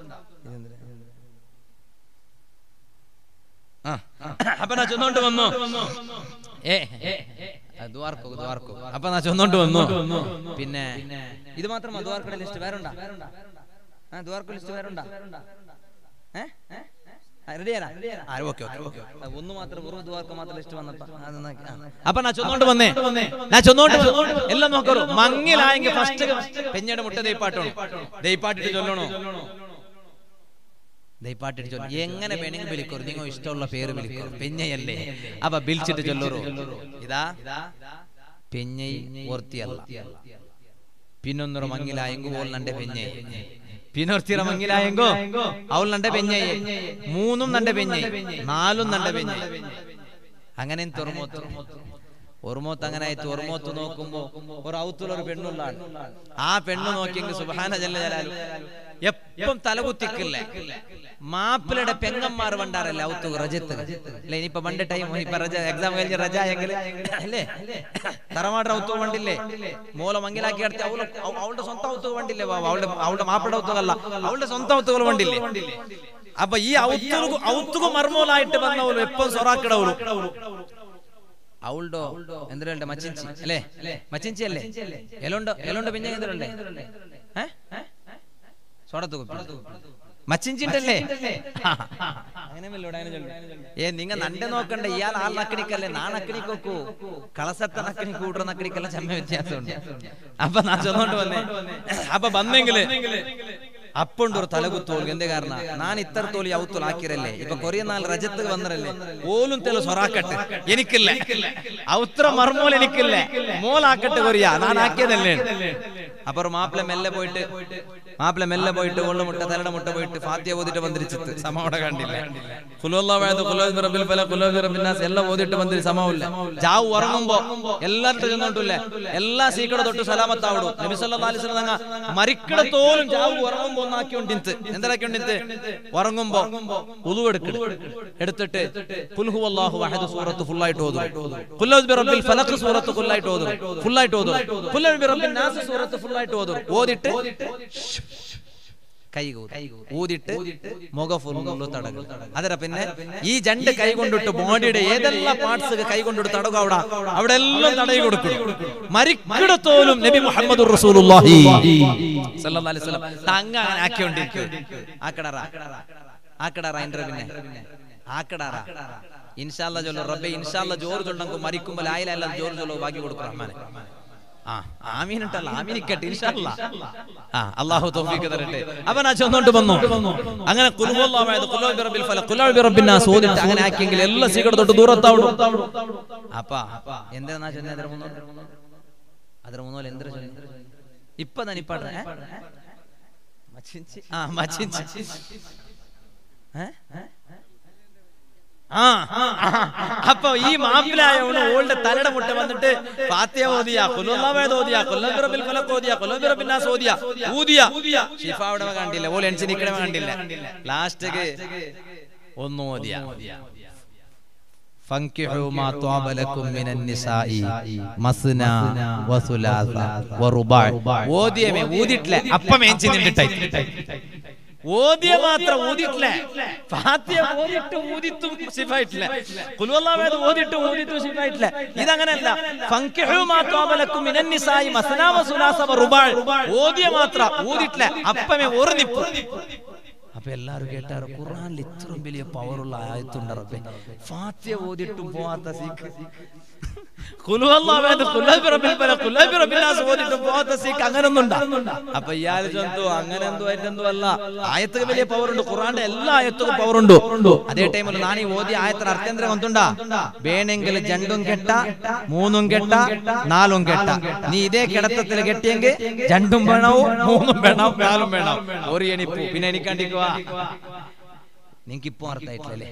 ആ, അപ്പൊ നാ ചൊന്നോണ്ട് വന്നു ഏ ദ്വാർക്കോ ദ്വാർക്കോ അപ്പൊ നാ ചൊന്നോണ്ട് വന്നു പിന്നെ ഇത് മാത്രം ദ്വാർക്കയുടെ ലിസ്റ്റ് വേറുണ്ടാ ആ ദ്വാർക്കോ ലിസ്റ്റ് വേറുണ്ടാ ഏ റെഡിയാണോ ഓക്കെ ഓക്കെ ഒന്ന് മാത്രം വെറും ദ്വാർക്ക മാത്രം ലിസ്റ്റ് വന്നപ്പോ അത് നോക്കി. ആ. അപ്പൊ നാ ചൊന്നോണ്ട് വന്നേ നാ ചൊന്നോണ്ട് എല്ലാം നോക്കറു മങ്ങിലായെങ്കിൽ ഫസ്റ്റ് പെഞ്ഞയുടെ മുട്ട ദൈപ്പാട്ടോണോ ദൈപ്പാട്ടിട്ട് ചൊല്ലണോ ദൈപ്പാട്ടിട്ട് ചൊല്ലു എങ്ങനെ വേണമെങ്കിൽ വിളിക്കോ നിങ്ങൾ ഇഷ്ടമുള്ള പേര് വിളിക്കോ പെഞ്ഞയല്ലേ അപ്പൊ വിളിച്ചിട്ട് ചൊല്ലറോ ഇതാ പെഞ്ഞൈ ഓർത്തിയല്ല പിന്നൊന്നൊരു മങ്ങിലായെങ്കു ഓൾ നന്റെ പെഞ്ഞൈ പിന്നൊർത്തിറ മങ്ങിലായെങ്കോ അവൾ നന്റെ പെഞ്ഞൈ മൂന്നും നന്റെ പെഞ്ഞൈ നാലും നന്റെ പെഞ്ഞൈ അങ്ങനെ തുറമോത്ത് ഒർമോത്ത് അങ്ങനെ ആയിട്ട് ഒർമോത്ത് നോക്കുമ്പോ ഒരു ഔത്തുള്ള ഒരു പെണ്ണുള്ള ആൾ. ആ പെണ്ണ് നോക്കിയെങ്കിൽ സുബാന ജല്ല ജലാലു എപ്പം തലകുത്തിക്കില്ലേ മാപ്പിളയുടെ പെങ്ങന്മാർ വണ്ടാറല്ലേ ഔത്തു റജത്ത് അല്ലെ ഇനിയിപ്പൊ പണ്ട് ടൈം ഇപ്പൊ റജ എക്സാം കഴിഞ്ഞ് റജ എങ്കിൽ അല്ലേ തറവാട് ഔത്തു വണ്ടില്ലേ മൂല മങ്ങിലാക്കി അടുത്ത് അവള് അവ- അവളുടെ സ്വന്തം ഔത്തു വണ്ടില്ലേ ബാബ അവളുടെ അവളുടെ മാപ്പിളയുടെ ഔത്തുകളല്ല അവളുടെ സ്വന്തം ഔത്തുകൾ വണ്ടില്ലേ അപ്പൊ ഈ ഔത്തുക ഔത്തുക മർമോലായിട്ട് വന്നവളും എപ്പം സൊറാക്കിടവളും അവളുടെ എന്തിനുണ്ട് മച്ചിഞ്ചി അല്ലേ മച്ചിഞ്ചി അല്ലേ എലുണ്ട് എലുണ്ട് പിന്നെ എന്തിനുണ്ട് സോടത്ത് കുപ്പി മച്ചിഞ്ചിണ്ടല്ലേ അങ്ങനെ വല്ലോടെ അങ്ങനെ ചൊല്ലു. ഏ നിങ്ങ നന്റെ നോക്കണ്ട ഇയാൾ ആൾ നക്കണിക്കല്ലേ നാ നക്കണിക്കൊക്കു കളസത്തെ നക്കണി കൂട്ടുന്ന നക്കണിക്കെല്ലാം ചെമ്മ വ്യത്യാസമുണ്ട് അപ്പൊ നാ ചൊന്നോണ്ട് വന്നേ അപ്പൊ വന്നെങ്കില് അപ്പുണ്ട് ഒരു തലകുത്തോൾ എന്തേ കാരണ ഞാൻ ഇത്ര തോലി ഔത്തോൽ ആക്കിരല്ലേ ഇപ്പൊ കൊറിയ നാൾ രജത്ത് വന്നരല്ലേ ഓലും തെല സൊറാക്കട്ടെ എനിക്കില്ല ഔത്ര മർമോൽ എനിക്കില്ല മോലാക്കട്ടെ കൊറിയ ഞാൻ ആക്കിയതല്ലേ അപ്പൊ ഒരു മാപ്പിള മെല്ലെ പോയിട്ട് മാപ്പിള മെല്ലെ പോയിട്ട് ഉള്ള മുട്ട തലയുടെ മുട്ട പോയിട്ട് ഫാത്തിയ ഓതിട്ട് വന്നിരിച്ചിട്ട് സമ അവിടെ കണ്ടില്ല ഖുലുവല്ലാഹു ഖുലുവ റബ്ബിൽ ഫലഖ് ഖുലുവ റബ്ബിൻ നാസ് എല്ലാം ഓതിട്ട് വന്നിരി സമമില്ല ജാവ് ഉറങ്ങുമ്പോ എല്ലാരും ചെന്നോട്ടില്ലേ എല്ലാ സീക്കട തൊട്ട് സലാമത്താവിടും നബി സല്ലല്ലാഹു അലൈഹി വസല്ലം തങ്ങ മരിക്കടത്തോലും ജാവ് ഉറങ്ങുമ്പോ ഒന്നാക്കിയോണ്ടിന്ത് എന്തരാക്കിയോണ്ടിന്ത് ഉറങ്ങുമ്പോ ഉളു എടുക്കണം എടുത്തിട്ട് കുൽഹു അല്ലാഹു അഹദ് സൂറത്ത് ഫുള്ളായിട്ട് ഓതും ഖുൽ ഔദു ബിറബ്ബിൽ ഫലഖ് സൂറത്ത് ഫുള്ളായിട്ട് ഓതും ഫുള്ളായിട്ട് ഓതും ഖുൽ ഔദു ബിറബ്ബിൻ നാസ് സൂറത്ത് ഫുള്ളായിട്ട് ഓതും ഓതിട്ട് കൈ ഊതിട്ട് മുഖ ഫുള്ളു തടകും അതര പിന്നെ ഈ രണ്ട് കൈ കൊണ്ടിട്ട് ബോഡിയുടെ ഏതെല്ലാം പാർട്സ് കൈ കൊണ്ടിട്ട് തടകും അവിടെ അവിടെ എല്ലാം തടയി കൊടുക്കും മരിക്കിടത്തോലും നബി മുഹമ്മദ് റസൂലുള്ളാഹി സല്ലല്ലാഹു അലൈഹി വസല്ലം തങ്ങ അങ്ങനെ ആക്കിയോണ്ടിരിക്കും ആക്കടറ ആക്കടറ എന്റെ പിന്നെ ആക്കടറ ഇൻഷാല്ല ചൊല്ലു റബ്ബെ ഇൻഷാല്ല ജോറ് ചൊണ്ടെങ്കിൽ മരിക്കുമ്പോൾ ലായിലല്ല ജോറ് ചൊല്ലു ബാക്കി കൊടുക്കും റഹ്മാനെ ആ ആമീനുണ്ടല്ല ആമീനിക്കട്ടെ ഇൻഷാല്ല ആ അള്ളാഹു തൗഫീഖ് തരട്ടെ അവൻ ആ ചൊന്നോണ്ട് വന്നു അങ്ങനെ കുലുവല്ലാഹു ഖുലൂ ബിറബ്ബിൽ ഫലഖ് ഖുലൂ ബിറബ്ബിൻ നാസ് ഓതിട്ട് അങ്ങനെ ആക്കിയെങ്കിൽ എല്ലാ സീക്കട തൊട്ട് ദൂരത്താവും അപ്പ എന്തെന്നാ ചെന്നേന്ദ്ര ಅದರ ಮುನ್ನೋಲ್ ಎಂದ್ರ ಇಪ್ಪ ನಾನು ಇಪ್ಪ ಮಚಿಂಚಿ ಆ ಮಚಿಂಚಿ ഏ? ആ ആ, ആ. അപ്പൊ ഈ മാപ്പിലായവണ് ഓളുടെ തലയുടെ മുട്ട വന്നിട്ട് ഫാത്തിയ ഓതിയ കൊല്ലുള്ളവേദ ഓതിയ കൊല്ലബിറബിൽ കൊലക്ക് ഓതിയ കൊല്ലബിറബിന്നാസ് ഓതിയ ഊതിയ ഷിഫ അവിടെ കണ്ടില്ല ഓൾ എണിച്ച് നിക്കണ കണ്ടില്ല ലാസ്റ്റ് ഒന്നും ഓതിയ فانكحوا ما طاب لكم من النساء مثنى وثلاث ورباع ഓതിയമേ ഊതിട്ടില്ല അപ്പം ഏഞ്ചി നിന്നിട്ടായി ഓതിയ മാത്രം ഊതിട്ടില്ല ഫാത്തിയ ഓതിട്ട് ഊതിത്തും ശിഫായിട്ടില്ല കുലുവല്ലാവേദ ഓതിട്ട് ഊതിത്തും ശിഫായിട്ടില്ല ഇതങ്ങനല്ല ഫങ്കിഹു മാ ത്വാബലക്കും മിനൻ നിസായി മസ്നാ വസുലാസ വറുബാൾ ഓതിയ മാത്രം ഊതിട്ടില്ല അപ്പമേ ഒരു നിപ്പ് അപ്പൊ എല്ലാരും കേട്ടാറ് ഖുർആനിൽ ഇത്രയും വലിയ പവറുള്ള ആയത്തുണ്ട് റബ്ബേ ഫാത്തിയ ഓതിട്ടും പോവാത്ത സീക്ക് അപ്പൊ ഇയാൾ ചൊന്തു അങ്ങനെ എന്തോ എന്തോ അല്ല ആയത്തുക വലിയ പവർ ഉണ്ട് ഖുറാന്റെ എല്ലാ ആയത്തുക്കും പവർ ഉണ്ട് അതേ ടൈമിൽ നാണി ഓതി ആയത്തിന് അർത്ഥേന്ദ്രം എന്തുണ്ടാ വേണമെങ്കിൽ രണ്ടും കെട്ട മൂന്നും കെട്ട നാലും കെട്ട നീ ഇതേ കിടത്തത്തിൽ കെട്ടിയെങ്കിൽ രണ്ടും വേണവും മൂന്നും വേണം നാലും വേണം ഒരു എണിപ്പു പിന്നെ എനിക്കണ്ടിക്കുക നിങ്ങക്ക് ഇപ്പൊ അർത്ഥമായിട്ടില്ലല്ലേ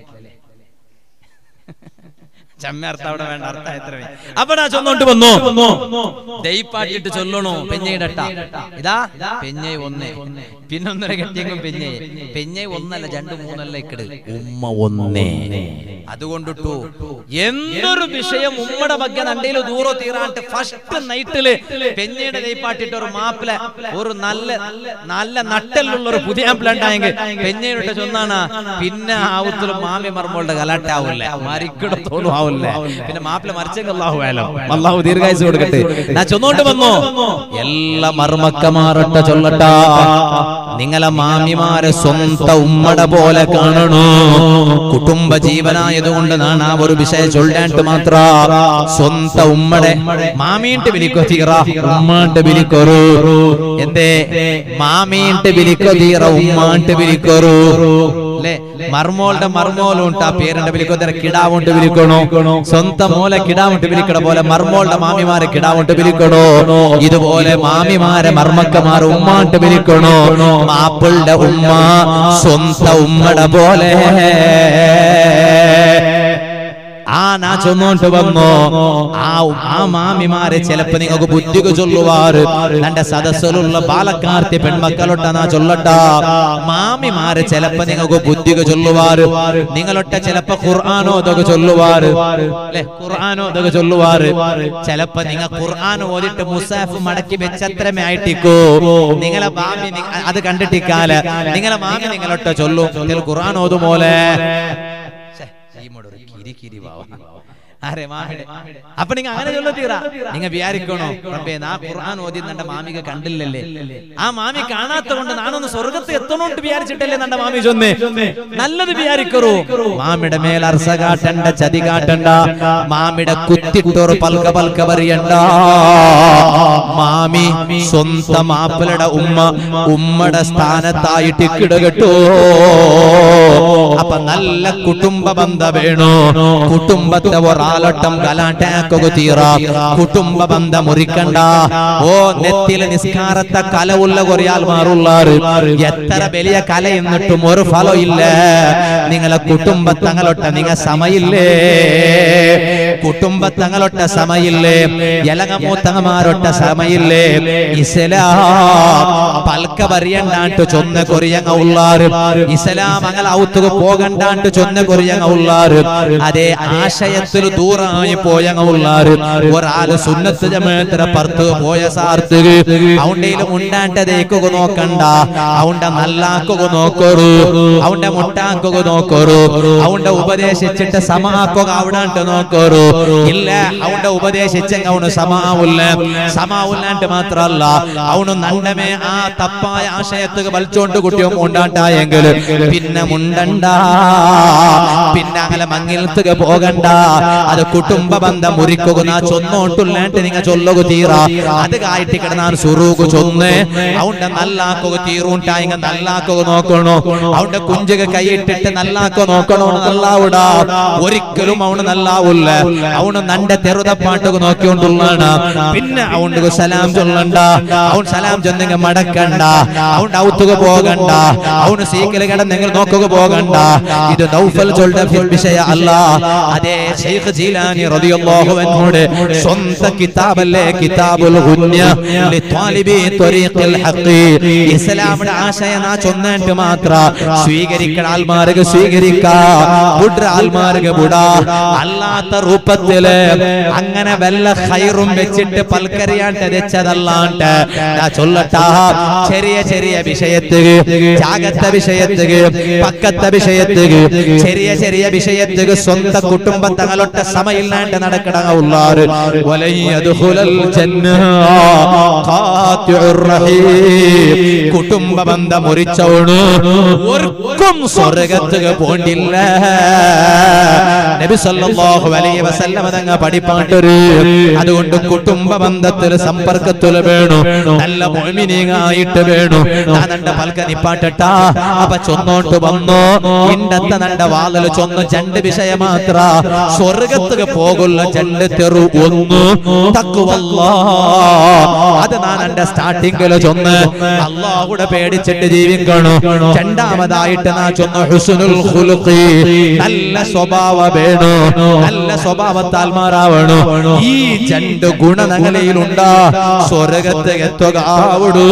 ചമ്മ അർത്ഥം അവിടെ വേണ്ട അർത്ഥം എത്ര അവിടെ ചൊന്നോണ്ട് വന്നു ദൈപ്പാട്ടിട്ട് ചൊല്ലണോ പെഞ്ഞയിടട്ട ഇതാ പെഞ്ഞൈ ഒന്ന് പിന്നൊന്നര കെട്ടിയെങ്കും പെഞ്ഞൈ പെഞ്ഞൈ ഒന്നല്ല രണ്ട് മൂന്നല്ല ഇക്കട് ഉമ്മ ഒന്നേ അതുകൊണ്ടിട്ടു എന്തൊരു വിഷയം ഉമ്മയുടെ ಬಗ್ಗೆ നണ്ടയിൽ ദൂരോ തീരാണ്ട് ഫസ്റ്റ് നൈറ്റില് പെഞ്ഞയുടെ ദൈപ്പാട്ടിട്ട് ഒരു മാപ്പില ഒരു നല്ല നല്ല നട്ടലുള്ള ഒരു പുതിയ ആപ്പിൾ ഉണ്ടായെങ്കിൽ പെഞ്ഞയുടെ ചൊന്നാണ് പിന്നെ ആവത്തിലും മാമി മർമ്മോളുടെ കലാട്ടാവില്ല മരിക്കിടത്തോളം ആവില്ല പിന്നെ മാപ്പിള മരിച്ചെങ്കിൽ അള്ളാഹു വേലം അള്ളാഹു ദീർഘായുസ് കൊടുക്കട്ടെ ഞാൻ ചൊന്നോണ്ട് വന്നു എല്ലാ മർമ്മക്കമാറട്ട ചൊല്ലട്ട നിങ്ങളെ മാമിമാരെ സ്വന്തം ഉമ്മട പോലെ കാണണോ കുടുംബ ജീവനായതുകൊണ്ട് നാണ് ആ ഒരു വിഷയം ചൊല്ലാണ്ട് മാത്ര സ്വന്തം ഉമ്മടെ മാമീണ്ട് വിളിക്കോ തീറ ഉമ്മാണ്ട് വിളിക്കൊരു എന്തേ മാമീണ്ട് വിളിക്കോ തീറ ഉമ്മാണ്ട് വിളിക്കൊരു അല്ലേ മർമോളുടെ മർമോലുണ്ട് ആ പേരിന്റെ വിളിക്കുന്ന കിടാവുണ്ട് വിളിക്കണോ സ്വന്തം മോലെ കിടാവുണ്ട് വിളിക്കണ പോലെ മർമോളുടെ മാമിമാരെ കിടാവുണ്ട് വിളിക്കണോ ഇതുപോലെ മാമിമാരെ മർമ്മക്കമാർ ഉമ്മാണ്ട് വിളിക്കണോ മാപ്പിളുടെ ഉമ്മ സ്വന്തം ഉമ്മയുടെ പോലെ ആ നാ ചൊന്നോണ്ട് വന്നോ ആ ആ മാമിമാരെ ചിലപ്പോ നിങ്ങൾക്ക് ബുദ്ധിക്ക് ചൊല്ലുവാറ് തന്റെ സദസ്സിലുള്ള ബാലക്കാർത്തി പെൺമക്കളൊട്ട നാ ചൊല്ലട്ട മാമിമാരെ ചിലപ്പോ നിങ്ങൾക്ക് ബുദ്ധിക്ക് ചൊല്ലുവാറ് നിങ്ങളൊട്ട ചിലപ്പോ ഖുർആാനോ അതൊക്കെ ചൊല്ലുവാറ് അല്ലെ ഖുർആാനോ അതൊക്കെ ചൊല്ലുവാറ് ചിലപ്പോ നിങ്ങൾ ഖുർആൻ ഓതിട്ട് മുസാഫ് മടക്കി വെച്ചത്രമേ ആയിട്ടിക്കോ നിങ്ങളെ മാമി നി- അത് കണ്ടിട്ടിക്കാല് നിങ്ങളെ മാമി നിങ്ങളൊട്ട ചൊല്ലും നിങ്ങൾ ഖുർആൻ ഓതുമോലെ ശ്ശെ, ഈ മോടൊരു കിരി കിരി വാവ. ആരെ മാമിടെ അപ്പൊ നിങ്ങ അങ്ങനെ ചൊല്ല തീറാ നിങ്ങ വിചാരിക്കണോ റബ്ബേ നാ ഖുർആൻ ഓതി എന്നെ മാമിക കണ്ടില്ലല്ലേ ആ മാമി കാണാത്ത കൊണ്ട് നാനൊന്ന് സ്വർഗത്ത് എത്തണോട്ട് വിചാരിച്ചിട്ടല്ലേ നന്റെ മാമി ചൊന്നേ നല്ലത് വിചാരിക്കറു മാമിയുടെ മേൽ അർസ കാട്ടണ്ട ചതി കാട്ടണ്ട മാമിയുടെ കുത്തിട്ടൊരു പൽക പൽക പറയണ്ട മാമി സ്വന്തം മാപ്പിളുടെ ഉമ്മ ഉമ്മയുടെ സ്ഥാനത്തായിട്ട് കിടകട്ടോ അപ്പൊ നല്ല കുടുംബ ബന്ധ വേണോ കുടുംബത്തെ ഒരാളട്ടം കലാട്ടാക്കൊക്കെ തീറ കുടുംബ ബന്ധം മുറിക്കണ്ട ഓ നെത്തിലെ നിസ്കാരത്തെ കല ഉള്ള കുറയാൽ മാറുള്ളാറ് എത്ര വലിയ കല എന്നിട്ടും ഒരു ഫലം ഇല്ല നിങ്ങളെ കുടുംബത്തങ്ങളൊട്ട നിങ്ങ സമയില്ലേ കുടുംബത്തങ്ങളൊട്ട സമയില്ലേ എലങ്ങമൂത്തങ്ങമാരൊട്ട സമയില്ലേ ഇസ്ലാം പൽക്ക പറയണ്ടാണ്ട് ചൊന്ന കൊറിയങ്ങ ഉള്ളാറ് ഇസ്ലാം അങ്ങനെ ഔത്തുക പോകണ്ടാണ്ട് ചൊന്ന കൊറിയങ്ങ ഉള്ളാറ് അതേ ആശയത്തിൽ ദൂരായി പോയങ്ങ ഉള്ളാറ് ഒരാള് സുന്നത്ത് ജമേത്ര പർത്ത് പോയ സാർത്തുക അവണ്ടേലും ഉണ്ടാണ്ടതേക്കുക നോക്കണ്ട അവണ്ട നല്ലാക്കുക നോക്കറു അവന്റെ മുട്ടാക്കുക നോക്കറു അവന്റെ ഉപദേശിച്ചിട്ട് സമാക്കുക അവിടാണ്ട് നോക്കറു ഇല്ല അവന്റെ ഉപദേശിച്ചെങ്ക അവന് സമാവില്ല സമാവില്ലാണ്ട് മാത്രല്ല അവന് നണ്ടമേ ആ തപ്പായ ആശയത്തുക വലിച്ചോണ്ട് കുട്ടിയും ഉണ്ടാണ്ടായെങ്കിൽ പിന്നെ മുണ്ടണ്ട പിന്നെ അങ്ങനെ മങ്ങിലത്തുക പോകണ്ട അത് കുടുംബ ബന്ധം മുറിക്കുക ചൊന്നോട്ടുള്ളാണ്ട് നിങ്ങ ചൊല്ലുക തീറ അത് കായിട്ട് കിടന്നാൻ സുറൂകു ചൊന്ന് അവന്റെ നല്ലാക്കുക തീറുണ്ടായി നല്ലാക്കുക നോക്കണോ അവന്റെ കുഞ്ചുക കൈയിട്ടിട്ട് നല്ലാക്കുക നോക്കണോ നല്ലാവിടാ ഒരിക്കലും അവന് നല്ലാവില്ല അവന് നന്റെ തെറുതപ്പാട്ടുക നോക്കിക്കൊണ്ടുള്ളാണ് പിന്നെ അവന്റെ സലാം ചൊല്ലണ്ട അവൻ സലാം ചൊന്നെങ്കിൽ മടക്കണ്ട അവൻ ഔത്തുക പോകണ്ട അവന് സീക്കല് കിടന്നെങ്കിൽ നോക്കുക പോകണ്ട ഇത് നൗഫൽ ചൊല്ല വിഷയ അല്ല അതേ ഷെയ്ഖ് ജീലാനി റളിയല്ലാഹു അൻഹുടെ സ്വന്തം കിതാബല്ലേ കിതാബുൽ ഗുന്യ ലിത്വാലിബി ത്വരീഖിൽ ഹഖ് ഇസ്ലാമിന്റെ ആശയം നാ ചൊന്നിട്ട് മാത്ര സ്വീകരിക്കണ ആൽമാർക്ക് സ്വീകരിക്കാ ബുഡ്ര ആൽമാർക്ക് ബുടാ അല്ലാത്ത രൂപത്തില് അങ്ങനെ വല്ല ഹൈറും വെച്ചിട്ട് പൽക്കരിയാണ്ട് വെച്ചതല്ലാണ്ട് ഞാൻ ചൊല്ലട്ടാ ചെറിയ ചെറിയ വിഷയത്തുക ജാഗത്ത വിഷയത്തുക പക്കത്ത വിഷയത്തുക ചെറിയ ചെറിയ വിഷയത്തുക സ്വന്തം കുടുംബം തങ്ങളൊട്ട സമയില്ലാണ്ട് നടക്കണ ഉള്ളാറ് വലയ്യദ്ഖുലൽ ജന്ന ഖാത്തിഉർ റഹീം കുടുംബ ബന്ധം മുറിച്ചവണു ഒർക്കും സ്വർഗത്തുക പോണ്ടില്ല നബി സല്ലല്ലാഹു അലൈഹി വസല്ലമ തങ്ങ പഠിപ്പാട്ടൊരു അതുകൊണ്ട് കുടുംബ ബന്ധത്തിൽ സമ്പർക്കത്തിൽ വേണു നല്ല മുഅ്മിനീങ്ങായിട്ട് വേണു ഞാൻ നണ്ട പൽക്ക നിപ്പാട്ടട്ടാ അപ്പൊ ചൊന്നോട്ട് വന്നു ഇണ്ടത്ത നണ്ട വാതിൽ ചൊന്നു രണ്ട് വിഷയം മാത്ര സ്വർഗത്തുക പോകുള്ള രണ്ട് തെറു ഒന്ന് തക്കുവല്ലാ അത് ഞാൻ എന്റെ സ്റ്റാർട്ടിങ്ങില് ചൊന്ന് അള്ളാഹുടെ പേടിച്ചിട്ട് ജീവിക്കണു രണ്ടാമതായിട്ട് നാ ചൊന്നു ഹുസ്നുൽ ഖുലുഖി നല്ല സ്വഭാവ വേണു നല്ല സ്വഭാവത്താൽ മാറാവണു ഈ രണ്ട് ഗുണ നങ്ങളിലുണ്ടാ സ്വർഗത്തെ എത്തുക ആവിടൂ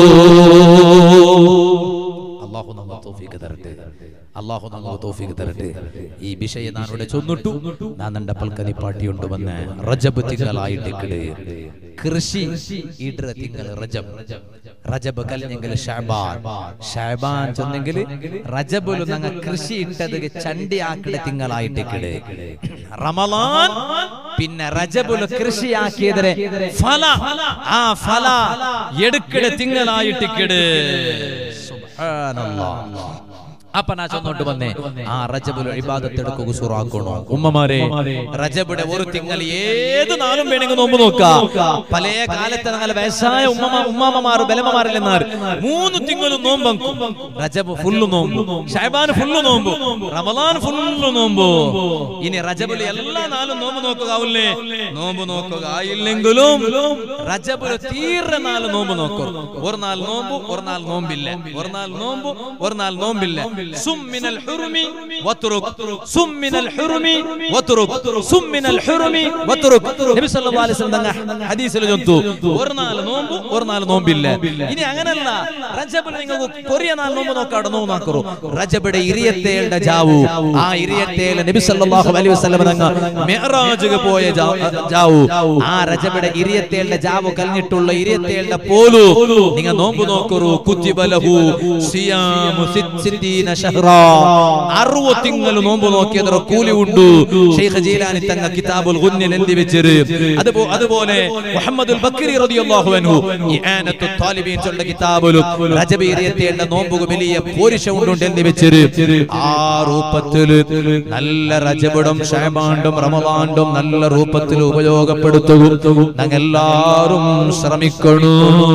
അള്ളാഹു നമ്മ തൗഫീഖ് തരട്ടെ അള്ളാഹു നമുക്ക് തൗഫീഖ് തരട്ടെ ഈ വിഷയം ഞാൻ ഇവിടെ ചൊന്നിട്ടു ഞാൻ എന്റെ പൽക്കനി പാട്ടിയുണ്ട് വന്ന് റജബ് തിങ്കളായിട്ട് കിട് കൃഷി ഇട തിങ്കൾ റജബ് റജബ് കലിഞ്ഞെങ്കിൽ ഷാബാൻ ഷാബാൻ ചൊന്നെങ്കിൽ റജബുൽ നങ്ങ കൃഷി ഇട്ടത് ചണ്ടി ആക്കിട തിങ്കളായിട്ട് കിട് റമലാൻ പിന്നെ റജബുൽ കൃഷിയാക്കിയതിരെ ഫല ആ ഫല എടുക്കിട തിങ്കളായിട്ട് കിട് സുബ്ഹാനല്ലാഹ് അപ്പൊ നാ ചൊന്നോട്ട് വന്നേ ആ റജബുൽ ഇബാദത്ത് എടുക്കുക സുറാക്കണോ ഉമ്മമാരെ റജബുടെ ഒരു തിങ്കൾ ഏത് നാളും വേണമെങ്കിൽ നോമ്പ് നോക്കാം പല കാലത്ത് നല്ല വയസ്സായ ഉമ്മ ഉമ്മാമ്മമാർ ബലമ്മമാരില്ലെന്നാർ മൂന്ന് തിങ്കളും നോമ്പ് റജബ് ഫുള്ള് നോമ്പ് ഷൈബാൻ ഫുള്ള് നോമ്പ് റമലാൻ ഫുള്ള് നോമ്പ് ഇനി റജബുൽ എല്ലാ നാളും നോമ്പ് നോക്കുക നോമ്പ് നോക്കുക ആയില്ലെങ്കിലും റജബുൽ തീർന്ന നാല് നോമ്പ് നോക്കും ഒരു നാൾ നോമ്പ് ഒരു നാൾ നോമ്പില്ല ഒരു നാൾ നോമ്പ് ഒരു നാൾ നോമ്പില്ല സും മിനൽ ഹുറുമി വത്റുക് സും മിനൽ ഹുറുമി വത്റുക് സും മിനൽ ഹുറുമി വത്റുക് നബി സല്ലല്ലാഹു അലൈഹി വസല്ലം തങ്ങൾ ഹദീസിൽ ചൊല്ലുന്നു ഒരു നാൾ നോമ്പ് ഒരു നാൾ നോമ്പില്ല ഇനി അങ്ങനല്ല റജബിൽ നിങ്ങൾ കൊറിയ നാൾ നോമ്പ് നോക്കാട് നോമ്പ് നോക്കറു റജബിടെ ഇരിയത്തേളുടെ ജാവു ആ ഇരിയത്തേല നബി സല്ലല്ലാഹു അലൈഹി വസല്ലം തങ്ങൾ മിഅ്റാജ് പോയ ജാ- ജാവു ആ റജബിടെ ഇരിയത്തേളുടെ ജാവു കലിഞ്ഞിട്ടുള്ള ഇരിയത്തേളുടെ പോലു നിങ്ങൾ നോമ്പ് നോക്കറു കുത്തിബലഹു സിയാമു സിത്- സിദ്ദീന ഷഹ്റാ അറുപത് തിങ്കൾ നോമ്പ് നോക്കിയതറ കൂലി ഉണ്ടു ഷെയ്ഖ് ജീലാനി തങ്ങ കിതാബുൽ ഗുന്നിൽ എഴുതി വെച്ചിര് അതുപോ അതുപോലെ മുഹമ്മദുൽ ബക്കരി റളിയല്ലാഹു അൻഹു ഇആനത്തു താലിബീൻ ചൊല്ല കിതാബുലും റജബ് ഇരിയത്തേണ്ട നോമ്പുക വലിയ പോരിശ ഉണ്ടുണ്ട് എഴുതി വെച്ചിര് ആ രൂപത്തില് നല്ല റജബിടും ഷഹബാണ്ടും റമദാണ്ടും നല്ല രൂപത്തിൽ ഉപയോഗപ്പെടുത്തുക ഞങ്ങൾ എല്ലാവരും ശ്രമിക്കണു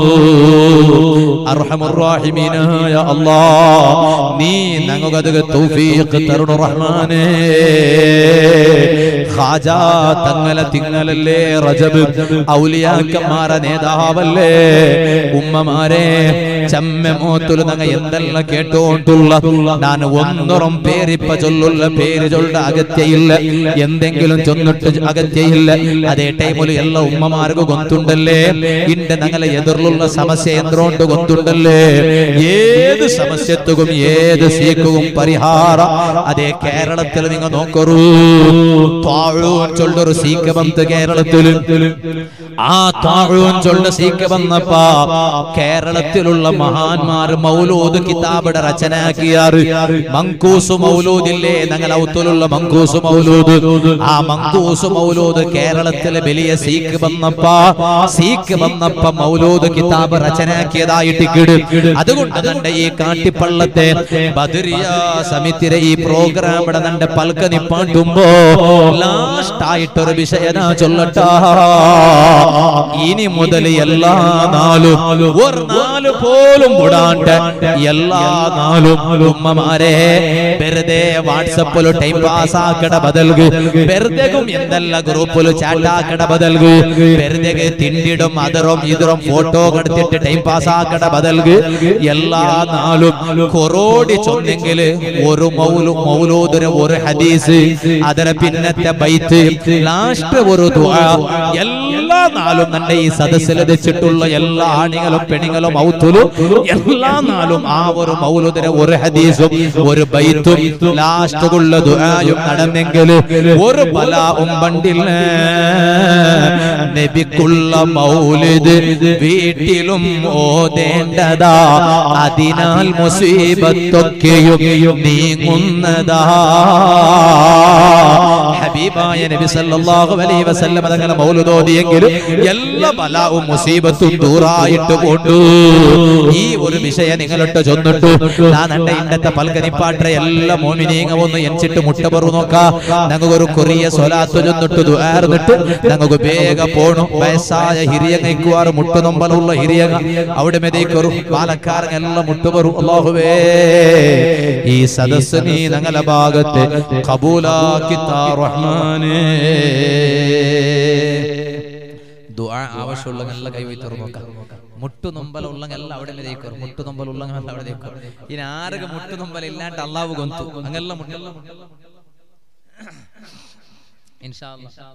അർഹമുറാഹിമീനായ അല്ലാ നീ ഞങ്ങൾക്ക് തൗഫീഖ് തരുണു റഹ്മാനേ ഖാജ തങ്ങളെ തിങ്ങലല്ലേ റജബ് ഔലിയാക്കന്മാരെ നേതാവല്ലേ ഉമ്മമാരെ ചമ്മമോത്തുൽ നങ്ങ എന്തെല്ലാം കേട്ടോണ്ടുള്ള ഞാൻ ഒന്നൊറും പേരിപ്പ ചൊല്ലുള്ള പേര് ചൊല്ല അഗത്യയില്ല എന്തെങ്കിലും ചൊന്നിട്ട് അഗത്യയില്ല അതേ ടൈമിൽ എല്ലാ ഉമ്മമാർക്ക് ഗൊന്തുണ്ടല്ലേ ഇന്റെ ഞങ്ങളെ എതിർലുള്ള സമസ്യ എന്തുകൊണ്ട് ഗൊന്തുണ്ടല്ലേ ഏത് സമസ്യത്തുക്കും ഏത് സീക്കും പരിഹാര അതേ കേരളത്തിൽ നിങ്ങൾ നോക്കറൂ താഴൂൻ ചൊല്ലൊരു സീക്ക് വന്ന് കേരളത്തിൽ ആ താഴൂൻ ചൊല്ല സീക്ക് വന്നപ്പ കേരളത്തിലുള്ള മഹാന്മാർ മൗലൂദ് കിതാബിടെ രചനയാക്കിയാറ് മങ്കൂസ് മൗലൂദില്ലേ ഞങ്ങൾ ഔത്തുലുള്ള മങ്കൂസ് മൗലൂദ് ആ മങ്കൂസ് മൗലൂദ് കേരളത്തിലെ വലിയ സീക്ക് വന്നപ്പ സീക്ക് വന്നപ്പ മൗലൂദ് കിതാബ് രചനയാക്കിയതായിട്ട് കിട് അതുകൊണ്ട് തന്റെ ഈ കാട്ടിപ്പള്ളത്തെ ബദരിയ സമിതിരെ ഈ പ്രോഗ്രാം ഇവിടെ തന്റെ പൽക്ക നിപ്പാട്ടുമ്പോ ലാസ്റ്റ് ആയിട്ടൊരു വിഷയന ചൊല്ലട്ടാ ഇനി മുതൽ എല്ലാ നാളും ഒരു നാല് പോലും വിടാണ്ട് എല്ലാ നാളും ഉമ്മമാരെ വെറുതെ വാട്സപ്പിൽ ടൈം പാസ് ആക്കട ബദൽക് വെറുതെയും എന്തെല്ലാം ഗ്രൂപ്പിൽ ചാറ്റാക്കട ബദൽക് വെറുതെ തിണ്ടിടും അതറും ഇതിറും ഫോട്ടോ എടുത്തിട്ട് ടൈം പാസ് ആക്കട ബദൽക് എല്ലാ നാളും കൊറോടി ചൊന്നെങ്കിൽ ഒരു മൗലു മൗലൂദിന് ഒരു ഹദീസ് അതിന് പിന്നത്തെ ബൈത്ത് ലാസ്റ്റ് ഒരു ദുആ എല്ലാ നാളും തന്റെ ഈ സദസ്സിൽ വെച്ചിട്ടുള്ള എല്ലാ ആണികളും പെണികളും ഔത്തുലും എല്ലാ നാളും ആ ഒരു മൗലുദിന് ഒരു ഹദീസും ഒരു ബൈത്തും ലാസ്റ്റ് ഉള്ള ദുആയും നടന്നെങ്കിൽ ഒരു ബലാവും പണ്ടില്ല നബിക്കുള്ള മൗലിദ് വീട്ടിലും ഓതേണ്ടതാ അതിനാൽ മുസീബത്തൊക്കെയും നീങ്ങുന്നതാ ഹബീബായ നബി സല്ലല്ലാഹു അലൈഹി വസല്ലം തങ്ങളെ മൗലിദ് ഓതിയെങ്കിൽ എല്ലാ ബലാവും മുസീബത്തും ദൂറായിട്ട് കൊണ്ടു ഈ ഒരു വിഷയം നിങ്ങളിട്ട് ചൊന്നിട്ടു ഞാൻ എന്റെ ഇന്നത്തെ പൽക്കനിപ്പാട്ടെ എല്ലാ മോമിനീങ്ങ ഒന്ന് എൻച്ചിട്ട് മുട്ട പറു നോക്കാ ഞങ്ങൾക്ക് ഒരു കൊറിയ സ്വലാത്ത് ചൊന്നിട്ട് ദുആർന്നിട്ട് ഞങ്ങൾക്ക് വേഗ പോണു വയസ്സായ ഹിരിയങ്ങയ്ക്കുവാറ് മുട്ടുനൊമ്പലുള്ള ഹിരിയങ്ങ അവിടെ മെതേക്കൊരു പാലക്കാരൻ എല്ലാം മുട്ടുപറു അല്ലാഹുവേ ഈ സദസ് നീ ഞങ്ങളെ ഭാഗത്ത് കബൂലാക്കി താ റഹ്മാനേ ദുആ ആവശ്യമുള്ള എല്ലാ കൈവൈ തുറന്നോക്കാം മുട്ടു നൊമ്പലുള്ള എല്ലാം അവിടെ ലേക്കോർ മുട്ടു നൊമ്പലുള്ള എല്ലാം അവിടെ ലേക്കോർ ഇനി ആരൊക്കെ മുട്ടു നൊമ്പല ഇല്ലാണ്ട് അള്ളാഹു ഗൊന്തു അങ്ങെല്ലാം മുട്ടല്ല ഇൻഷാ അല്ലാ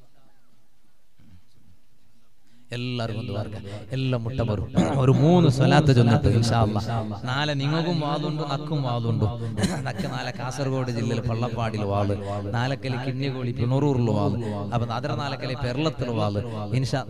എല്ലാവർക്കും ദ്വാർക്ക എല്ലാം മുട്ട വരും ഒരു മൂന്ന് സ്വലാത്ത് ചൊന്നിട്ട് ഇൻഷാ അല്ലാ നാളെ നിങ്ങൾക്കും വാതുണ്ട് നക്കും വാതുണ്ട് നക്ക് നാളെ കാസർഗോഡ് ജില്ലയിൽ പള്ളപ്പാടിൽ വാള് നാലക്കല് കിണ്ണികോളി പിണറൂറിൽ വാള് അപ്പൊ അതിര നാലക്കല് പെരളത്തിൽ വാള് ഇൻഷാ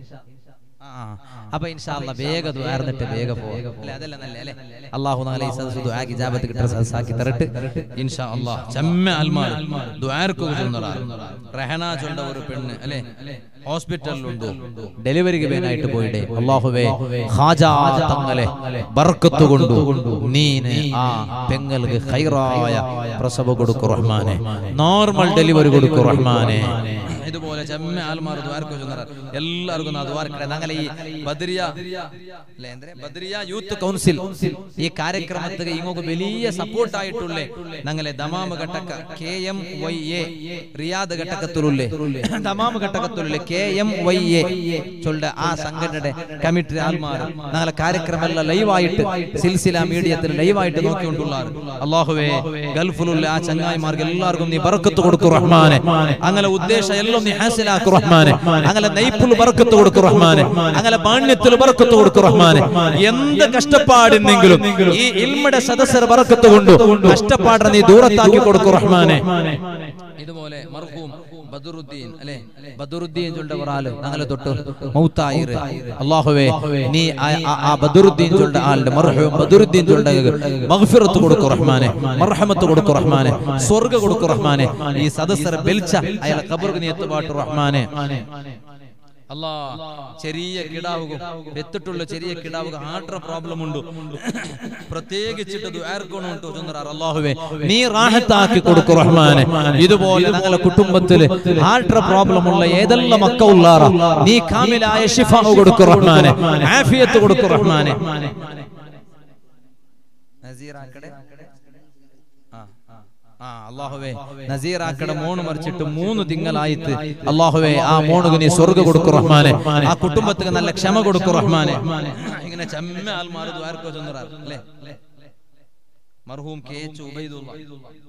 ആ, അപ്പൊ ഇൻഷാല്ല വേഗ ദ്വാർന്നിട്ട് വേഗ പോവാം അല്ലേ അതല്ല നല്ല അല്ലേ അള്ളാഹു നാളെ ഈ സദസ് ദുആ ഇജാബത്ത് കിട്ടുന്ന സദസ്സാക്കി തരട്ട് ഇൻഷാ അല്ലാഹ് ചമ്മ അൽമാർ ദ്വാർക്ക് ചൊന്നറാ റഹന ചൊണ്ട ഒരു പെണ്ണ് അല്ലേ ഹോസ്പിറ്റലിലുണ്ട് ഡെലിവറിക്ക് വേനായിട്ട് പോയിട്ടേ അള്ളാഹുവേ ഹാജാ തങ്ങളെ ബർക്കത്ത് കൊണ്ടു നീ ആ പെങ്ങൾക്ക് ഹൈറായ പ്രസവ കൊടുക്കു റഹ്മാനെ നോർമൽ ഡെലിവറി കൊടുക്കു റഹ്മാനെ ഇതുപോലെ ചെമ്മ ആൽമാർ ദ്വാരക്കോ ചൊന്നറ എല്ലാവർക്കും നാ ദ്വാരക്കടെ ഞങ്ങളെ ഈ ബദ്രിയ അല്ലേ എന്തേ ബദ്രിയ യൂത്ത് കൗൺസിൽ ഈ കാര്യക്രമത്തിന് ഇങ്ങോട്ട് വലിയ സപ്പോർട്ട് ആയിട്ടുള്ളേ ഞങ്ങളെ ദമാമ് ഘട്ടക്ക K M Y A Riyadh ഘട്ടക്കത്തിലുള്ളേ ദമാമ് ഘട്ടക്കത്തിലുള്ളേ കെ എം വൈ എ ചൊല്ല ആ സംഘടനയുടെ കമ്മിറ്റി ആൽമാർ ഞങ്ങളെ കാര്യക്രമം എല്ലാം ലൈവായിട്ട് സിൽസില മീഡിയത്തിൽ ലൈവായിട്ട് നോക്കിക്കൊണ്ടുള്ള അള്ളാഹുവേ ഗൾഫിലുള്ള ആ ചങ്ങായിമാർക്ക് എല്ലാവർക്കും നീ ബർക്കത്ത് കൊടുക്കും റഹ്മാനെ അങ്ങനെ ഉദ്ദേശം എല്ലാം നീ ഹാസിലാക്കും റഹ്മാനെ അങ്ങനെ നെയ്പ്പുൽ ബർക്കത്ത് കൊടുക്കും റഹ്മാനെ അങ്ങനെ പാണ്യത്തിൽ ബർക്കത്ത് കൊടുക്കും റഹ്മാനെ എന്ത് കഷ്ടപ്പാടുന്നെങ്കിലും ഈ ഇൽമയുടെ സദസ്സർ ബർക്കത്ത് കൊണ്ട് കഷ്ടപ്പാടിനെ നീ ദൂരത്താക്കി കൊടുക്കും റഹ്മാനെ ഇതുപോലെ മർഹൂം ബദറുദ്ദീൻ അല്ലെ ബദറുദ്ദീൻ ചൊണ്ട ഒരാള് ഞങ്ങളെ തൊട്ട് മൗത്തായിര് അള്ളാഹുവേ നീ ആ- ആ- ആ ബദറുദ്ദീൻ ചൊണ്ട ആളുടെ മർഹൂം ബദറുദ്ദീൻ ചൊണ്ട മഗ്ഫിറത്ത് കൊടുക്കു റഹ്മാനെ മർഹമത്ത് കൊടുക്കു റഹ്മാനെ സ്വർഗ കൊടുക്കു റഹ്മാനെ ഈ സദസ്സർ ബെൽച്ച അയാളെ ഖബർക്ക് നീ എത്തുപാട്ടു റഹ്മാനെ അല്ലാ ചെറിയ കിടാവുക എത്തിട്ടുള്ള ചെറിയ കിടാവുക ആട്ര പ്രോബ്ലം ഉണ്ട് പ്രത്യേകിച്ചിട്ട് ദുആർക്കണുണ്ട് ചൊന്നറാർ അല്ലാഹുവേ നീ റാഹത്താക്കി കൊടുക്കു റഹ്മാനെ ഇതുപോലെ ഞങ്ങളുടെ കുടുംബത്തില് ആട്ര പ്രോബ്ലം ഉള്ള ഏതെല്ലാം മക്ക ഉള്ളാറ നീ കാമിലായ ഷിഫ കൊടുക്കു റഹ്മാനെ ആഫിയത്ത് കൊടുക്കു റഹ്മാനെ നസീറാക്കടെ ആ ആ അള്ളാഹുവേ നസീറാക്കടെ മോണ് മറിച്ചിട്ട് മൂന്ന് തിങ്കളായിട്ട് അള്ളാഹുവേ ആ മോണുക്ക് നീ സ്വർഗ കൊടുക്കു റഹ്മാനെ ആ കുടുംബത്തിന് നല്ല ക്ഷമ കൊടുക്കു റഹ്മാനെ ഇങ്ങനെ ചെമ്മ ആൽമാർ ദ്വാരക്കോ ചെന്നറാർ അല്ലേ മർഹൂം കെ എച്ച് ഉബൈദുള്ള